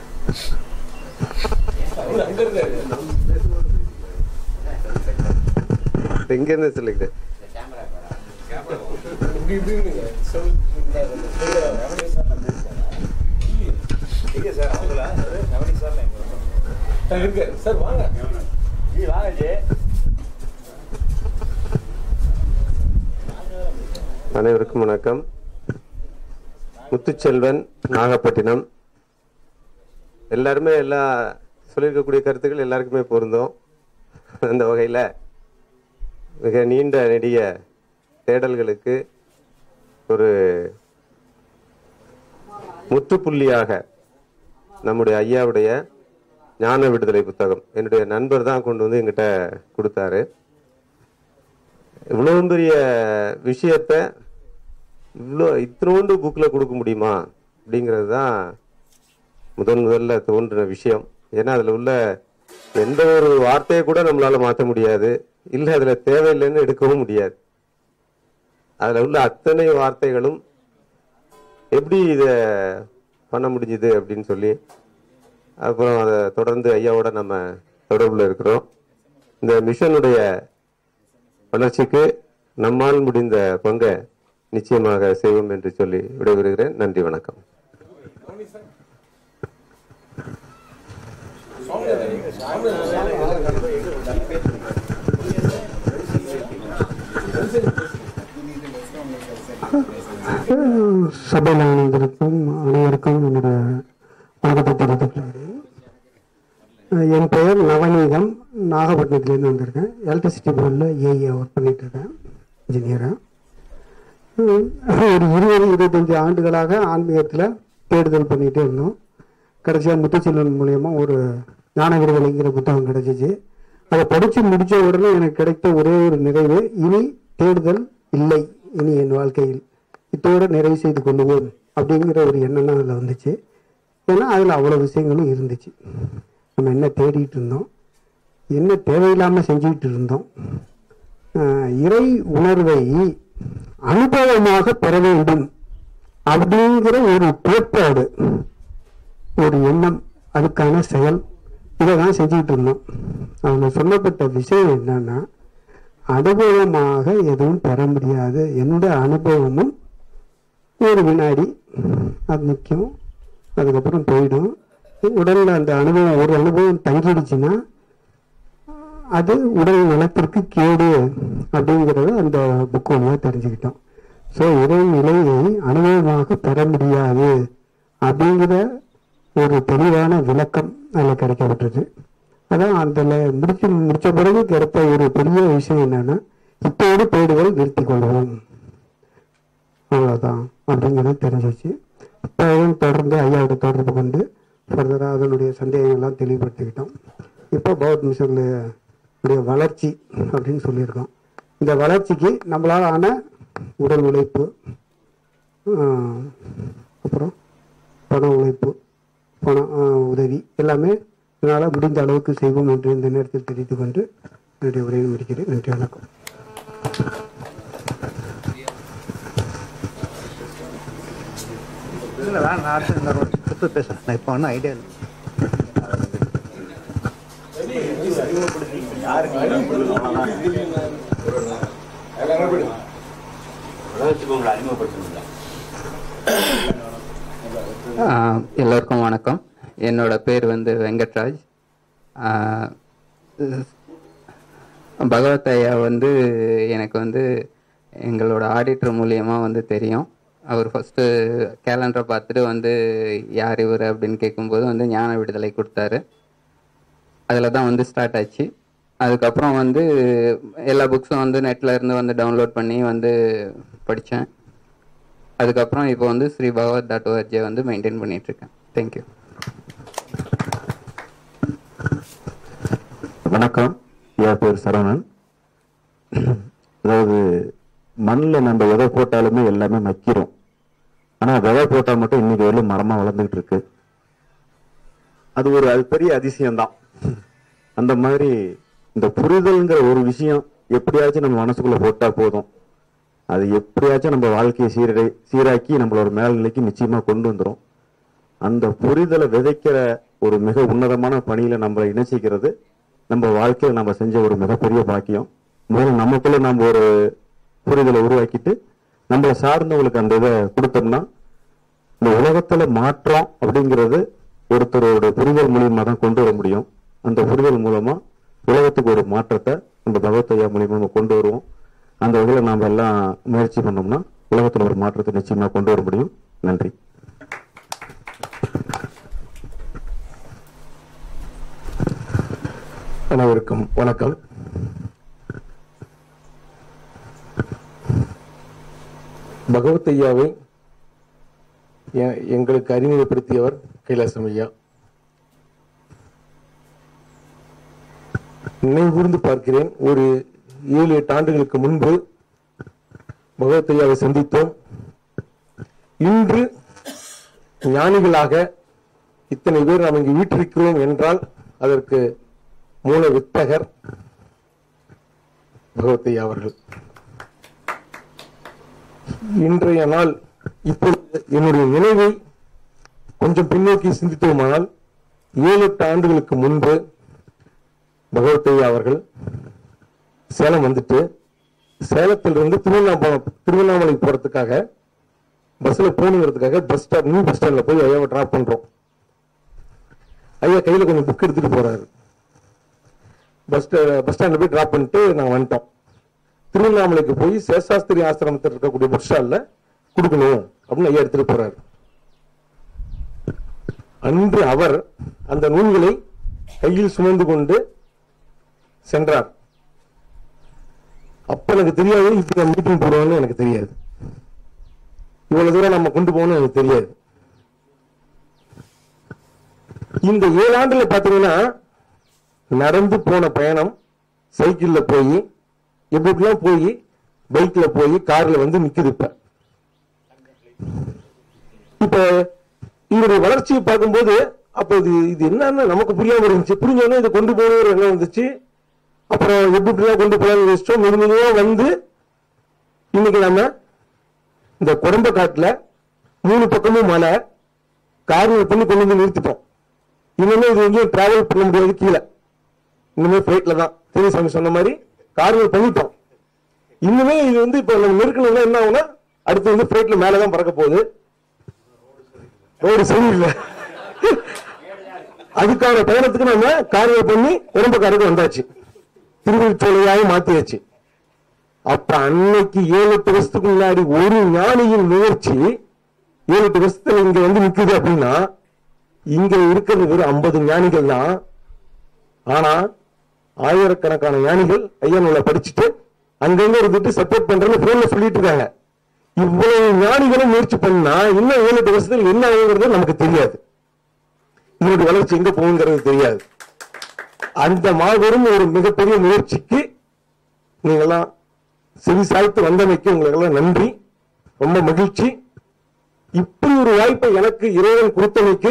எங்க இருந்து சொல்லிக்கிட்டு சார் வாங்க ஜி வாங்க ஜி அனைவருக்கும் வணக்கம் முத்துச்செல்வன் நாகப்பட்டினம் எல்லாருமே எல்லா சொல்லியிருக்கக்கூடிய கருத்துக்கள் எல்லாருக்குமே பொருந்தும் அந்த வகையில் மிக நீண்ட நெடிய தேடல்களுக்கு ஒரு முற்றுப்புள்ளியாக நம்முடைய ஐயாவுடைய ஞான விடுதலை புத்தகம் என்னுடைய நண்பர் தான் கொண்டு வந்து எங்கிட்ட கொடுத்தாரு இவ்வளவு பெரிய விஷயத்த இவ்வளோ இத்தினோண்டு புக்கில் கொடுக்க முடியுமா அப்படிங்கிறது தான் முதன் முதல்ல தோன்றின விஷயம் ஏன்னா அதில் உள்ள எந்த ஒரு வார்த்தையை கூட நம்மளால மாற்ற முடியாது இல்லை அதில் தேவையில்லைன்னு எடுக்கவும் முடியாது அதில் உள்ள அத்தனை வார்த்தைகளும் எப்படி இதை பண்ண முடிஞ்சுது அப்படின்னு சொல்லி அப்புறம் அதை தொடர்ந்து ஐயாவோட நம்ம தொடர்பில் இருக்கிறோம் இந்த மிஷனுடைய வளர்ச்சிக்கு நம்மால் முடிந்த பங்கை நிச்சயமாக செய்வோம் என்று சொல்லி விடைபெறுகிறேன் நன்றி வணக்கம் சபையில் அனைவருக்கும் அனைவருக்கும் என்னோட வணக்கத்தை தெரிவித்துக் கொள்கிறேன் அஹ் என் பெயர் நவநீதம் நாகப்பட்டினத்துலேருந்து வந்திருக்கேன் எலக்ட்ரிசிட்டி போர்டில் ஏஏ ஒர்க் பண்ணிட்டு இருக்கேன் இன்ஜினியராக ஒரு இருபது இருபத்தஞ்சி ஆண்டுகளாக ஆன்மீகத்தில் தேடுதல் பண்ணிகிட்டே இருந்தோம் கடைசியாக முத்துச்செல்வன் மூலயமா ஒரு ஞான விடுதலைங்கிற புத்தகம் கிடைச்சிச்சு அதை படித்து முடித்த உடனே எனக்கு கிடைத்த ஒரே ஒரு நிறைவு இனி தேடுதல் இல்லை இனி என் வாழ்க்கையில் இத்தோடு நிறைவு செய்து கொள்ளுவோம் அப்படிங்கிற ஒரு எண்ணம் தான் அதில் வந்துச்சு ஏன்னா அதில் அவ்வளோ விஷயங்களும் இருந்துச்சு நம்ம என்ன தேடிட்டு இருந்தோம் என்ன தேவையில்லாமல் செஞ்சுக்கிட்டு இருந்தோம் ஆஹ் இறை உணர்வை அனுபவமாக பெற வேண்டும் அப்படிங்கிற ஒரு கோட்பாடு ஒரு எண்ணம் அதுக்கான செயல் இதை தான் செஞ்சுக்கிட்டு இருந்தோம் அவங்க சொல்லப்பட்ட விஷயம் என்னன்னா அனுபவமாக எதுவும் பெற முடியாது எந்த அனுபவமும் ஒரு வினாடி அது நிற்கும் அதுக்கப்புறம் போயிடும் உடல்ல அந்த அனுபவம் ஒரு அனுபவம் தங்கிடுச்சுன்னா அது உடல் நலத்திற்கு கேடு அப்படிங்கிறத அந்த புக் வழியாக தெரிஞ்சுக்கிட்டோம் ஸோ இறை நிலையை அனுபவமாக பெற முடியாது அப்படிங்கிற ஒரு தெளிவான விளக்கம் அதில் கிடைக்கப்பட்டது அதான் அதில் முடிச்சு முடிச்ச பிறகு கிடைத்த ஒரு பெரிய விஷயம் என்னன்னா இப்போது தேடுதல் நிறுத்தி கொள்வோம் அவ்வளோதான் அப்படிங்கிறது தெரிஞ்சிச்சு இப்போவும் தொடர்ந்து ஐயாவோட தொடர்பு கொண்டு ஃபர்தராக அதனுடைய சந்தேகங்கள்லாம் தெளிவுபடுத்திக்கிட்டோம் இப்போ பௌத் மிஷனில் உடைய வளர்ச்சி அப்படின்னு சொல்லியிருக்கோம் இந்த வளர்ச்சிக்கு நம்மளால் ஆன உடல் உழைப்பு ஆஹ், அப்புறம் பண உழைப்பு பண ஆஹ், உதவி எல்லாமே இதனால் முடிந்த அளவுக்கு செய்வோம் என்று இந்த நேரத்தில் தெரிவித்துக் கொண்டு என்னுடைய உரையை முடிக்கிறேன் நன்றி வணக்கம் இல்லை வேணாம் நான் அடுத்து இன்னொரு ஒரு திருப்பி பேசுகிறேன் நான் இப்போ ஒன்றும் ஐடியா இல்லை ஆஹ் எல்லோருக்கும் வணக்கம் என்னோட பேர் வந்து வெங்கட்ராஜ் ஆஹ் பகவத் ஐயா வந்து எனக்கு வந்து எங்களோட ஆடிட்டர் மூலியமாக வந்து தெரியும் அவர் ஃபஸ்ட்டு கேலண்டரை பார்த்துட்டு வந்து யார் இவர் அப்படின்னு கேட்கும்போது வந்து ஞான விடுதலை கொடுத்தாரு அதில் தான் வந்து ஸ்டார்ட் ஆச்சு அதுக்கப்புறம் வந்து எல்லா புக்ஸும் வந்து நெட்டில் இருந்து வந்து டவுன்லோட் பண்ணி வந்து படித்தேன் அதுக்கப்புறம் இப்போ வந்து ஸ்ரீ பகவத் டாட் ஓஆர்ஜே வந்து மெயின்டைன் பண்ணிட்டு இருக்கேன் தேங்க்யூ வணக்கம் என் பேர் சரவணன் அதாவது மண்ணில் நம்ம விதை போட்டாலுமே எல்லாமே மக்கிறோம் ஆனால் விதை போட்டால் மட்டும் இன்னைக்கு வரலும் மரமாக வளர்ந்துகிட்டு இருக்கு அது ஒரு அது பெரிய அதிசயம்தான் அந்த மாதிரி இந்த புரிதல்ங்கிற ஒரு விஷயம் எப்படியாச்சும் நம்ம மனசுக்குள்ள போட்டா போதும் அது எப்படியாச்சும் நம்ம வாழ்க்கையை சீரடை சீராக்கி நம்மளோட மேல்நிலைக்கு நிச்சயமா கொண்டு வந்துரும் அந்த புரிதலை விதைக்கிற ஒரு மிக உன்னதமான பணியில நம்மளை இணைச்சிக்கிறது நம்ம வாழ்க்கையில நம்ம செஞ்ச ஒரு மிகப்பெரிய பாக்கியம் முதல்ல நமக்குள்ள நம்ம ஒரு புரிதலை உருவாக்கிட்டு நம்மளை சார்ந்தவங்களுக்கு அந்த இதை கொடுத்தோம்னா இந்த உலகத்துல மாற்றம் அப்படிங்கிறது ஒருத்தரோட புரிதல் மூலியமா தான் கொண்டு வர முடியும் அந்த புரிதல் மூலமா உலகத்துக்கு ஒரு மாற்றத்தை நம்ம பகவத் ஐயா மூலியமா நம்ம கொண்டு வருவோம் அந்த வகையில நாம எல்லாம் முயற்சி பண்ணோம்னா உலகத்துல ஒரு மாற்றத்தை நிச்சயமா கொண்டு வர முடியும் நன்றி அனைவருக்கும் வணக்கம் பகவத் ஐயாவை எ- எங்களுக்கு அறிமுகப்படுத்தியவர் கைலாசம் ஐயா நினைவூர்ந்து பார்க்கிறேன் ஒரு ஏழு எட்டு ஆண்டுகளுக்கு முன்பு பகவத் ஐயாவை சந்தித்தோம் இன்று ஞானிகளாக இத்தனை பேர் நாம் இங்கு வீற்றிருக்கிறோம் என்றால் அதற்கு மூல வித்தகர் பகவத் ஐயா அவர்கள் இன்றைய நாள் இப்பொழுது என்னுடைய நினைவை கொஞ்சம் பின்னோக்கி சிந்தித்தோமானால் ஏழு எட்டு ஆண்டுகளுக்கு முன்பு பகவத் ஐயா அவர்கள் சேலம் வந்துட்டு சேலத்திலிருந்து திருவண்ணாமலை திருவண்ணாமலை போறதுக்காக பஸ்ல போகணுங்கிறதுக்காக பஸ் ஸ்டாப் நியூ பஸ் ஸ்டாண்ட்ல போய் ஐயாவை டிராப் பண்றோம் ஐயா கையில கொஞ்சம் புக் எடுத்துட்டு போறாரு பஸ் பஸ் ஸ்டாண்ட்ல போய் டிராப் பண்ணிட்டு நாங்க வந்துட்டோம் திருவண்ணாமலைக்கு போய் சேஷாஸ்திரி ஆசிரமத்தில் இருக்கக்கூடிய புக் ஸ்டால்ல கொடுக்கணும் அப்படின்னு ஐயா எடுத்துட்டு போறாரு அன்று அவர் அந்த நூல்களை கையில் சுமந்து கொண்டு சென்றார் அப்ப எனக்கு தெரியாது இப்ப நான் மீட்டிங் போடுவோம்னு எனக்கு தெரியாது இவ்வளவு தூரம் நம்ம கொண்டு போகணும்னு எனக்கு தெரியாது இந்த ஏழு ஆண்டுல பாத்தீங்கன்னா நடந்து போன பயணம் சைக்கிள்ல போய் எப்படிலாம் போய் பைக்ல போய் கார்ல வந்து நிக்குது இப்ப இப்ப இதனுடைய வளர்ச்சியை பார்க்கும்போது அப்ப இது இது என்னன்னு நமக்கு புரியாம இருந்துச்சு புரிஞ்சோடனே இதை கொண்டு போகணும் ஒரு எண்ணம் வந்துச்சு அப்புறம் எப்படிலாம் கொண்டு போகலாம்னு யோசிச்சோம் மெது மெதுவா வந்து இன்னைக்கு நம்ம இந்த குடம்ப காட்டுல மூணு பக்கமும் மலை காரில் பண்ணி கொண்டு வந்து நிறுத்திட்டோம் இனிமே இது எங்கேயும் டிராவல் பண்ண முடியாது கீழே இனிமே ஃபிளைட்ல தான் தெரியசாமி சொன்ன மாதிரி காரில் பண்ணிட்டோம் இன்னுமே இது வந்து இப்ப நம்ம நெருக்கணும்னா என்ன ஆகும்னா அடுத்து வந்து ஃபிளைட்ல மேல தான் பறக்க போகுது ரோடு சரியில்லை அதுக்கான பயணத்துக்கு நம்ம காரியம் பண்ணி உடம்புக்காரருக்கு வந்தாச்சு திருவள்ளுச்சோலையாய் மாத்தியாச்சு அப்ப அன்னைக்கு ஏழு எட்டு வருஷத்துக்கு முன்னாடி ஒரு ஞானியின் முயற்சி ஏழு எட்டு வருஷத்துல இங்க வந்து நிக்குது அப்படின்னா இங்க இருக்கிறது வெறும் ஐம்பது ஞானிகள் தான் ஆனா ஆயிரக்கணக்கான ஞானிகள் ஐயா நூலை படிச்சுட்டு அங்கங்க இருந்துட்டு சப்போர்ட் பண்றேன்னு போன்ல சொல்லிட்டு இருக்காங்க இவ்வளவு ஞானிகளும் முயற்சி பண்ணா இன்னும் ஏழு எட்டு வருஷத்துல என்ன ஆகுங்கிறது நமக்கு தெரியாது இதனுடைய வளர்ச்சி எங்க போகுங்கிறது தெரியாது அந்த மாபெரும் ஒரு மிகப்பெரிய முயற்சிக்கு நீங்கெல்லாம் செவி சாய்த்து வந்தமைக்கு உங்களுக்கெல்லாம் நன்றி ரொம்ப மகிழ்ச்சி இப்படி ஒரு வாய்ப்பை எனக்கு இறைவன் கொடுத்தமைக்கு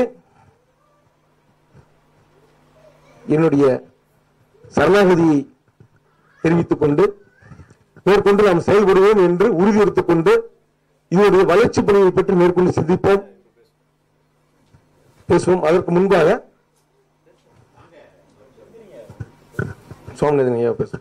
என்னுடைய சரணாகதியை தெரிவித்துக் கொண்டு மேற்கொண்டு நாம் செயல்படுவோம் என்று உறுதி எடுத்துக் கொண்டு இதனுடைய வளர்ச்சி பணியை பற்றி மேற்கொண்டு சிந்திப்போம் பேசுவோம் அதற்கு முன்பாக சுவாமிநாதன் ஐயா பேசுவோம்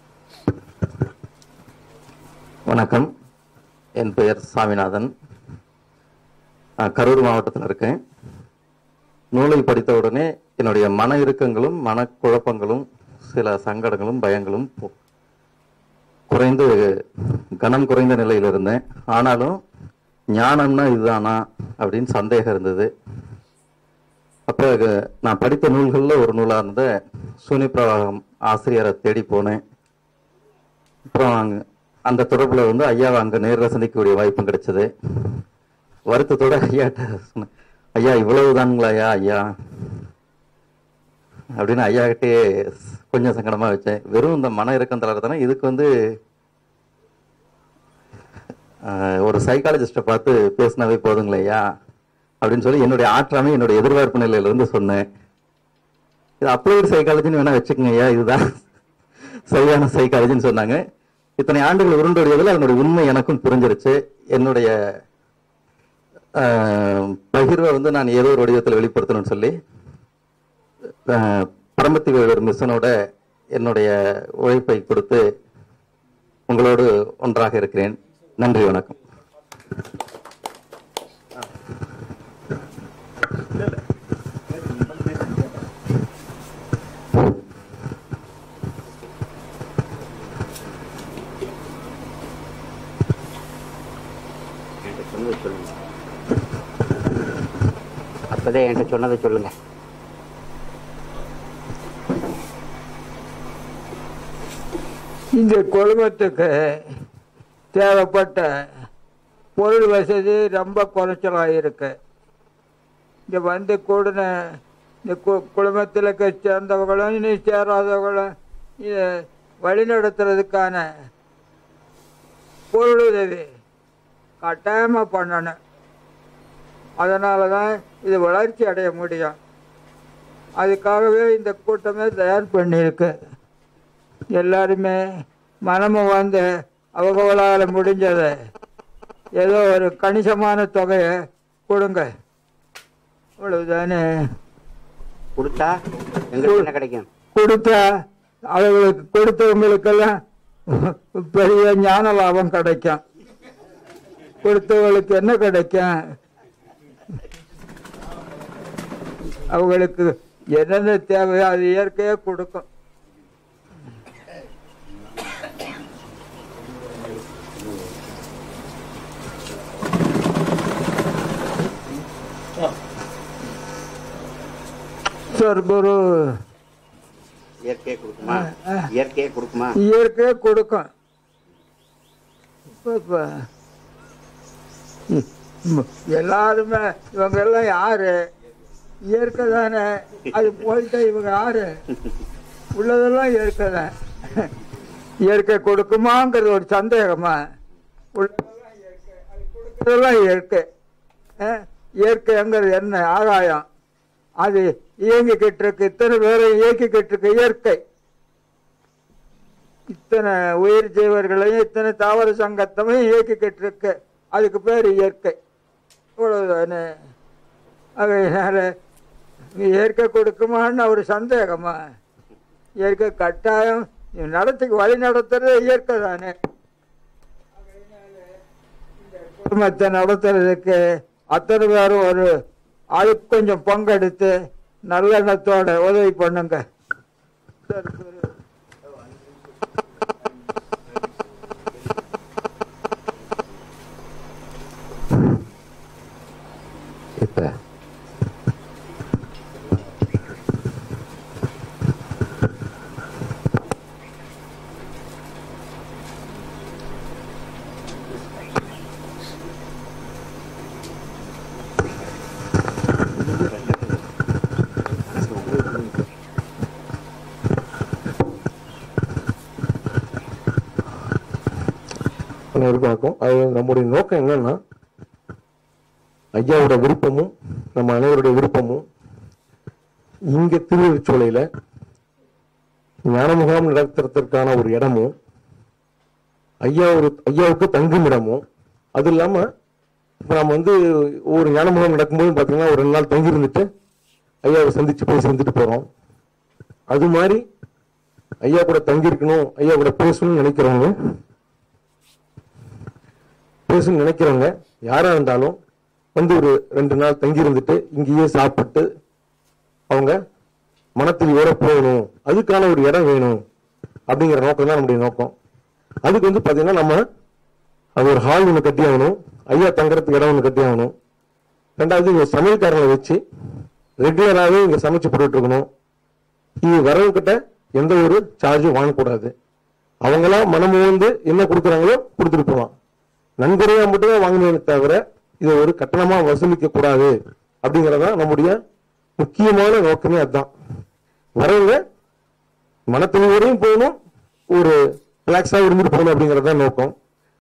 வணக்கம் என் பெயர் சாமிநாதன் நான் கரூர் மாவட்டத்தில் இருக்கேன் நூலை படித்த உடனே என்னுடைய மன இறுக்கங்களும் மனக்குழப்பங்களும் சில சங்கடங்களும் பயங்களும் போ- குறைந்து கனம் குறைந்த நிலையில் இருந்தேன் ஆனாலும் ஞானம்னா இதுதானா அப்படின்னு சந்தேகம் இருந்தது அப்போ நான் படித்த நூல்களில் ஒரு நூலாக இருந்த சூனிப்பிரவாகம் ஆசிரியரை தேடி போனேன் அப்புறம் அங்க அந்த தொடர்பில் வந்து ஐயாவை அங்கே நேரில் சந்திக்கக்கூடிய வாய்ப்பும் கிடைச்சது வருத்தத்தோட ஐயாட்ட சொன்னேன் ஐயா இவ்வளவுதானுங்களா ஐயா ஐயா அப்படின்னு ஐயா கிட்டே கொஞ்சம் சங்கடமா வச்சேன் வெறும் இந்த மன இறக்கம் தளர்தானே இதுக்கு வந்து ஆஹ், ஒரு சைக்காலஜிஸ்ட்டை பார்த்து பேசினாவே போதுங்களே ஐயா அப்படின்னு சொல்லி என்னுடைய ஆற்றாமை என்னுடைய எதிர்பார்ப்பு நிலையில இருந்து சொன்னேன் இது அப்ளைடு சைக்காலஜின்னு வேணா வச்சுக்கோங்க ஐயா இதுதான் சரியான சைக்காலஜின்னு சொன்னாங்க இத்தனை ஆண்டுகள் உருண்டோடியதில் அதனுடைய உண்மை எனக்கும் புரிஞ்சிருச்சு என்னுடைய ஆஹ், பகிர்வை வந்து நான் ஏதோ ஒரு வடிவத்தில் வெளிப்படுத்தணும்னு சொல்லி ஆஹ், பரமத்தி வேலூர் மிஷனோட என்னுடைய உழைப்பை கொடுத்து உங்களோடு ஒன்றாக இருக்கிறேன் நன்றி வணக்கம் என்கிட்ட சொன்னதை சொல்லுங்க அப்பதான் என்கிட்ட சொன்னதை சொல்லுங்க இந்த குடும்பத்துக்கு தேவைப்பட்ட பொருள் வசதி ரொம்ப குறைச்சலாக இருக்கு இங்கே வந்து கூடின இந்த கு- குடும்பத்தில் சேர்ந்தவங்களும் இனி சேராதவங்களும் இதை வழிநடத்துறதுக்கான பொருள் உதவி கட்டாயமாக பண்ணணும் அதனால தான் இது வளர்ச்சி அடைய முடியும் அதுக்காகவே இந்த கூட்டமே தயார் பண்ணியிருக்கு எல்லாருமே மனமும் வந்து அவங்களால் முடிஞ்சதை ஏதோ ஒரு கணிசமான தொகையை கொடுங்க அவ்வளவுதானே கொடுத்தா எங்களுக்கு என்ன கிடைக்கும் கொடுத்தா அவங்களுக்கு கொடுத்தவங்களுக்கெல்லாம் பெரிய ஞான லாபம் கிடைக்கும் கொடுத்தவங்களுக்கு என்ன கிடைக்கும் அவங்களுக்கு என்னென்ன தேவையோ அது இயற்கையாக கொடுக்கும் சர்க்குரு இயற்கையே கொடுக்குமா இயற்கையே கொடுக்குமா இயற்கையாக கொடுக்கும் இப்ப- இப்ப ம், எல்லாருமே இவங்க எல்லாம் யாரு இயற்கை தானே அது போயிட்டா இவங்க யாரு உள்ளதெல்லாம் இயற்கை தான் இயற்கை கொடுக்குமாங்கிறது ஒரு சந்தேகமா உள்ளதெல்லாம் இயற்கை அது கொடுக்கறதெல்லாம் இயற்கை அஹ், இயற்கைங்கிறது என்ன ஆகாயம் அது இயங்கிக்கிட்டு இருக்கு இத்தனை பேரை இயக்கிக்கிட்டு இருக்கு இயற்கை இத்தனை உயிர் ஜீவர்களையும் இத்தனை தாவர சங்கத்தமையும் இயக்கிக்கிட்டு இருக்கு அதுக்கு பேர் இயற்கை இவ்வளவுதானே அதனால இயற்கை கொடுக்குமான்னு ஒரு சந்தேகமா இயற்கை கட்டாயம் நீ நடத்தி வழி நடத்துறது இயற்கை தானே குடும்பத்தை நடத்துறதுக்கு அத்தனை பேரும் ஒரு ஆளுக்கு கொஞ்சம் பங்கெடுத்து நல்லெண்ணத்தோட உதவி பண்ணுங்க சரி சரி இப்ப அனைவருக்கும் வணக்கம் அது நம்முடைய நோக்கம் என்னன்னா ஐயாவோட விருப்பமும் நம்ம அனைவருடைய விருப்பமும் இங்க திருவள்ளுச்சோலையில ஞான முகாம் நடத்துறதுக்கான ஒரு இடமும் ஐயா ஒரு ஐயாவுக்கு தங்கும் இடமும் அது இல்லாம இப்போ நம்ம வந்து ஒரு ஞான முகாம் நடக்கும்போது பார்த்தீங்கன்னா ஒரு ரெண்டு நாள் தங்கி இருந்துட்டு ஐயாவை சந்திச்சு போய் சேர்ந்துட்டு போகிறோம் அது மாதிரி ஐயா கூட தங்கி இருக்கணும் ஐயா கூட பேசணும்னு நினைக்கிறவங்க பேசணும்னு நினைக்கிறவங்க யாரா இருந்தாலும் வந்து ஒரு ரெண்டு நாள் தங்கி இருந்துட்டு இங்கேயே சாப்பிட்டு அவங்க மனத்தில் போகணும் அதுக்கான ஒரு இடம் வேணும் அப்படிங்கிற நோக்கம் தான் நம்முடைய நோக்கம் அதுக்கு வந்து பார்த்தீங்கன்னா நம்ம அது ஒரு ஹால் ஒன்று கட்டி ஆகணும் ஐயா தங்குறதுக்கு இடம் ஒன்று கட்டி ஆகணும் ரெண்டாவது இங்க சமையல்காரங்களை வச்சு ரெகுலராகவே இங்க சமைச்சு போட்டுட்டு இருக்கணும் இது வரவங்கிட்ட எந்த ஒரு சார்ஜும் வாங்கக்கூடாது அவங்களா மனம் வந்து என்ன கொடுக்குறாங்களோ கொடுத்துட்டு போகலாம் நன்கொடையா மட்டும்தான் வாங்கணுமே தவிர இதை ஒரு கட்டணமா வசூலிக்க கூடாது அப்படிங்கறதான் நம்முடைய முக்கியமான நோக்கமே அதுதான் வரவங்க மனத்தெளிவோடையும் போகணும் ஒரு ரிலாக்ஸா இருந்துட்டு போகணும் அப்படிங்கறது தான் நோக்கம்